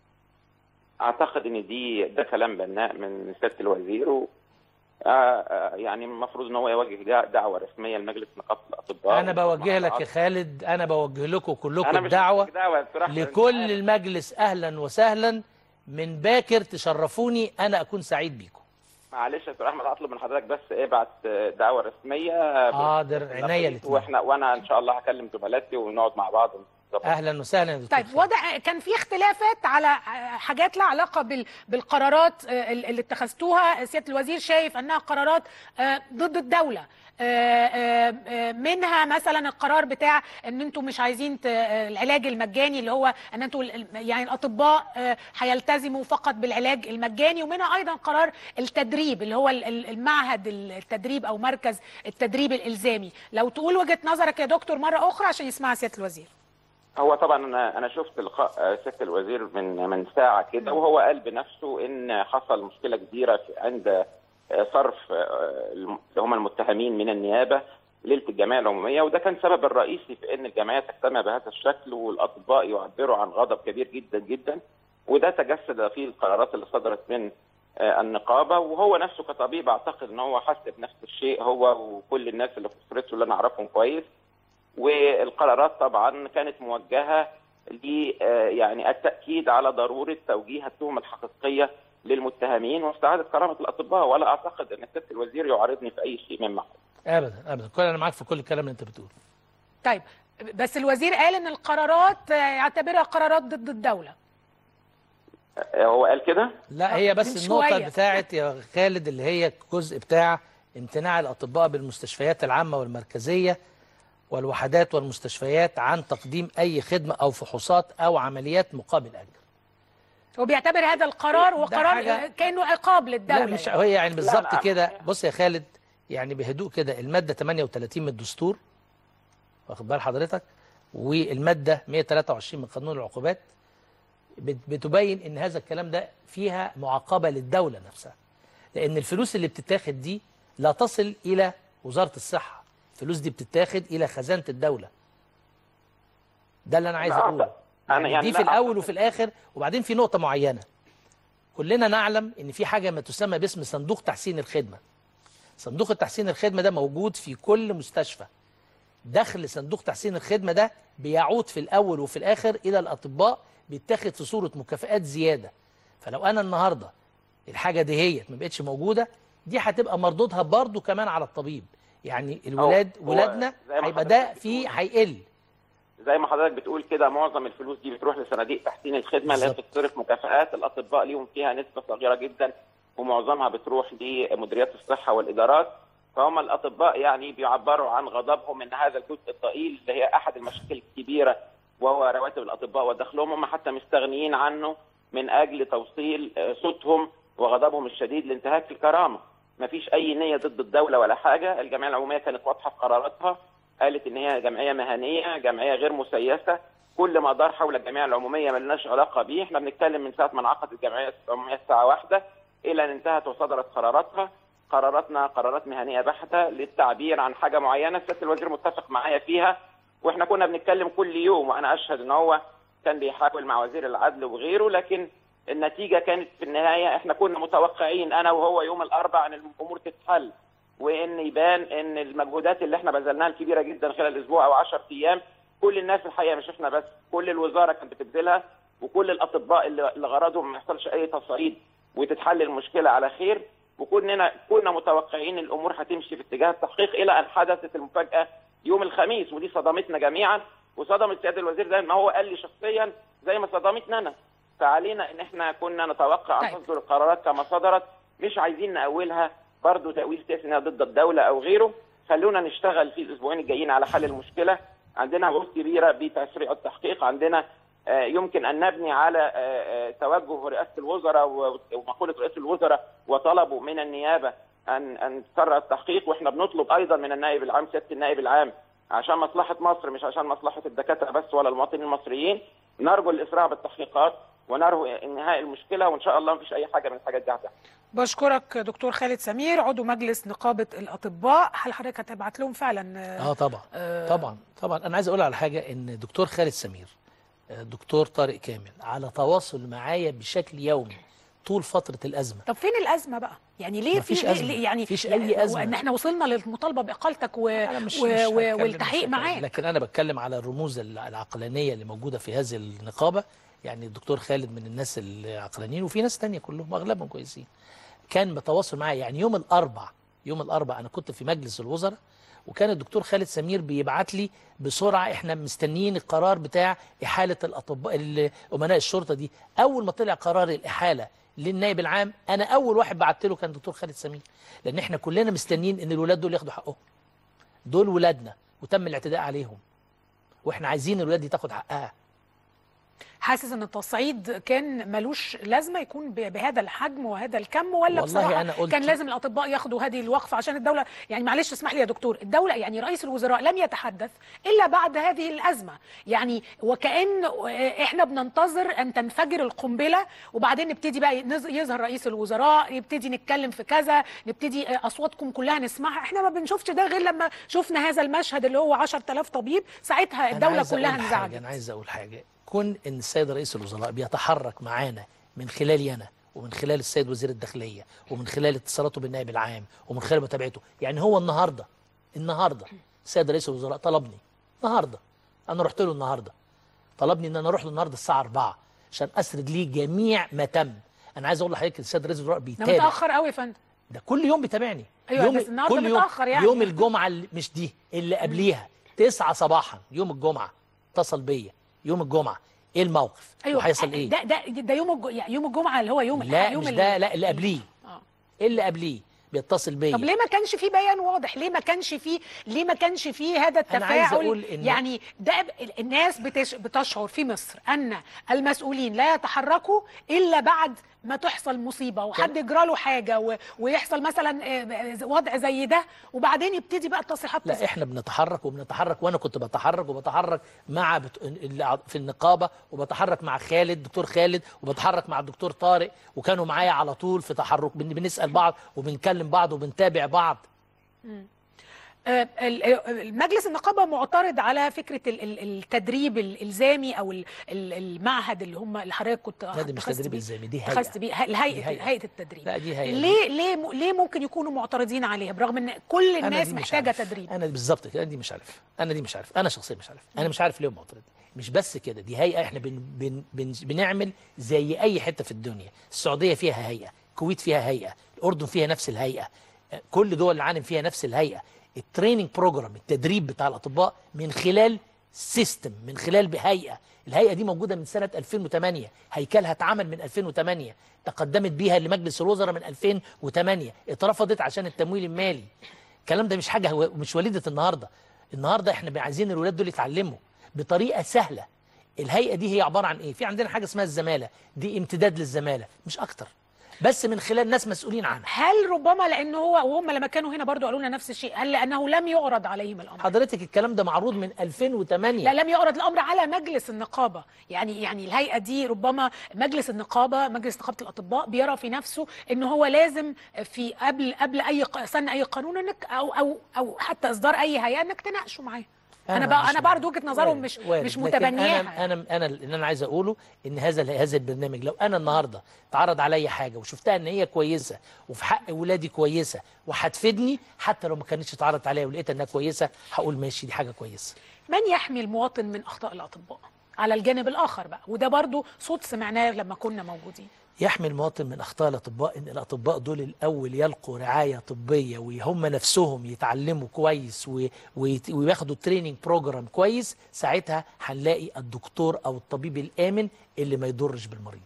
اعتقد ان دي ده كلام بناء من سياده الوزير و آه، آه، يعني المفروض ان هو يوجه دع- دعوه رسميه لمجلس نقابه الاطباء انا بوجه لك يا خالد انا بوجه لكم أنا كلكم مش دعوه محتاج دعوة بصراحة، أنت لكل المجلس اهلا وسهلا من باكر تشرفوني انا اكون سعيد بيكم معلش يا دكتور احمد اطلب من حضرتك بس ابعت آه، دعوه رسميه حاضر عينيا الاثنين واحنا وانا ان شاء الله هكلم زملاتي ونقعد مع بعض ونظبط. اهلا وسهلا يا دكتور طيب وضع كان في اختلافات على حاجات لها علاقه بال- بالقرارات آه، اللي اتخذتوها سياده الوزير شايف انها قرارات آه، ضد الدوله آه، آه، آه، منها مثلا القرار بتاع ان انتم مش عايزين ت- آه، العلاج المجاني اللي هو ان انتم ال- يعني الاطباء آه، هيلتزموا فقط بالعلاج المجاني ومنها ايضا قرار التدريب اللي هو ال- ال- المعهد التدريب او مركز التدريب الالزامي لو تقول وجهه نظرك يا دكتور مره اخرى عشان يسمعها سياده الوزير هو طبعا انا انا شفت لقاء آه، سياده الوزير من من ساعه كده وهو قال بنفسه ان حصل مشكله كبيره في عند آه، صرف آه، الم- اللي هم المتهمين من النيابه ليله الجمعيه العموميه وده كان السبب الرئيسي في ان الجمعيه تجتمع بهذا الشكل والاطباء يعبروا عن غضب كبير جدا جدا وده تجسد في القرارات اللي صدرت من آه، النقابه وهو نفسه كطبيب اعتقد ان هو حس بنفس الشيء هو وكل الناس اللي في اسرته اللي انا اعرفهم كويس والقرارات طبعا كانت موجهه ل آه، يعني التاكيد على ضروره توجيه التهمه الحقيقيه للمتهمين واستعاده كرامه الاطباء ولا اعتقد ان السيد الوزير يعارضني في اي شيء مما ابدا ابدا كل انا معاك في كل الكلام اللي انت بتقوله طيب بس الوزير قال ان القرارات آه، يعتبرها قرارات ضد الدوله آه، هو قال كده لا هي بس من النقطة شوية. بتاعت يا خالد اللي هي الجزء بتاع امتناع الأطباء بالمستشفيات العامة والمركزية والوحدات والمستشفيات عن تقديم أي خدمة أو فحوصات أو عمليات مقابل أجر هو بيعتبر هذا القرار هو ده قرار حاجة- آه، كانه عقاب للدوله لا مش يعني. هي يعني بالظبط لا. كده بص يا خالد يعني بهدوء كده المادة 38 من الدستور واخد بال حضرتك والمادة 123 من قانون العقوبات بت- بتبين ان هذا الكلام ده فيها معاقبة للدولة نفسها لان الفلوس اللي بتتاخد دي لا تصل الى وزارة الصحة الفلوس دي بتتاخد الى خزانة الدولة ده اللي انا عايز لا، اقوله أنا يعني يعني دي لا في الاول وفي الاخر وبعدين في نقطة معينة كلنا نعلم ان في حاجة ما تسمى باسم صندوق تحسين الخدمة صندوق التحسين الخدمة ده موجود في كل مستشفى دخل صندوق تحسين الخدمة ده بيعود في الأول وفي الآخر إلى الأطباء بيتاخد في صورة مكافآت زيادة فلو أنا النهاردة الحاجة دي هي ما بقتش موجودة دي هتبقى مردودها برضو كمان على الطبيب يعني الولاد هو ولادنا زي ما هيبقى حضرتك ده فيه هيقل زي ما حضرتك بتقول كده معظم الفلوس دي بتروح لصناديق تحسين الخدمه اللي هي بالظبط. بتصرف مكافآت الاطباء ليهم فيها نسبه صغيره جدا ومعظمها بتروح لمديريات الصحه والادارات فهم الاطباء يعني بيعبروا عن غضبهم ان هذا الجزء الضئيل اللي هي احد المشاكل الكبيره وهو رواتب الاطباء ودخلهم هم حتى مستغنيين عنه من اجل توصيل آه، صوتهم وغضبهم الشديد لانتهاك الكرامه. ما فيش اي نيه ضد الدوله ولا حاجه، الجمعيه العموميه كانت واضحه في قراراتها قالت ان هي جمعيه مهنيه، جمعيه غير مسيسه، كل ما دار حول الجمعيه العموميه ملناش علاقه بيه، احنا بنتكلم من ساعه ما انعقدت الجمعيه العموميه الساعه واحدة الى ان انتهت وصدرت قراراتها، قراراتنا قرارات مهنيه بحته للتعبير عن حاجه معينه، سياده الوزير متفق معايا فيها واحنا كنا بنتكلم كل يوم وانا اشهد ان هو كان بيحاول مع وزير العدل وغيره لكن النتيجه كانت في النهايه احنا كنا متوقعين انا وهو يوم الاربعاء ان الامور تتحل وان يبان ان المجهودات اللي احنا بذلناها الكبيره جدا خلال اسبوع او 10 ايام كل الناس الحقيقه مش احنا بس كل الوزاره كانت بتبذلها وكل الاطباء اللي اللي غرضهم ما يحصلش اي تصعيد وتتحل المشكله على خير وكنا كنا متوقعين الامور هتمشي في اتجاه التحقيق الى ان حدثت المفاجاه يوم الخميس ودي صدمتنا جميعا وصدمت سياده الوزير ده ما هو قال لي شخصيا زي ما صدمتنا انا فعلينا ان احنا كنا نتوقع ان طيب. تصدر القرارات كما صدرت مش عايزين نأولها برضه تأويل سياسي انها ضد الدوله او غيره خلونا نشتغل في الاسبوعين الجايين على حل المشكله عندنا جهود كبيره بتسريع التحقيق عندنا آه، يمكن ان نبني على آه، آه، توجه رئاسه الوزراء و- ومقوله رئيس الوزراء وطلبوا من النيابه ان ان تسرع التحقيق واحنا بنطلب ايضا من النائب العام سياده النائب العام عشان مصلحه مصر مش عشان مصلحه الدكاتره بس ولا المواطنين المصريين نرجو الاسراع بالتحقيقات ونرجو انهاء المشكله وان شاء الله مفيش اي حاجه من الحاجات دي هتحصل بشكرك دكتور خالد سمير عضو مجلس نقابه الاطباء هل حضرتك هتبعت لهم فعلا اه طبعا آه. طبعا طبعا انا عايز اقول على حاجه ان دكتور خالد سمير آه، دكتور طارق كامل على تواصل معايا بشكل يومي طول فتره الازمه طب فين الازمه بقى يعني ليه مفيش في ليه- أزمة. ليه يعني مفيش يعني أي أزمة. ان احنا وصلنا للمطالبه باقالتك و... أنا مش و... مش و... هتكلم- والتحقيق مش هتكلم. معاك لكن انا بتكلم على الرموز الع- العقلانيه اللي موجوده في هذه النقابه يعني الدكتور خالد من الناس العقلانيين وفي ناس تانية كلهم اغلبهم كويسين كان متواصل معايا يعني يوم الاربع يوم الاربع انا كنت في مجلس الوزراء وكان الدكتور خالد سمير بيبعت لي بسرعه احنا مستنيين القرار بتاع احاله الاطباء ال- امناء الشرطه دي اول ما طلع قرار الاحاله للنائب العام انا اول واحد بعت له كان الدكتور خالد سمير لان احنا كلنا مستنيين ان الولاد دول ياخدوا حقهم دول ولادنا وتم الاعتداء عليهم واحنا عايزين الولاد دي تاخد حقها حاسس ان التصعيد كان ملوش لازمه يكون ب- بهذا الحجم وهذا الكم ولا والله بصراحه أنا قلت- كان لازم الاطباء ياخدوا هذه الوقفه عشان الدوله يعني معلش اسمح لي يا دكتور الدوله يعني رئيس الوزراء لم يتحدث الا بعد هذه الازمه يعني وكان احنا بننتظر ان تنفجر القنبله وبعدين نبتدي بقى ينز- يظهر رئيس الوزراء يبتدي نتكلم في كذا نبتدي اصواتكم كلها نسمعها احنا ما بنشوفش ده غير لما شفنا هذا المشهد اللي هو 10000 طبيب ساعتها أنا الدوله عايز كلها أقول حاجة، انزعجت انا عايز اقول حاجه كون ان السيد رئيس الوزراء بيتحرك معانا من خلالي انا ومن خلال السيد وزير الداخليه ومن خلال اتصالاته بالنائب العام ومن خلال متابعته يعني هو النهارده النهارده السيد رئيس الوزراء طلبني النهارده انا رحت له النهارده طلبني ان انا اروح له النهارده الساعه 4 عشان اسرد ليه جميع ما تم انا عايز اقول لحضرتك السيد رئيس الوزراء ده بيتابع متاخر قوي يا فندم ده كل يوم بيتابعني أيوة، يوم بس النهاردة كل يوم متأخر يعني. يوم الجمعه اللي مش دي اللي قبليها 9 صباحا يوم الجمعه اتصل بيا يوم الجمعه ايه الموقف ايوه وهيحصل ايه ده ده ده يوم الج... يعني يوم الجمعه اللي هو يوم لا يوم مش ال- ده لا اللي قبليه آه. ايه اللي قبليه بيتصل بيا طب ليه ما كانش في بيان واضح ليه ما كانش في ليه ما كانش في هذا أنا عايز التفاعل أقول إن- يعني ده ب- الناس بتش... بتشعر في مصر ان المسؤولين لا يتحركوا الا بعد ما تحصل مصيبه وحد يجرى له حاجه و... ويحصل مثلا آه، وضع زي ده وبعدين يبتدي بقى التصريحات لا تظهر. احنا بنتحرك وبنتحرك وانا كنت بتحرك وبتحرك مع بت... اللي في النقابه وبتحرك مع خالد دكتور خالد وبتحرك مع الدكتور طارق وكانوا معايا على طول في تحرك بن... بنسال بعض وبنكلم بعض وبنتابع بعض مم. آه، ال- ال- مجلس النقابه معترض على فكره ال- ال- التدريب الالزامي او ال- ال- المعهد اللي هم اللي حضرتك كنت لا دي مش اتخذت تدريب بيه- الزامي دي هيئه اتخذت بيه دي الهيئه هيئة. هيئه التدريب لا دي هيئه ليه ليه م- ليه ممكن يكونوا معترضين عليها برغم ان كل أنا الناس دي مش محتاجه عارف. تدريب انا بالظبط كده أنا دي مش عارف انا دي مش عارف انا شخصيا مش عارف انا مش عارف ليه معترض مش بس كده دي هيئه احنا بن بن بن بنعمل زي اي حته في الدنيا السعوديه فيها هيئه الكويت فيها هيئه الاردن فيها نفس الهيئه كل دول العالم فيها نفس الهيئه التريننج بروجرام التدريب بتاع الاطباء من خلال سيستم من خلال هيئه الهيئه دي موجوده من سنه 2008 هيكلها اتعمل من 2008 تقدمت بيها لمجلس الوزراء من 2008 اترفضت عشان التمويل المالي الكلام ده مش حاجه هو- مش وليده النهارده النهارده احنا عايزين الولاد دول يتعلموا بطريقه سهله الهيئه دي هي عباره عن ايه في عندنا حاجه اسمها الزماله دي امتداد للزماله مش اكتر بس من خلال ناس مسؤولين عنها هل ربما لان هو وهم لما كانوا هنا برضو قالوا لنا نفس الشيء هل لانه لم يعرض عليهم الامر حضرتك الكلام ده معروض من 2008 لا لم يعرض الامر على مجلس النقابه يعني يعني الهيئه دي ربما مجلس النقابه مجلس نقابه الاطباء بيرى في نفسه ان هو لازم في قبل قبل اي ق- سن اي قانون انك او او او حتى اصدار اي هيئه انك تناقشوا معاه انا ما بقى عنديش انا بعرض وجهه نظرهم وارد- مش وارد. مش لكن متبنياها انا انا انا اللي انا عايز اقوله ان هذا هذا البرنامج لو انا النهارده اتعرض عليا حاجه وشفتها ان هي كويسه وفي حق ولادي كويسه وهتفيدني حتى لو ما كانتش اتعرضت عليا ولقيت انها كويسه هقول ماشي دي حاجه كويسه من يحمي المواطن من اخطاء الاطباء على الجانب الاخر بقى وده برضو صوت سمعناه لما كنا موجودين يحمي المواطن من اخطاء الاطباء ان الاطباء دول الاول يلقوا رعايه طبيه وهم نفسهم يتعلموا كويس و- ويت- وياخدوا تريننج بروجرام كويس ساعتها هنلاقي الدكتور او الطبيب الامن اللي ما يضرش بالمريض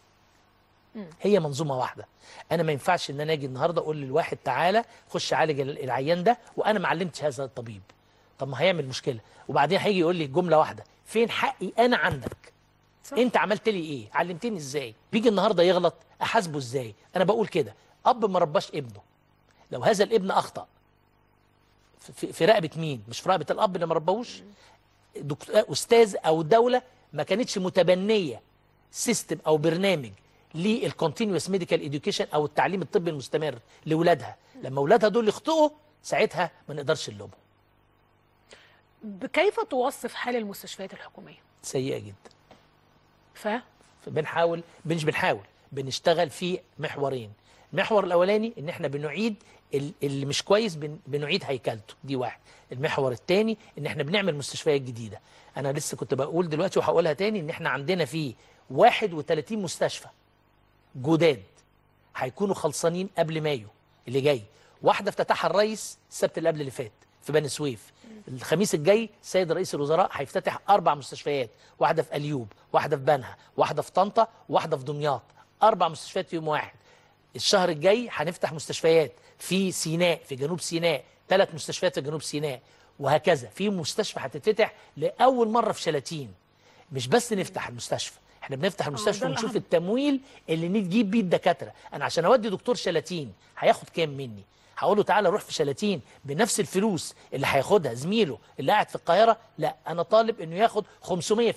هي منظومه واحده انا ما ينفعش ان انا اجي النهارده اقول للواحد تعالى خش عالج ال- العيان ده وانا ما علمتش هذا الطبيب طب ما هيعمل مشكله وبعدين هيجي يقول لي جمله واحده فين حقي انا عندك صح. انت عملت لي ايه علمتني ازاي بيجي النهارده يغلط احاسبه ازاي انا بقول كده اب ما رباش ابنه لو هذا الابن اخطا في- في, في رقبه مين مش في رقبه الاب اللي ما رباهوش دكتور استاذ او دوله ما كانتش متبنيه سيستم او برنامج للكونتينوس ميديكال اديوكيشن او التعليم الطبي المستمر لاولادها لما اولادها دول يخطئوا ساعتها ما نقدرش نلومهم كيف توصف حال المستشفيات الحكوميه سيئه جدا ف بنحاول مش بنحاول بنشتغل في محورين المحور الاولاني ان احنا بنعيد ال- اللي مش كويس بن- بنعيد هيكلته دي واحد المحور الثاني ان احنا بنعمل مستشفيات جديده انا لسه كنت بقول دلوقتي وهقولها تاني ان احنا عندنا في 31 مستشفى جداد هيكونوا خلصانين قبل مايو اللي جاي واحده افتتحها الرئيس السبت اللي قبل اللي فات في بني سويف الخميس الجاي السيد رئيس الوزراء هيفتتح اربع مستشفيات واحده في اليوب واحده في بنها واحده في طنطا واحده في دمياط اربع مستشفيات في يوم واحد الشهر الجاي هنفتح مستشفيات في سيناء في جنوب سيناء ثلاث مستشفيات في جنوب سيناء وهكذا في مستشفى هتتفتح لاول مره في شلاتين مش بس نفتح المستشفى احنا بنفتح المستشفى ده ونشوف الأهم. التمويل اللي نجيب بيه الدكاتره انا عشان اودي دكتور شلاتين هياخد كام مني هقول له تعالى روح في شلاتين بنفس الفلوس اللي هياخدها زميله اللي قاعد في القاهره لا انا طالب انه ياخد 500%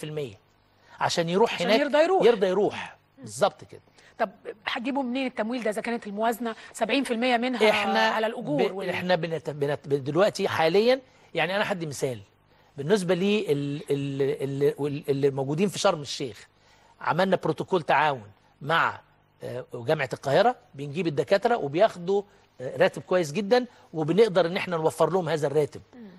عشان يروح عشان هناك يرضى يروح. يرضى يروح بالظبط كده طب هتجيبوا منين التمويل ده اذا كانت الموازنه 70% منها احنا على الاجور ب... وال- احنا بنت... بنت... دلوقتي حاليا يعني انا هدي مثال بالنسبه لي ال- ال- ال- وال- اللي موجودين في شرم الشيخ عملنا بروتوكول تعاون مع آه، جامعه القاهره بنجيب الدكاتره وبياخدوا آه، راتب كويس جدا وبنقدر ان احنا نوفر لهم هذا الراتب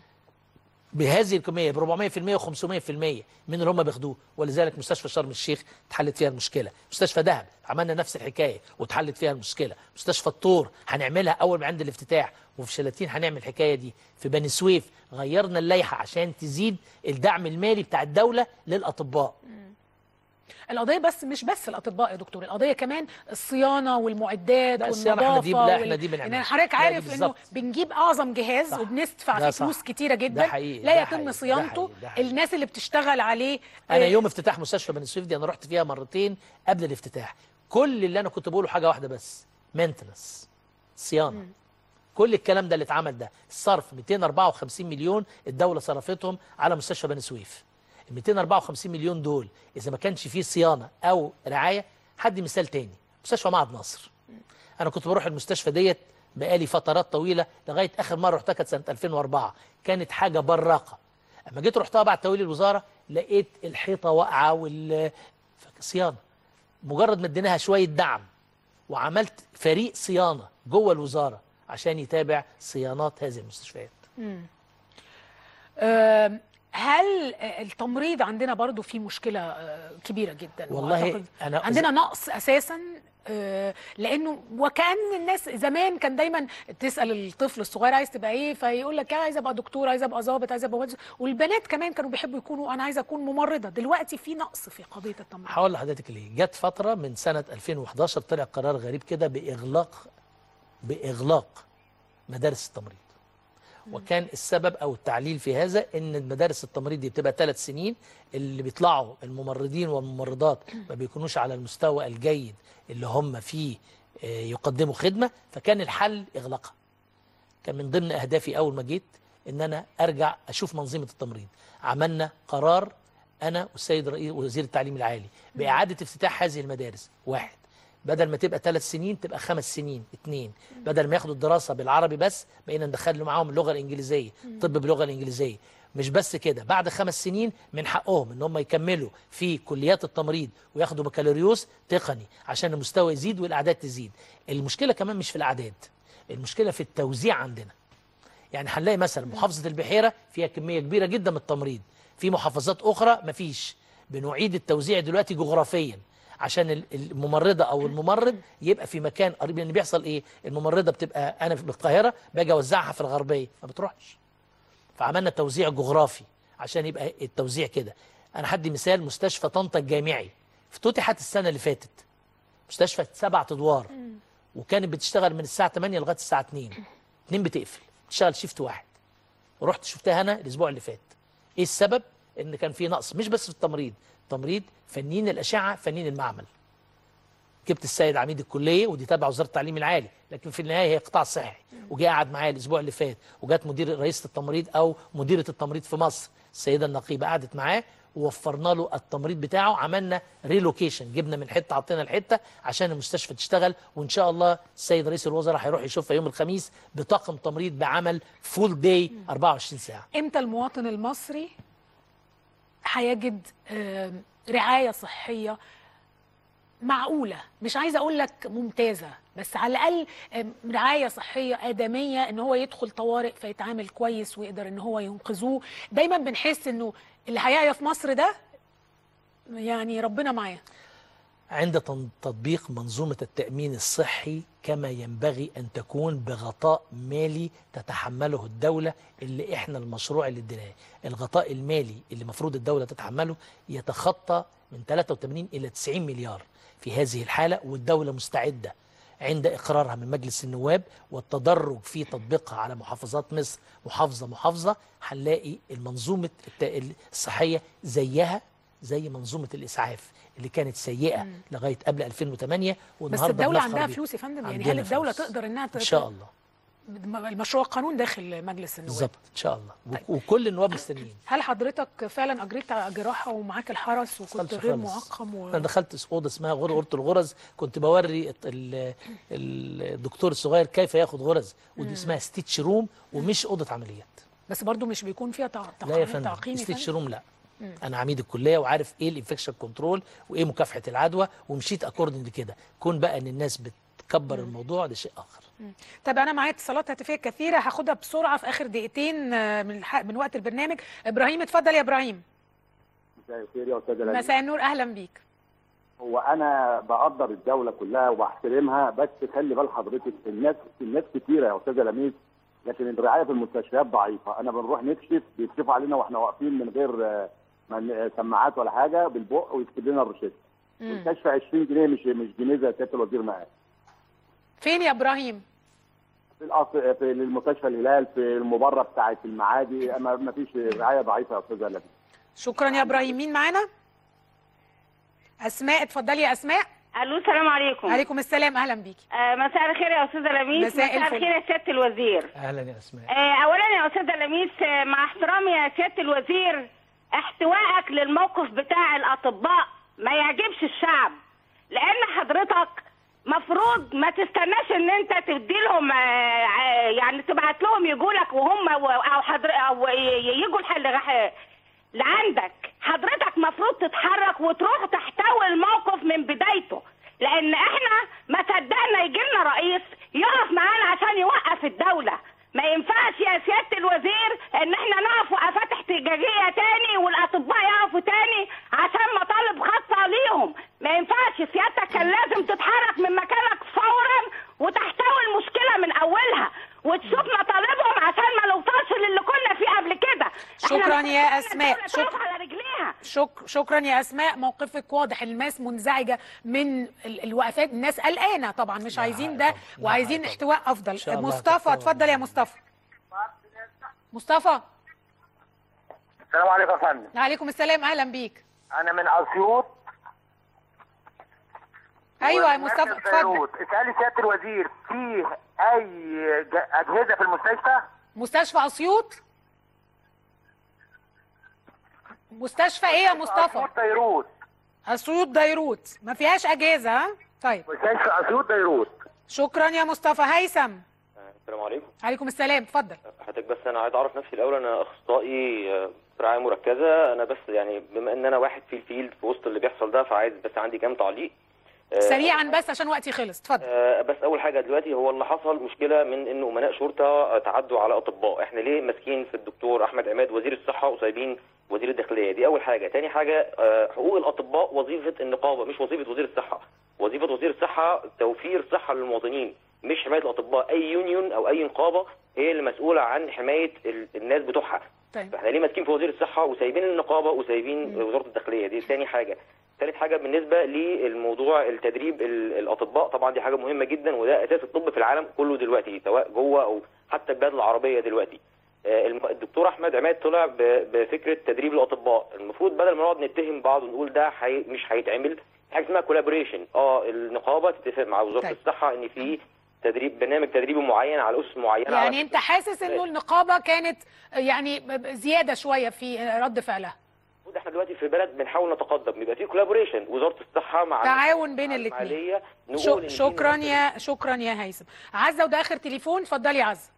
بهذه الكميه ب 400% و500% من اللي هم بياخدوه ولذلك مستشفى شرم الشيخ اتحلت فيها المشكله مستشفى دهب عملنا نفس الحكايه واتحلت فيها المشكله مستشفى الطور هنعملها اول ما عند الافتتاح وفي شلاتين هنعمل الحكايه دي في بني سويف غيرنا اللائحه عشان تزيد الدعم المالي بتاع الدوله للاطباء القضيه بس مش بس الاطباء يا دكتور القضيه كمان الصيانه والمعدات لا، الصيانة والنظافه احنا دي- لا، احنا وال- دي بنعملها. ان حضرتك لا، دي عارف انه بالظبط. بنجيب اعظم جهاز صح. وبندفع ده فيه صح. فلوس كتيره ده جدا حقيقي، لا ده يتم حقيقي، صيانته ده حقيقي. الناس اللي بتشتغل عليه انا آه، يوم افتتاح مستشفى بني سويف دي انا رحت فيها مرتين قبل الافتتاح كل اللي انا كنت بقوله حاجه واحده بس مينتنس صيانه كل الكلام ده اللي اتعمل ده الصرف 254 مليون الدوله صرفتهم على مستشفى بني سويف ال 254 مليون دول اذا ما كانش فيه صيانه او رعايه هدي مثال تاني مستشفى معهد نصر انا كنت بروح المستشفى ديت بقالي فترات طويله لغايه اخر مره رحتها كانت سنه 2004 كانت حاجه براقه اما جيت رحتها بعد تولي الوزاره لقيت الحيطه واقعه وال صيانه مجرد ما اديناها شويه دعم وعملت فريق صيانه جوه الوزاره عشان يتابع صيانات هذه المستشفيات مم. آم، هل آه، التمريض عندنا برضو في مشكله آه، كبيره جدا والله وأعتقد أنا- عندنا نقص اساسا آه، لانه وكان الناس زمان كان دايما تسال الطفل الصغير عايز تبقى ايه فيقول لك عايز ابقى دكتور عايز ابقى ضابط عايز ابقى مهندس والبنات كمان كانوا بيحبوا يكونوا انا عايزه اكون ممرضه دلوقتي في نقص في قضيه التمريض هقول لحضرتك ليه جت فتره من سنه 2011 طلع قرار غريب كده باغلاق باغلاق مدارس التمريض وكان السبب او التعليل في هذا ان مدارس التمريض دي بتبقى ثلاث سنين اللي بيطلعوا الممرضين والممرضات ما بيكونوش على المستوى الجيد اللي هم فيه آه، يقدموا خدمه فكان الحل اغلاقها كان من ضمن اهدافي اول ما جيت ان انا ارجع اشوف منظومه التمريض عملنا قرار انا والسيد رئيس وزير التعليم العالي باعاده افتتاح هذه المدارس واحد بدل ما تبقى ثلاث سنين تبقى خمس سنين اثنين بدل ما ياخدوا الدراسه بالعربي بس بقينا ندخل معاهم اللغه الانجليزيه طب باللغه الانجليزيه مش بس كده بعد خمس سنين من حقهم ان هم يكملوا في كليات التمريض وياخدوا بكالوريوس تقني عشان المستوى يزيد والاعداد تزيد المشكله كمان مش في الاعداد المشكله في التوزيع عندنا يعني هنلاقي مثلا محافظه البحيره فيها كميه كبيره جدا من التمريض في محافظات اخرى مفيش بنعيد التوزيع دلوقتي جغرافيا عشان ال- الممرضه او الممرض يبقى في مكان قريب لان بيحصل ايه الممرضه بتبقى انا في القاهره باجي اوزعها في الغربيه ما بتروحش فعملنا توزيع جغرافي عشان يبقى التوزيع كده انا هدي مثال مستشفى طنطا الجامعي افتتحت السنه اللي فاتت مستشفى سبع ادوار وكانت بتشتغل من الساعه 8 لغايه الساعه 2 2 بتقفل بتشتغل شيفت واحد رحت شفتها انا الاسبوع اللي فات ايه السبب ان كان في نقص مش بس في التمريض تمريض فنيين الاشعه فنيين المعمل جبت السيد عميد الكليه ودي تابع وزاره التعليم العالي لكن في النهايه هي قطاع صحي وجه قعد معايا الاسبوع اللي فات وجات مدير رئيسه التمريض او مديره التمريض في مصر السيده النقيبه قعدت معاه ووفرنا له التمريض بتاعه عملنا ريلوكيشن جبنا من حته حطينا لحته عشان المستشفى تشتغل وان شاء الله السيد رئيس الوزراء هيروح يشوفها يوم الخميس بطاقم تمريض بعمل فول داي 24 ساعه امتى المواطن المصري هيجد آم، رعايه صحيه معقوله مش عايزه اقول لك ممتازه بس على الاقل آم، رعايه صحيه ادميه ان هو يدخل طوارئ فيتعامل كويس ويقدر ان هو ينقذوه دايما بنحس انه اللي هيعيا في مصر ده يعني ربنا معاه عند تن- تطبيق منظومة التأمين الصحي كما ينبغي أن تكون بغطاء مالي تتحمله الدولة اللي إحنا المشروع اللي اديناه الغطاء المالي اللي مفروض الدولة تتحمله يتخطى من 83 إلى 90 مليار في هذه الحالة والدولة مستعدة عند إقرارها من مجلس النواب والتدرج في تطبيقها على محافظات مصر محافظة محافظة هنلاقي المنظومة الت- الصحية زيها زي منظومه الاسعاف اللي كانت سيئه مم. لغايه قبل 2008 بس والنهارده الدولة بنفخر عندها بيه. فلوس يا فندم يعني عندنا هل الدولة فلوس. تقدر انها ان شاء الله المشروع قانون داخل مجلس النواب بالظبط ان شاء الله و- وكل النواب مستنيين هل حضرتك فعلا اجريت جراحه ومعاك الحرس وكنت خالص غير خالص. معقم و... انا دخلت اوضه اسمها غر- غرفه الغرز كنت بوري الت- ال- ال- الدكتور الصغير كيف ياخد غرز ودي مم. اسمها ستيتش روم ومش اوضه عمليات بس برضو مش بيكون فيها تع... لا يا تعقيم فندم تعقيم يا ستيتش فندم؟ روم لا مم. انا عميد الكليه وعارف ايه الانفكشن كنترول وايه مكافحه العدوى ومشيت اكوردنج كده كون بقى ان الناس بتكبر الموضوع ده شيء اخر مم. طب انا معايا اتصالات هاتفيه كثيره هاخدها بسرعه في اخر دقيقتين آه، من الح... من وقت البرنامج ابراهيم اتفضل يا ابراهيم مساء الخير يا استاذ لميس. مساء النور اهلا بيك هو انا بقدر الدوله كلها وبحترمها بس خلي بال حضرتك الناس الناس كتيره يا استاذ لميس لكن الرعايه في المستشفيات ضعيفه انا بنروح نكشف بيكشفوا علينا واحنا واقفين من غير آه، من- سماعات ولا حاجه بالبق ويكتب لنا الروشته مم. والكشف 20 جنيه مش مش جنيه زي سياده الوزير ما قال فين يا ابراهيم في الاصل في المستشفى الهلال في المبره بتاعه المعادي ما ما فيش رعايه ضعيفه يا استاذ لميس شكرا يا ابراهيم مين معانا اسماء اتفضلي يا اسماء الو السلام عليكم عليكم السلام اهلا بيكي آه مساء الخير يا استاذه لميس مساء مساء الفل. الخير يا سياده الوزير اهلا يا اسماء آه اولا يا استاذه لميس آه مع احترامي يا سياده الوزير احتوائك للموقف بتاع الاطباء ما يعجبش الشعب لان حضرتك مفروض ما تستناش ان انت تدي لهم يعني تبعت لهم يجوا لك وهم او حضر او ي- يجوا الحل غح- لعندك حضرتك مفروض تتحرك وتروح تحتوي الموقف من بدايته لان احنا ما صدقنا يجي لنا رئيس يقف معانا عشان يوقف الدوله ما ينفعش يا سياده الوزير ان احنا نقف وقفات احتجاجيه تاني والاطباء يقفوا تاني عشان مطالب خاصه ليهم ما ينفعش سيادتك كان لازم تتحرك من مكانك فورا وتحتوي المشكله من اولها وتشوف مطالبهم عشان ما نوصلش للي كنا فيه قبل كده إحنا شكرا مش يا عايزين اسماء الدولة تقف شكرا على رجليها شك... شكرا يا اسماء موقفك واضح الناس منزعجه من ال- الوقفات الناس قلقانه طبعا مش عايزين ده وعايزين احتواء افضل شاء الله مصطفى هتحتوى. اتفضل يا مصطفى مصطفى السلام عليكم يا فندم عليكم السلام اهلا بيك انا من اسيوط ايوه يا ومركز مصطفى اتفضل بيروت. اسالي سياده الوزير فيه اي ج- اجهزه في المستشفى مستشفى اسيوط مستشفى ايه يا مصطفى اسيوط بيروت اسيوط ديروت ما فيهاش اجهزه ها طيب مستشفى اسيوط بيروت شكرا يا مصطفى هيثم السلام عليكم عليكم السلام اتفضل حضرتك بس انا عايز اعرف نفسي الاول انا اخصائي آه، رعايه مركزه انا بس يعني بما ان انا واحد في الفيلد في وسط اللي بيحصل ده فعايز بس عندي كام تعليق آه، سريعا بس عشان وقتي خلص اتفضل آه، بس اول حاجه دلوقتي هو اللي حصل مشكله من ان امناء شرطه آه، تعدوا على اطباء احنا ليه ماسكين في الدكتور احمد عماد وزير الصحه وسايبين وزير الداخليه دي اول حاجه تاني حاجه آه، حقوق الاطباء وظيفه النقابه مش وظيفه وزير الصحه وظيفه وزير الصحه توفير صحه للمواطنين مش حمايه الاطباء اي يونيون او اي نقابه هي اللي مسؤوله عن حمايه ال- الناس بتوعها طيب فاحنا ليه ماسكين في وزير الصحه وسايبين النقابه وسايبين وزاره الداخليه دي ثاني حاجه ثالث حاجه بالنسبه للموضوع التدريب ال- الاطباء طبعا دي حاجه مهمه جدا وده اساس الطب في العالم كله دلوقتي سواء جوه او حتى البلاد العربيه دلوقتي آه، الم- الدكتور احمد عماد طلع ب- بفكره تدريب الاطباء المفروض بدل ما نقعد نتهم بعض ونقول ده حي... مش هيتعمل في حاجه اسمها كولابوريشن اه النقابه تتفق مع وزاره طيب. الصحه ان في تدريب برنامج تدريبي معين على اسس معينه يعني على انت حاسس انه النقابه كانت يعني ب- ب- زياده شويه في رد فعلها المفروض احنا دلوقتي في بلد بنحاول نتقدم يبقى في كولابوريشن وزاره الصحه مع تعاون بين الاثنين الماليه نقول إن في شكرا يا شكرا يا هيثم عزه وده اخر تليفون اتفضلي يا عزه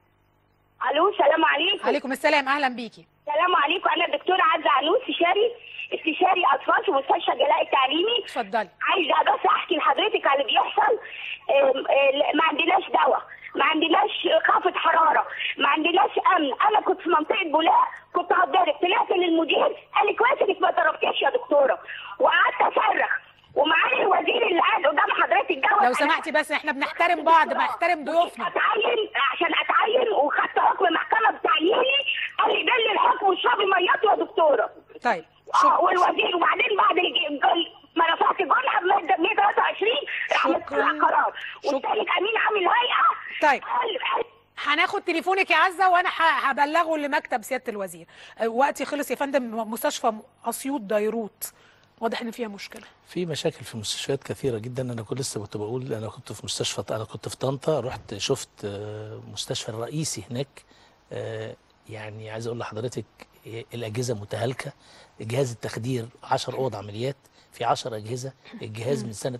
الو السلام عليكم عليكم السلام اهلا بيكي السلام عليكم انا الدكتوره عزه عنوس استشاري استشاري اطفال في مستشفى جلاء التعليمي اتفضلي عايزه بس احكي لحضرتك على اللي بيحصل آم، آه، ما عندناش دواء ما عندناش خافض حراره ما عندناش امن انا كنت في منطقه بولاق كنت هتضرب طلعت للمدير قال لي كويس انك ما ضربتيش يا دكتوره وقعدت اصرخ ومعايا الوزير اللي قاعد قدام حضرتك دوت لو سمحتي بس احنا بنحترم بعض بنحترم ضيوفنا اتعين عشان اتعين وخدت حكم محكمه بتعييني قال لي دل الحكم واشربي ميته يا دكتوره طيب اه والوزير وبعدين بعد الج- الج- ما رفعت جنحه بماده 123 راح مطلع قرار والثالث امين عامل هيئه طيب قال- هناخد تليفونك يا عزه وانا ه- هبلغه لمكتب سياده الوزير آه، وقتي خلص يا فندم مستشفى اسيوط ديروت واضح ان فيها مشكله في مشاكل في مستشفيات كثيرة جدا أنا كنت لسه كنت بقول أنا كنت في مستشفى أنا كنت في طنطا رحت شفت آه، مستشفى الرئيسي هناك آه، يعني عايز أقول لحضرتك آه، الأجهزة متهالكة جهاز التخدير 10 أوض عمليات في 10 أجهزة الجهاز من سنة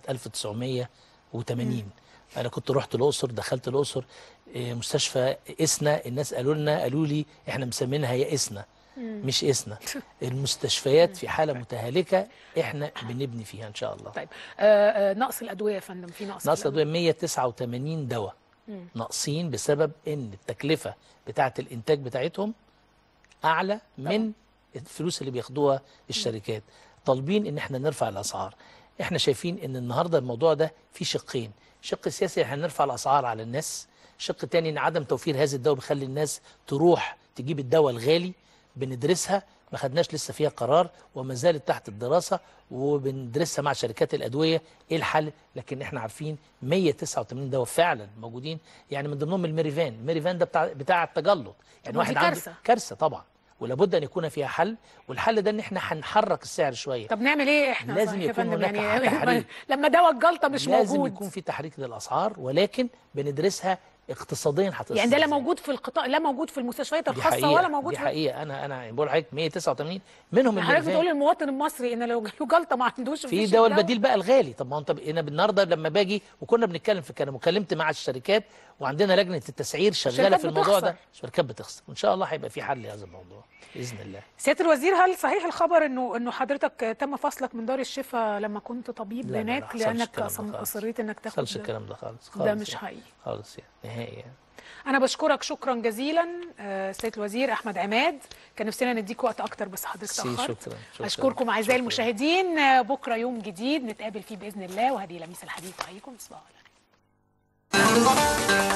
1980 أنا كنت رحت الأقصر دخلت الأقصر آه، مستشفى إسنا الناس قالوا لنا قالوا لي إحنا مسمينها يا إسنا مم. مش إسنا المستشفيات في حالة متهالكة إحنا بنبني فيها إن شاء الله طيب آه، آه، نقص الادويه يا فندم في نقص ناقص في أدوية 189 دواء مم. ناقصين بسبب ان التكلفه بتاعه الانتاج بتاعتهم اعلى من الفلوس اللي بياخدوها الشركات طالبين ان احنا نرفع الاسعار احنا شايفين ان النهارده الموضوع ده فيه شقين شق سياسي احنا نرفع الاسعار على الناس شق تاني ان عدم توفير هذا الدواء بيخلي الناس تروح تجيب الدواء الغالي بندرسها ما خدناش لسه فيها قرار وما زالت تحت الدراسه وبندرسها مع شركات الادويه ايه الحل لكن احنا عارفين 189 دواء فعلا موجودين يعني من ضمنهم الميريفان الميريفان ده بتاع بتاع التجلط يعني طب ما دي واحد عنده كارثة. كارثه طبعا ولابد ان يكون فيها حل والحل ده ان احنا هنحرك السعر شويه طب نعمل ايه احنا لازم صحيح يا يكون فندم هناك يعني تحريك. لما دواء الجلطه مش لازم موجود يكون في تحريك للاسعار ولكن بندرسها اقتصاديا هتصل يعني ده لا موجود في القطاع لا موجود في المستشفيات دي الخاصه حقيقة ولا موجود دي في حقيقة أنا أنا بقول لحضرتك 189 منهم حضرتك الميرفان. بتقول للمواطن المصري ان لو جاله جلطه ما عندوش في مفيش دواء الدواء. البديل بقى الغالي طب ما هو انت ب- انا النهارده لما باجي وكنا بنتكلم في كلام وكلمت مع الشركات وعندنا لجنه التسعير شغاله الشركات في الموضوع ده بتخسر. الشركات بتخسر وان شاء الله هيبقى في حل لهذا الموضوع باذن الله سياده الوزير هل صحيح الخبر انه انه حضرتك تم فصلك من دار الشفاء لما كنت طبيب لا، لا، لا، هناك حصلش لانك الكلام ده أصم- خالص. اصريت انك تاخد خالص الكلام ده خالص ده خالص مش يعني. حقيقي خالص يعني نهائي يعني انا بشكرك شكرا جزيلا آه، سياده الوزير احمد عماد كان نفسنا نديك وقت اكتر بس حضرتك ميرسي، تاخرت شكرا شكرا اشكركم اعزائي المشاهدين آه، بكره يوم جديد نتقابل فيه باذن الله وهذه لميس الحديث عليكم تصبحوا على خير